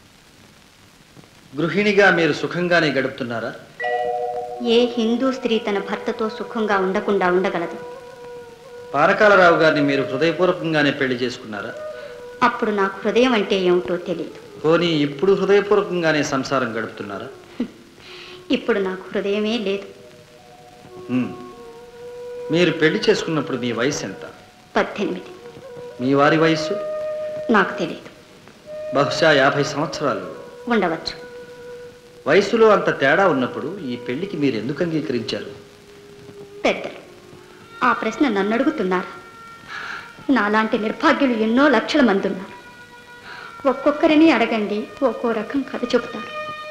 గృహిణిగా మీరు సుఖంగానే గడుపుతున్నారా ఏ హిందూ స్త్రీ తన భర్తతో సుఖంగా ఉండకుండా ఉండగలదు పారకాలరావు గారిని మీరు హృదయపూర్వకంగానే పెళ్లి చేసుకున్నారా అప్పుడు నాకు హృదయం అంటే ఏమిటో తెలియదు పోనీ ఇప్పుడు హృదయపూర్వకంగానే సంసారం గడుపుతున్నారా ఇప్పుడు నాకు హృదయమే లేదు ఉమ్. మీరు పెళ్లి చేసుకున్నప్పుడు మీ వయసు ఎంత పద్దెనిమిది మీ వారి వయస్సు నాకు తెలియదు బహుశా యాభై సంవత్సరాలు ఉండవచ్చు వయసులో అంత తేడా ఉన్నప్పుడు ఈ పెళ్లికి మీరు ఎందుకు అంగీకరించారు పెద్దలు ఆ ప్రశ్న నన్ను అడుగుతున్నారా నాలాంటి నిర్భాగ్యులు ఎన్నో లక్షల మంది ఉన్నారు ఒక్కొక్కరిని అడగండి ఒక్కో రకం కథ చెబుతారు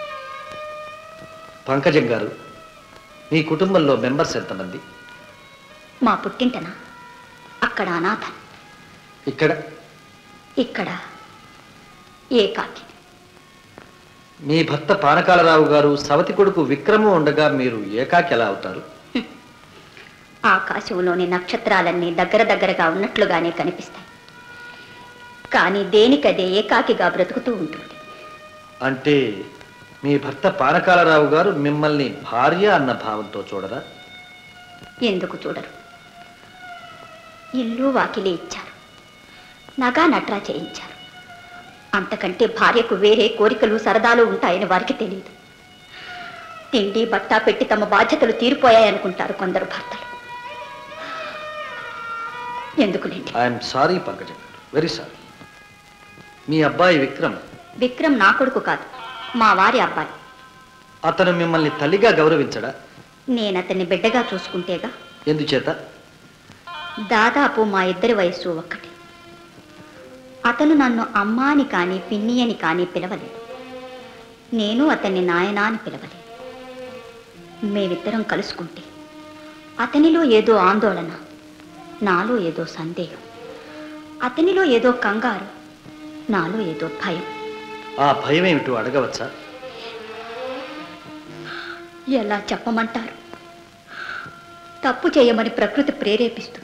పంకజం గారు మీ కుటుంబంలో మెంబర్స్ ఎంతమంది మా పుట్టింటన అక్కడ అనాథ ఇక్కడ ఇక్కడ ఏకాకి మీ భర్త పానకాలరావు గారు సవతి కొడుకు విక్రము ఉండగా మీరు ఏకాకి ఎలా అవుతారు ఆకాశంలోని నక్షత్రాలన్నీ దగ్గర దగ్గరగా ఉన్నట్లుగానే కనిపిస్తాయి కానీ దేనికదే ఏకాకిగా బ్రతుకుతూ ఉంటుంది అంటే మీ భర్త పానకాలరావు గారు మిమ్మల్ని భార్య అన్న భావంతో చూడరా ఎందుకు చూడరు ఇల్లు వాకిలి ఇచ్చారు నగా నట్రా చేయించారు అంతకంటే భార్యకు వేరే కోరికలు సరదాలు ఉంటాయని వారికి తెలియదు తిండి బట్ట పెట్టి తమ బాధ్యతలు తీరిపోయాయనుకుంటారు కొందరు భర్తలు ఎందుకులేండి ఐఎమ్ సారీ పంకజం గారు వెరీ సారీ మీ అబ్బాయి విక్రమ్ విక్రమ్ నా కొడుకు కాదు మా వారి అబ్బాయి అతను మిమ్మల్ని తల్లిగా గౌరవించడా నేను అతన్ని బిడ్డగా చూసుకుంటేగా ఎందుచేత దాదాపు మా ఇద్దరి వయస్సు ఒక్కటి అతను నన్ను అమ్మా అని కానీ పిన్ని అని కానీ పిలవలేదు నేను అతన్ని నాయనా అని పిలవలేదు మేమిద్దరం కలుసుకుంటే అతనిలో ఏదో ఆందోళన నాలో ఏదో సందేహం అతనిలో ఏదో కంగారు నాలో ఏదో భయం ఆ భయం ఏమిటో అడగవచ్చా ఎలా చెప్పమంటారు తప్పు చేయమని ప్రకృతి ప్రేరేపిస్తుంది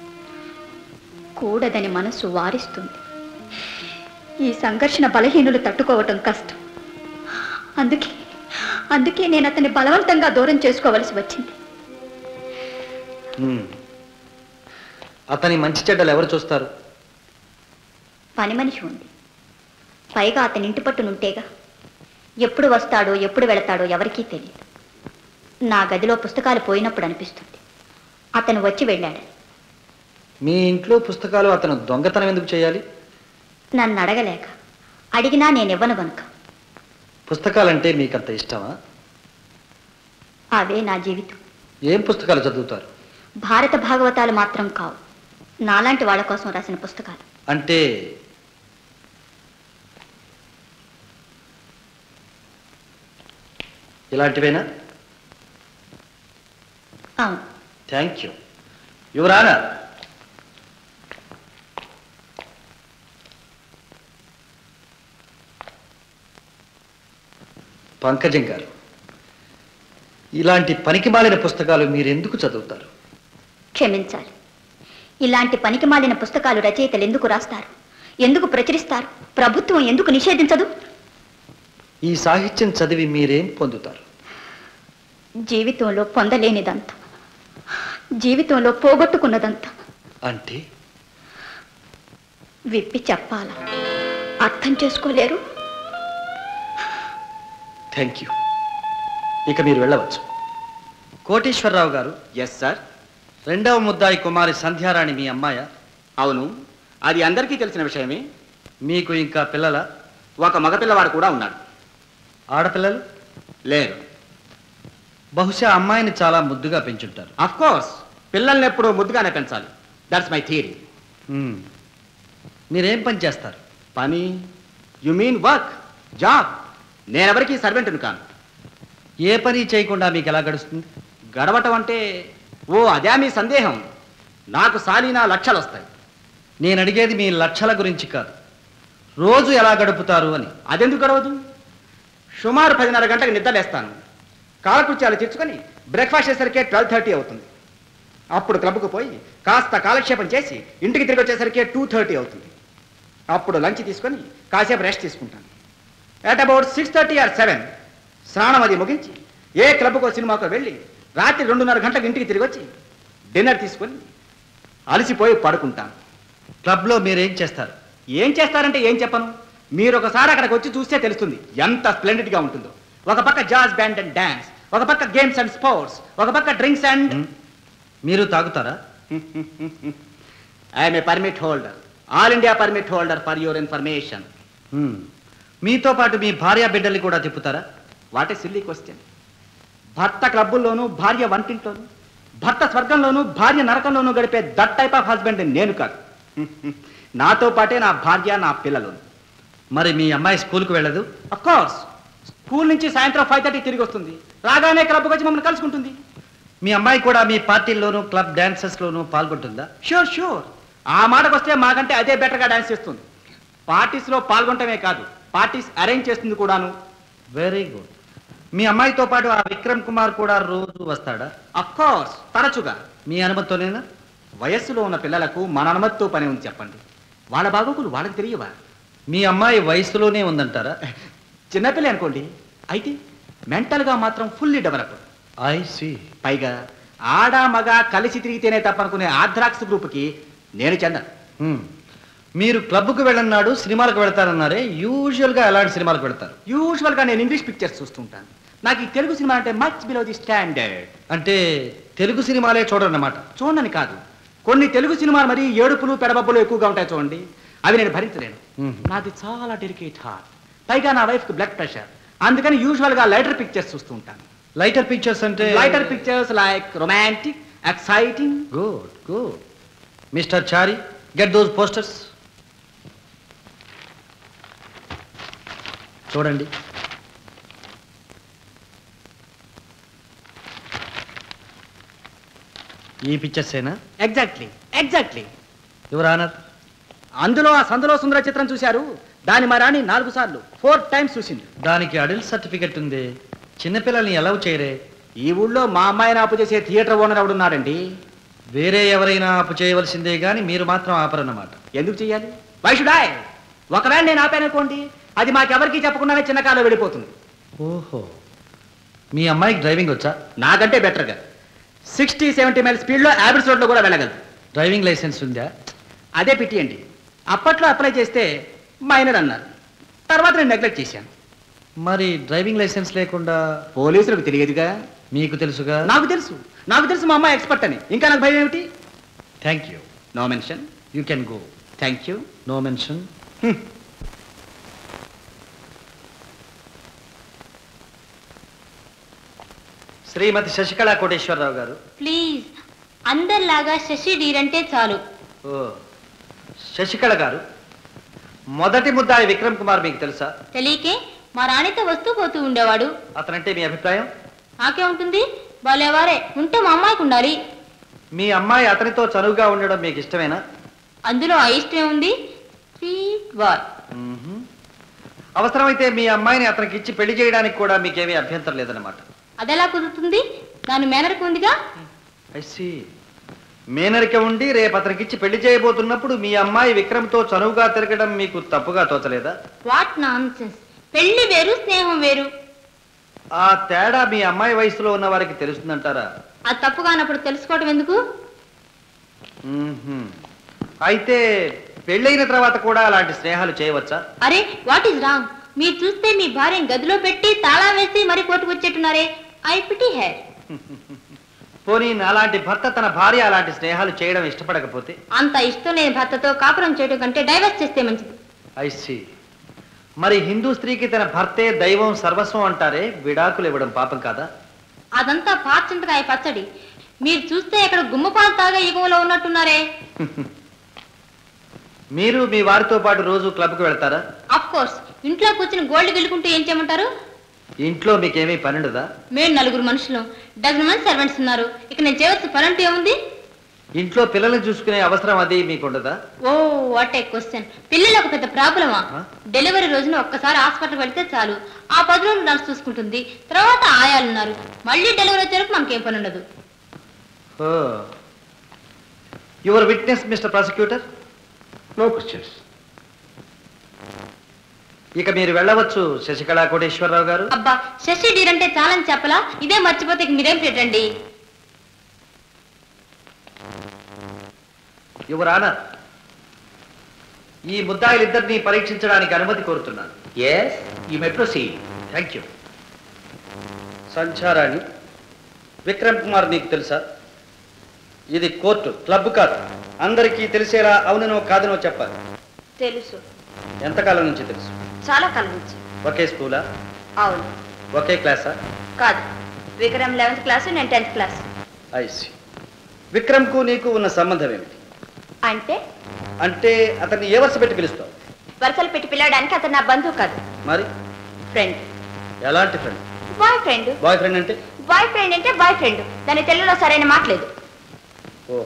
కూడదని మనస్సు వారిస్తుంది ఈ సంఘర్షణ బలహీనులు తట్టుకోవటం కష్టం అందుకే అందుకే నేను అతన్ని బలవంతంగా దూరం చేసుకోవలసి వచ్చింది హ్మ్. అతని మంచి చెడ్డలు ఎవరు చూస్తారు పని మనిషి ఉంది పైగా అతని ఇంటి పట్టునుంటేగా ఎప్పుడు వస్తాడో ఎప్పుడు వెళతాడో ఎవరికీ తెలియదు నా గదిలో పుస్తకాలు పోయినప్పుడు అనిపిస్తుంది అతను వచ్చి వెళ్ళాడు మీ ఇంట్లో పుస్తకాలు అతను దొంగతనం ఎందుకు చేయాలి నన్ను అడగలేక అడిగినా నేను ఇవ్వను గనుక పుస్తకాలంటే మీకంత ఇష్టమా అవే నా జీవితం ఏం పుస్తకాలు చదువుతారు భారత భాగవతాలు మాత్రం కావు నాలాంటి వాళ్ళ కోసం రాసిన పుస్తకాలు అంటే ఇలాంటివేనా అవును థ్యాంక్ యూ యువరానా పంకజం గారు ఇలాంటి పనికిమాలిన పుస్తకాలు మీరెందుకు చదువుతారు క్షమించాలి ఇలాంటి పనికిమాలిన పుస్తకాలు రచయితలు ఎందుకు రాస్తారు ఎందుకు ప్రచురిస్తారు ప్రభుత్వం ఎందుకు నిషేధించదు ఈ సాహిత్యం చదివి మీరేం పొందుతారు జీవితంలో పొందలేనిదంతా జీవితంలో పోగొట్టుకున్నదంతా అంటే విప్పి చెప్పాలా అర్థం చేసుకోలేరు థ్యాంక్ యూ ఇక మీరు వెళ్ళవచ్చు కోటేశ్వరరావు గారు ఎస్ సార్ రెండవ ముద్దాయి కుమారి సంధ్యారాణి మీ అమ్మాయ అవును అది అందరికీ తెలిసిన విషయమే మీకు ఇంకా పిల్లల ఒక మగపిల్లవాడు కూడా ఉన్నాడు ఆడపిల్లలు లేరు బహుశా అమ్మాయిని చాలా ముద్దుగా పెంచుంటారు అఫ్ కోర్స్ పిల్లల్ని ఎప్పుడు ముద్దుగానే పెంచాలి దట్స్ మై థియరీ మ్మ్. మీరేం పని చేస్తారు పని యు మీన్ వర్క్ జాబ్ నేనెవరికి సర్వెంట్ను కాను ఏ పని చేయకుండా మీకు ఎలా గడుస్తుంది గడవటం అంటే ఓ అదే మీ సందేహం నాకు సాలీనా లక్షలు వస్తాయి నేను అడిగేది మీ లక్షల గురించి కాదు రోజు ఎలా గడుపుతారు అని అదెందుకు గడవదు సుమారు పదిన్నర గంటలకు నిద్రలేస్తాను కాలకృత్యాలు తీర్చుకొని బ్రేక్ఫాస్ట్ చేసరికి ట్వెల్వ్ థర్టీ అవుతుంది అప్పుడు క్లబ్కు పోయి కాస్త కాలక్షేపం చేసి ఇంటికి తిరిగి వచ్చేసరికి టూ థర్టీ అవుతుంది అప్పుడు లంచ్ తీసుకొని కాసేపు రెస్ట్ తీసుకుంటాను at about six thirty or seven స్నానం అది ముగించి ఏ క్లబ్కో సినిమాకో వెళ్ళి రాత్రి రెండున్నర గంటలకు ఇంటికి తిరిగి వచ్చి డిన్నర్ తీసుకొని అలసిపోయి పడుకుంటాను క్లబ్లో మీరేం చేస్తారు ఏం చేస్తారంటే ఏం చెప్పను మీరు ఒకసారి అక్కడికి వచ్చి చూస్తే తెలుస్తుంది ఎంత స్ప్లెండెడ్ గా ఉంటుందో ఒక పక్క జాజ్ బ్యాండ్ అండ్ డాన్స్ ఒక పక్క గేమ్స్ అండ్ స్పోర్ట్స్ ఒక పక్క డ్రింక్స్ అండ్ మీరు తాగుతారా I'm a permit holder all India permit holder for your information hmm. మీతో పాటు మీ భార్య బిడ్డల్ని కూడా తిప్పుతారా వాట్ ఏ సిల్లీ క్వశ్చన్ భర్త క్లబ్బుల్లోనూ భార్య వంటింట్లోనూ భర్త స్వర్గంలోనూ భార్య నరకంలోనూ గడిపే దట్ టైప్ ఆఫ్ హస్బెండ్ నేను కాదు నాతో పాటే నా భార్య నా పిల్లలు మరి మీ అమ్మాయి స్కూల్కి వెళ్ళదు అఫ్ కోర్స్ స్కూల్ నుంచి సాయంత్రం ఫైవ్ థర్టీ తిరిగి వస్తుంది రాగానే క్లబ్కి వచ్చి మమ్మల్ని కలుసుకుంటుంది మీ అమ్మాయి కూడా మీ పార్టీల్లోనూ క్లబ్ డాన్సెస్లోనూ పాల్గొంటుందా షూర్ షూర్ ఆ మాటకు వస్తే మాకంటే అదే బెటర్గా డాన్స్ చేస్తుంది పార్టీస్లో పాల్గొనటమే కాదు పార్టీస్ అరేంజ్ చేస్తుంది కూడాను వెరీ గుడ్ మీ అమ్మాయితో పాటు ఆ విక్రమ్ కుమార్ కూడా రోజు వస్తాడా అఫ్ కోర్స్ తరచుగా మీ అనుమతితోనేనా వయస్సులో ఉన్న పిల్లలకు మన అనుమతితో పని ఉంది చెప్పండి వాళ్ళ బాగోగులు వాళ్ళకి తెలియవా మీ అమ్మాయి వయసులోనే ఉందంటారా చిన్నపిల్ల అనుకోండి అయితే మెంటల్గా మాత్రం ఫుల్లీ డెవలప్ ఐ సి పైగా ఆడ మగ కలిసి తిరిగితేనే తప్పనుకునే ఆర్థరాక్స్ గ్రూప్కి నేను చెందను హ్మ్. మీరు క్లబ్కు వెళ్ళన్నాడు సినిమాలకు వెళ్తారన్నారే యూజువల్గా ఎలాంటి సినిమాలకు వెళ్తారు యూజువల్గా నేను ఇంగ్లీష్ పిక్చర్స్ చూస్తుంటాను నాకు ఈ తెలుగు సినిమా అంటే మచ్ బిలో ది స్టాండర్డ్ అంటే తెలుగు సినిమాలే చూడరన్నమాట చూడని కాదు కొన్ని తెలుగు సినిమాలు మరి ఏడుపులు పెడబబ్బులు ఎక్కువగా ఉంటాయి చూడండి అవి నేను భరించలేను నాది చాలా డెలికేట్ హార్ట్ పైగా నా వైఫ్కి బ్లడ్ ప్రెషర్ అందుకని యూజువల్గా లైటర్ పిక్చర్స్ చూస్తూ ఉంటాను లైటర్ పిక్చర్స్ అంటే lighter pictures like romantic exciting good good Mr Chari get those posters చూడండి ఈ పిక్చర్స్ ఏనా ఎగ్జాక్ట్లీ ఎగ్జాక్ట్లీ యువర్ ఆనర్ అందులో ఆ సందులో సుందర చిత్రం చూశారు దాని మా రాణి నాలుగు సార్లు ఫోర్ టైమ్స్ చూసింది దానికి అడల్ట్ సర్టిఫికెట్ ఉంది చిన్నపిల్లల్ని ఎలా చేయరే ఈ ఊళ్ళో మా అమ్మాయిని ఆపు చేసే థియేటర్ ఓనర్ ఎవడున్నారండి వేరే ఎవరైనా ఆపు చేయవలసిందే కానీ మీరు మాత్రం ఆపరన్నమాట ఎందుకు చెయ్యాలి వై షుడ్ ఐ ఒకవేళ నేను ఆపాననుకోండి అది మాకెవరికి చెప్పకుండానే చిన్న కాలం వెళ్ళిపోతుంది ఓహో మీ అమ్మాయికి డ్రైవింగ్ వచ్చా నాకంటే బెటర్గా సిక్స్టీ సెవెంటీ మైల్ స్పీడ్లో యావరేజ్ రోడ్లో కూడా వెళ్ళగలదు డ్రైవింగ్ లైసెన్స్ ఉందా అదే పెట్టియండి అప్పట్లో అప్లై చేస్తే మైనర్ అన్నారు తర్వాత నేను నెగ్లెక్ట్ చేశాను మరి డ్రైవింగ్ లైసెన్స్ లేకుండా పోలీసులకు తెలియదుగా మీకు తెలుసుగా నాకు తెలుసు నాకు తెలుసు మా అమ్మాయి ఎక్స్పర్ట్ అని ఇంకా నాకు భయం ఏమిటి thank you no mention you can go thank you no mention Shrimati Sasikala Koteswararao garu please అందరిలాగా శశి డీరంటే చాలు ఓ శశికళ గారు మొదటి ముద్దాయి విక్రమ్ కుమార్ మీకు తెలుసా తెలియకే మా రాణితో వస్తూ పోతూ ఉండేవాడు అతనంటే మీ అభిప్రాయం నాకే ఉంటుంది బాలేవారే ఉంటే మా అమ్మాయికి ఉండాలి మీ అమ్మాయి అతనితో చనువుగా ఉండడం మీకు ఇష్టమేనా అందులో ఆ ఇష్టం ఉంది స్వీట్ బాయ్ మ్మ్హ్మ్. అవసరమైతే మీ అమ్మాయిని అతనికి ఇచ్చి పెళ్లి చేయడానికి కూడా మీకేమీ అభ్యంతరం లేదన్నమాట అదెలా కుదురుతుంది దాని మేనరకు ఉందిగా ఐసి మేనరిక ఉండి రేపు అతనికి ఇచ్చి పెళ్లి చేయబోతున్నప్పుడు మీ అమ్మాయి విక్రమ్తో చనువుగా తిరగడం మీకు తప్పుగా తోచలేదా వాట్ నాన్ పెళ్లి వేరు స్నేహం వేరు ఆ తేడా మీ అమ్మాయి వయసులో ఉన్న వారికి తెలుస్తుందంటారా అది తప్పు కానప్పుడు తెలుసుకోవటం ఎందుకు మ్మ్హ్మ్. అయితే పెళ్ళైన తర్వాత కూడా అలాంటి స్నేహాలు చేయవచ్చా అరే వాట్ ఈస్ రాంగ్ మీరు చూస్తే మీ భార్యను గదిలో పెట్టి తాళం వేసి మరి కోర్టుకు వచ్చేట్టున్నారే ఐ పిటి హెయిర్ పోనీ అలాంటి భర్త తన భార్య అలాంటి స్నేహాలు చేయడం ఇష్టపడకపోతే అంత ఇష్టం లేని భర్తతో కాపురం చేయడం కంటే డైవర్స్ చేస్తే మంచిది ఐసి మరి హిందూ స్త్రీకి తన భర్తే దైవం సర్వస్వం అంటారే విడాకులు ఇవ్వడం పాపం కాదా అదంతా పార్చింతకాయ పచ్చడి మీరు చూస్తే ఇక్కడ గుమ్మపాలు తాగా యుగంలో ఉన్నట్టున్నారే మీరు మీ వారితో పాటు రోజు క్లబ్కి వెళ్తారా అఫ్ కోర్స్ ఇంట్లో కూర్చుని గోల్డ్ గెలుకుంటూ ఏం చేయమంటారు ఇంట్లో మీకేమీ పని ఉండదా మేము నలుగురు మనుషులు డజన్ మంది సర్వెంట్స్ ఉన్నారు ఇక నేను చేయవలసిన పని అంటూ ఏముంది ఇంట్లో పిల్లల్ని చూసుకునే అవసరం అది మీకు ఉండదా ఓ వాట్ ఏ క్వశ్చన్ పిల్లలు ఒక పెద్ద ప్రాబ్లమా డెలివరీ రోజున ఒక్కసారి హాస్పిటల్ వెళ్తే చాలు ఆ పది రోజులు నర్స్ చూసుకుంటుంది తర్వాత ఆయాలున్నారు మళ్ళీ డెలివరీ వచ్చే వరకు మనకేం పని ఉండదు your witness Mr prosecutor no questions ఇక మీరు వెళ్ళవచ్చు శశికళా కోటేశ్వరరావు గారు అబ్బా శశి డీర్ అంటే చాలని చెప్పలా ఇదే మర్చిపోతే ఇక మీరేం పెట్టండి యువర్ ఆనర్ ఈ ముద్దాయిలిద్దరిని పరీక్షించడానికి అనుమతి కోరుతున్నాను yes you may proceed thank you సంచారాన్ని విక్రమ్ కుమార్ నీకు తెలుసా ఇది కోర్టు క్లబ్ కాదు అందరికీ తెలిసేలా అవుననో కాదనో చెప్పాలి తెలుసు ఎంతకాలం నుంచి తెలుసు చాలా కాలం నుంచి ఒకే స్కూలా అవును ఒకే క్లాసా కాదు విక్రమ్ లెవెన్త్ క్లాస్ నేను టెన్త్ క్లాస్ ఐసి విక్రమ్కు నీకు ఉన్న సంబంధం ఏమిటి అంటే అంటే అతన్ని ఏ వరుస పెట్టి పిలుస్తావు వరుసలు పెట్టి పిలవడానికి అతను నా బంధువు కాదు మరి ఫ్రెండ్ ఎలాంటి friend boy friend boy friend అంటే బాయ్ ఫ్రెండ్ అంటే బాయ్ ఫ్రెండ్ దాని తెలుగులో సరైన మాట్లేదు ఓహో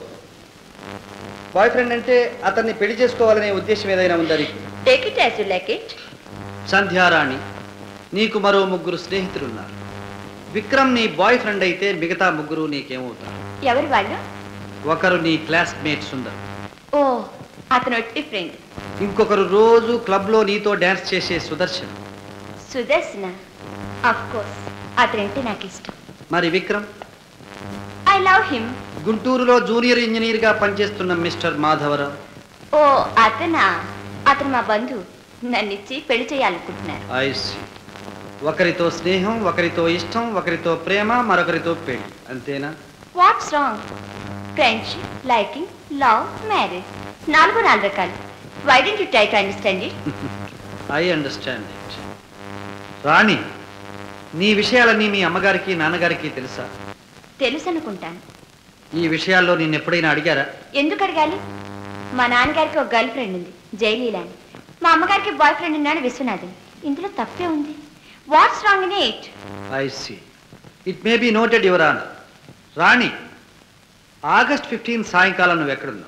బాయ్ ఫ్రెండ్ అంటే అతన్ని పెళ్లి చేసుకోవాలనే ఉద్దేశం ఏదైనా ఉందా నీకు take it as you like it Sandhyarani నీకు మరో ముగ్గురు స్నేహితులున్నారు విక్రమ్ నీ బాయ్ ఫ్రెండ్ అయితే మిగతా ముగ్గురు నీకేమవుతారు ఎవరి వాళ్ళు ఒకరు నీ క్లాస్మేట్ సుందర్ ఓ అతను ఒట్టి ఫ్రెండ్ ఇంకొకరు రోజు క్లబ్లో నీతో డ్యాన్స్ చేసే సుదర్శన్ సుదర్శన అఫ్ కోర్స్ అతనంటే నాకు ఇష్టం మరి విక్రమ్ ఐ లవ్ హిమ్ గుంటూరులో జూనియర్ ఇంజనీర్గా పనిచేస్తున్న మిస్టర్ మాధవరావు ఓ అతనా అతను మా బంధువు నన్నిచ్చి పెళ్లి చేయాలనుకుంటున్నారు ఐసి ఒకరితో స్నేహం ఒకరితో ఇష్టం ఒకరితో ప్రేమ మరొకరితో పెళ్లి అంతేనా what's wrong friendship liking love marriage నాలుగు నాలుగు రకాలు why don't you try to understand it I understand it Rani నీ విషయాలన్నీ మీ అమ్మగారికి నాన్నగారికి తెలుసా తెలుసు అనుకుంటాను ఈ విషయాల్లో నేను ఎప్పుడైనా అడిగారా ఎందుకు అడగాలి మా నాన్నగారికి ఒక గర్ల్ ఫ్రెండ్ ఉంది జైలీలా అని మా అమ్మగారికి బాయ్ ఫ్రెండ్ ఉన్నాడు విశ్వనాథన్ ఇందులో తప్పే ఉంది what's wrong in it I see it may be noted your honour Rani August fifteen సాయంకాలం నువ్వు ఎక్కడున్నావు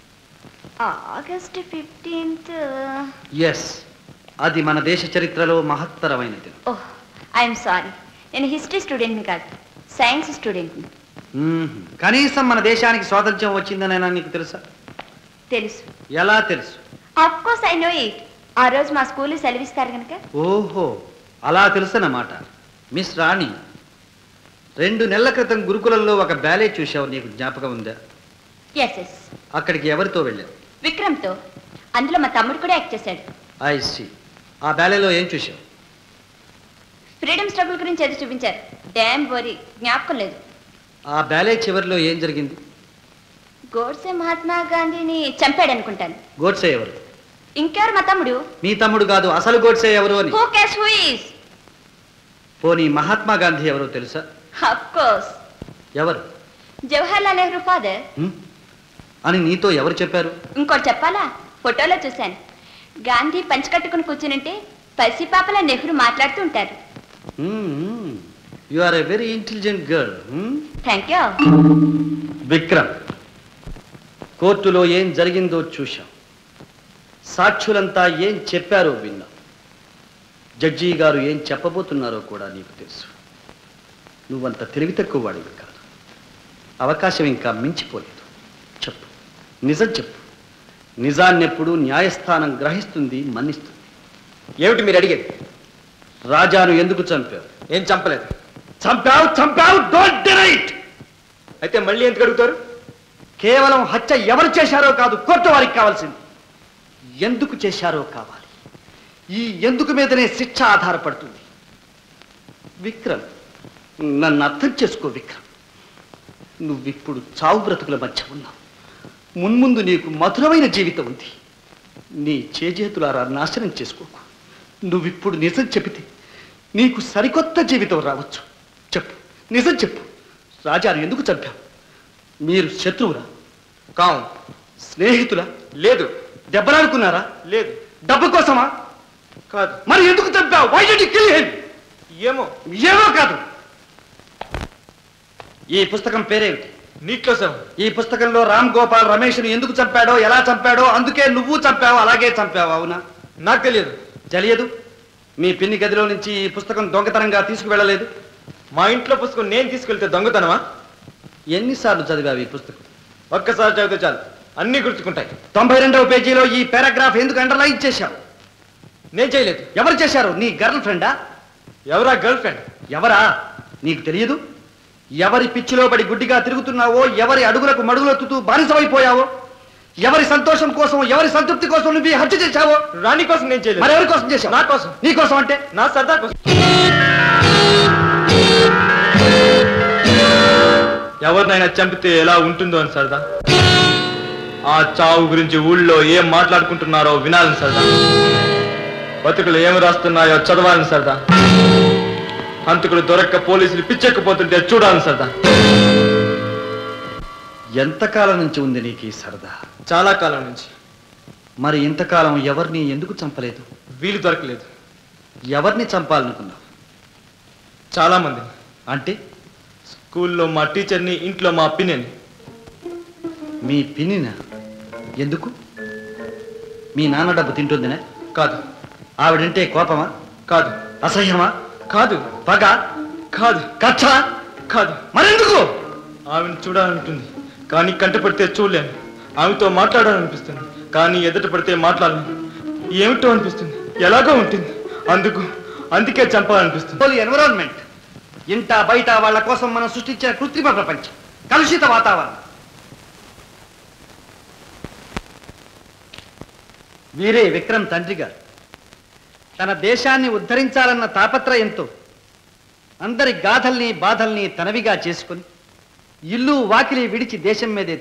ఆగస్ట్ ఫిఫ్టీన్త్ ఎస్ అది మన దేశ చరిత్రలో మహత్తరమైనది ఓహ్ ఐఎమ్ సారీ నేను హిస్టరీ స్టూడెంట్ని కాదు సైన్స్ స్టూడెంట్ని మ్మ్. కనీసం మన దేశానికి స్వాతంత్ర్యం వచ్చిందనైనా నీకు తెలుసా తెలుసు ఎలా తెలుసు of course I know it ఆ రోజు మా స్కూల్లో సెలవిస్తారు కనుక ఓహో అలా తెలుసన్నమాట మిస్ రాణి రెండు నెలల క్రితం గురుకులంలో ఒక బ్యాలే చూశావు నీకు జ్ఞాపకం ఉందా ఎస్ ఎస్ అక్కడికి ఎవరితో వెళ్ళావు విక్రమ్తో అందులో మా తమ్ముడు కూడా యాక్ట్ చేశాడు ఐ సి ఆ బ్యాలేలో ఏం చూశావు ఫ్రీడమ్ స్ట్రగుల్ గురించి ఏదో చూపించారు డ్యామ్ బోరీ జ్ఞాపకం లేదు ఆ బ్యాలే చివరిలో ఏం జరిగింది గోడ్సే మహాత్మా గాంధీని చంపాడు అనుకుంటాను గోడ్సే ఎవరు ఇంకెవరు మా తమ్ముడు మీ తమ్ముడు కాదు అసలు గోడ్సే ఎవరు అని హూ క్యాష్ హూ ఈస్ పోనీ మహాత్మా గాంధీ ఎవరో తెలుసా అఫ్ కోర్స్ ఎవరు జవహర్ లాల్ నెహ్రూ ఫాదర్ అని నీతో ఎవరు చెప్పారు ఇంకోటి చెప్పాలా ఫోటోలో చూశాను గాంధీ పంచి కట్టుకుని కూర్చునింటే పసిపాపల నెహ్రూ మాట్లాడుతూ ఉంటారు you are a very intelligent girl thank you Vikram కోర్టులో ఏం జరిగిందో చూశాం సాక్షులంతా ఏం చెప్పారో విన్నాం జడ్జి గారు ఏం చెప్పబోతున్నారో కూడా నీకు తెలుసు నువ్వంత తెలివి తక్కువ వాడివి కాదు అవకాశం ఇంకా మించిపోలేదు చెప్పు నిజం చెప్పు నిజాన్నెప్పుడు న్యాయస్థానం గ్రహిస్తుంది మన్నిస్తుంది ఏమిటి మీరు అడిగేది రాజాను ఎందుకు చంపావు ఏం చంపలేదు చంపావు చంపావు డోంట్ డినైట్ అయితే మళ్ళీ ఎందుకు అడుగుతారు కేవలం హత్య ఎవరు చేశారో కాదు కోర్టు వారికి కావాల్సింది ఎందుకు చేశారో కావాలి ఈ ఎందుకు మీదనే శిక్ష ఆధారపడుతుంది విక్రమ్ నన్ను అర్థం చేసుకో విక్రమ్ నువ్విప్పుడు చావు బ్రతుకుల మధ్య ఉన్నావు మున్ముందు నీకు మధురమైన జీవితం ఉంది నీ చేజేతులారా నాశనం చేసుకోకు నువ్విప్పుడు నిజం చెబితే నీకు సరికొత్త జీవితం రావచ్చు చెప్పు నిజం చెప్పు రాజాను ఎందుకు చంపావు మీరు శత్రువులా కావు స్నేహితులా లేదు దెబ్బలాడుకున్నారా లేదు డబ్బు కోసమా కాదు మరి ఎందుకు చంపావు వై డి కిల్ హిమ్ ఏమో ఏమో కాదు ఈ పుస్తకం పేరేమిటి నీట్లో సార్ ఈ పుస్తకంలో రామ్ గోపాల్ రమేష్ను ఎందుకు చంపాడో ఎలా చంపాడో అందుకే నువ్వు చంపావు అలాగే చంపావు అవునా నాకు తెలియదు తెలియదు మీ పిన్ని గదిలో నుంచి ఈ పుస్తకం దొంగతనంగా తీసుకువెళ్ళలేదు మా ఇంట్లో పుస్తకం నేను తీసుకెళ్తే దొంగతనమా ఎన్నిసార్లు చదివావు ఈ పుస్తకం ఒక్కసారి చదివితే చాలు అన్ని గుర్తుకుంటాయి తొంభై రెండవ పేజీలో ఈ పారాగ్రాఫ్ ఎందుకు అండర్లైన్ చేశావు నేను చేయలేదు ఎవరు చేశారు నీ గర్ల్ ఫ్రెండా ఎవరా గర్ల్ ఫ్రెండ్ ఎవరా నీకు తెలియదు ఎవరి పిచ్చిలో పడి గుడ్డిగా తిరుగుతున్నావో ఎవరి అడుగులకు మడుగులెత్తుతూ బానిసమైపోయావో ఎవరి సంతోషం కోసం ఎవరి సంతృప్తి కోసం నువ్వు ఈ హత్య చేశావో రాణి కోసం నేను చేయలేదు మరి ఎవరి కోసం చేశావు నా కోసం నీ కోసం అంటే నా సరదా కోసం ఎవరినైనా చంపితే ఎలా ఉంటుందో అని సరదా ఆ చావు గురించి ఊళ్ళో ఏం మాట్లాడుకుంటున్నారో వినాలని సరదా బతుకులు ఏమి రాస్తున్నాయో చదవాలని సరదా హంతకుడు దొరక్క పోలీసులు పిచ్చెక్కిపోతుంటే చూడాలని సరదా ఎంతకాలం నుంచి ఉంది నీకు ఈ సరదా చాలా కాలం నుంచి మరి ఇంతకాలం ఎవరిని ఎందుకు చంపలేదు వీలు దొరకలేదు ఎవరిని చంపాలనుకున్నావు చాలా మంది అంటే స్కూల్లో మా టీచర్ని ఇంట్లో మా పిన్నిని మీ పిన్నిన ఎందుకు మీ నాన్న డబ్బు తింటుందినే కాదు ఆవిడంటే కోపమా కాదు అసహ్యమా కాదు పగ కాదు కక్ష కాదు మరెందుకు ఆమెను చూడాలనుంటుంది కానీ కంట పడితే చూడలేను ఆమెతో మాట్లాడాలనిపిస్తుంది కానీ ఎదుట పడితే మాట్లాడలేను ఏమిటో అనిపిస్తుంది ఎలాగో ఉంటుంది అందుకు అందుకే చంపాలనిపిస్తుంది ఎన్విరాన్మెంట్ ఇంట బయట వాళ్ళ కోసం మనం సృష్టించిన కృత్రిమ ప్రపంచం కలుషిత వాతావరణం వీరే విక్రమ్ తండ్రి గారు తన దేశాన్ని ఉద్ధరించాలన్న తాపత్రయంతో అందరి గాథల్ని బాధల్ని తనవిగా చేసుకుని ఇల్లు వాకిలి విడిచి దేశం మీదే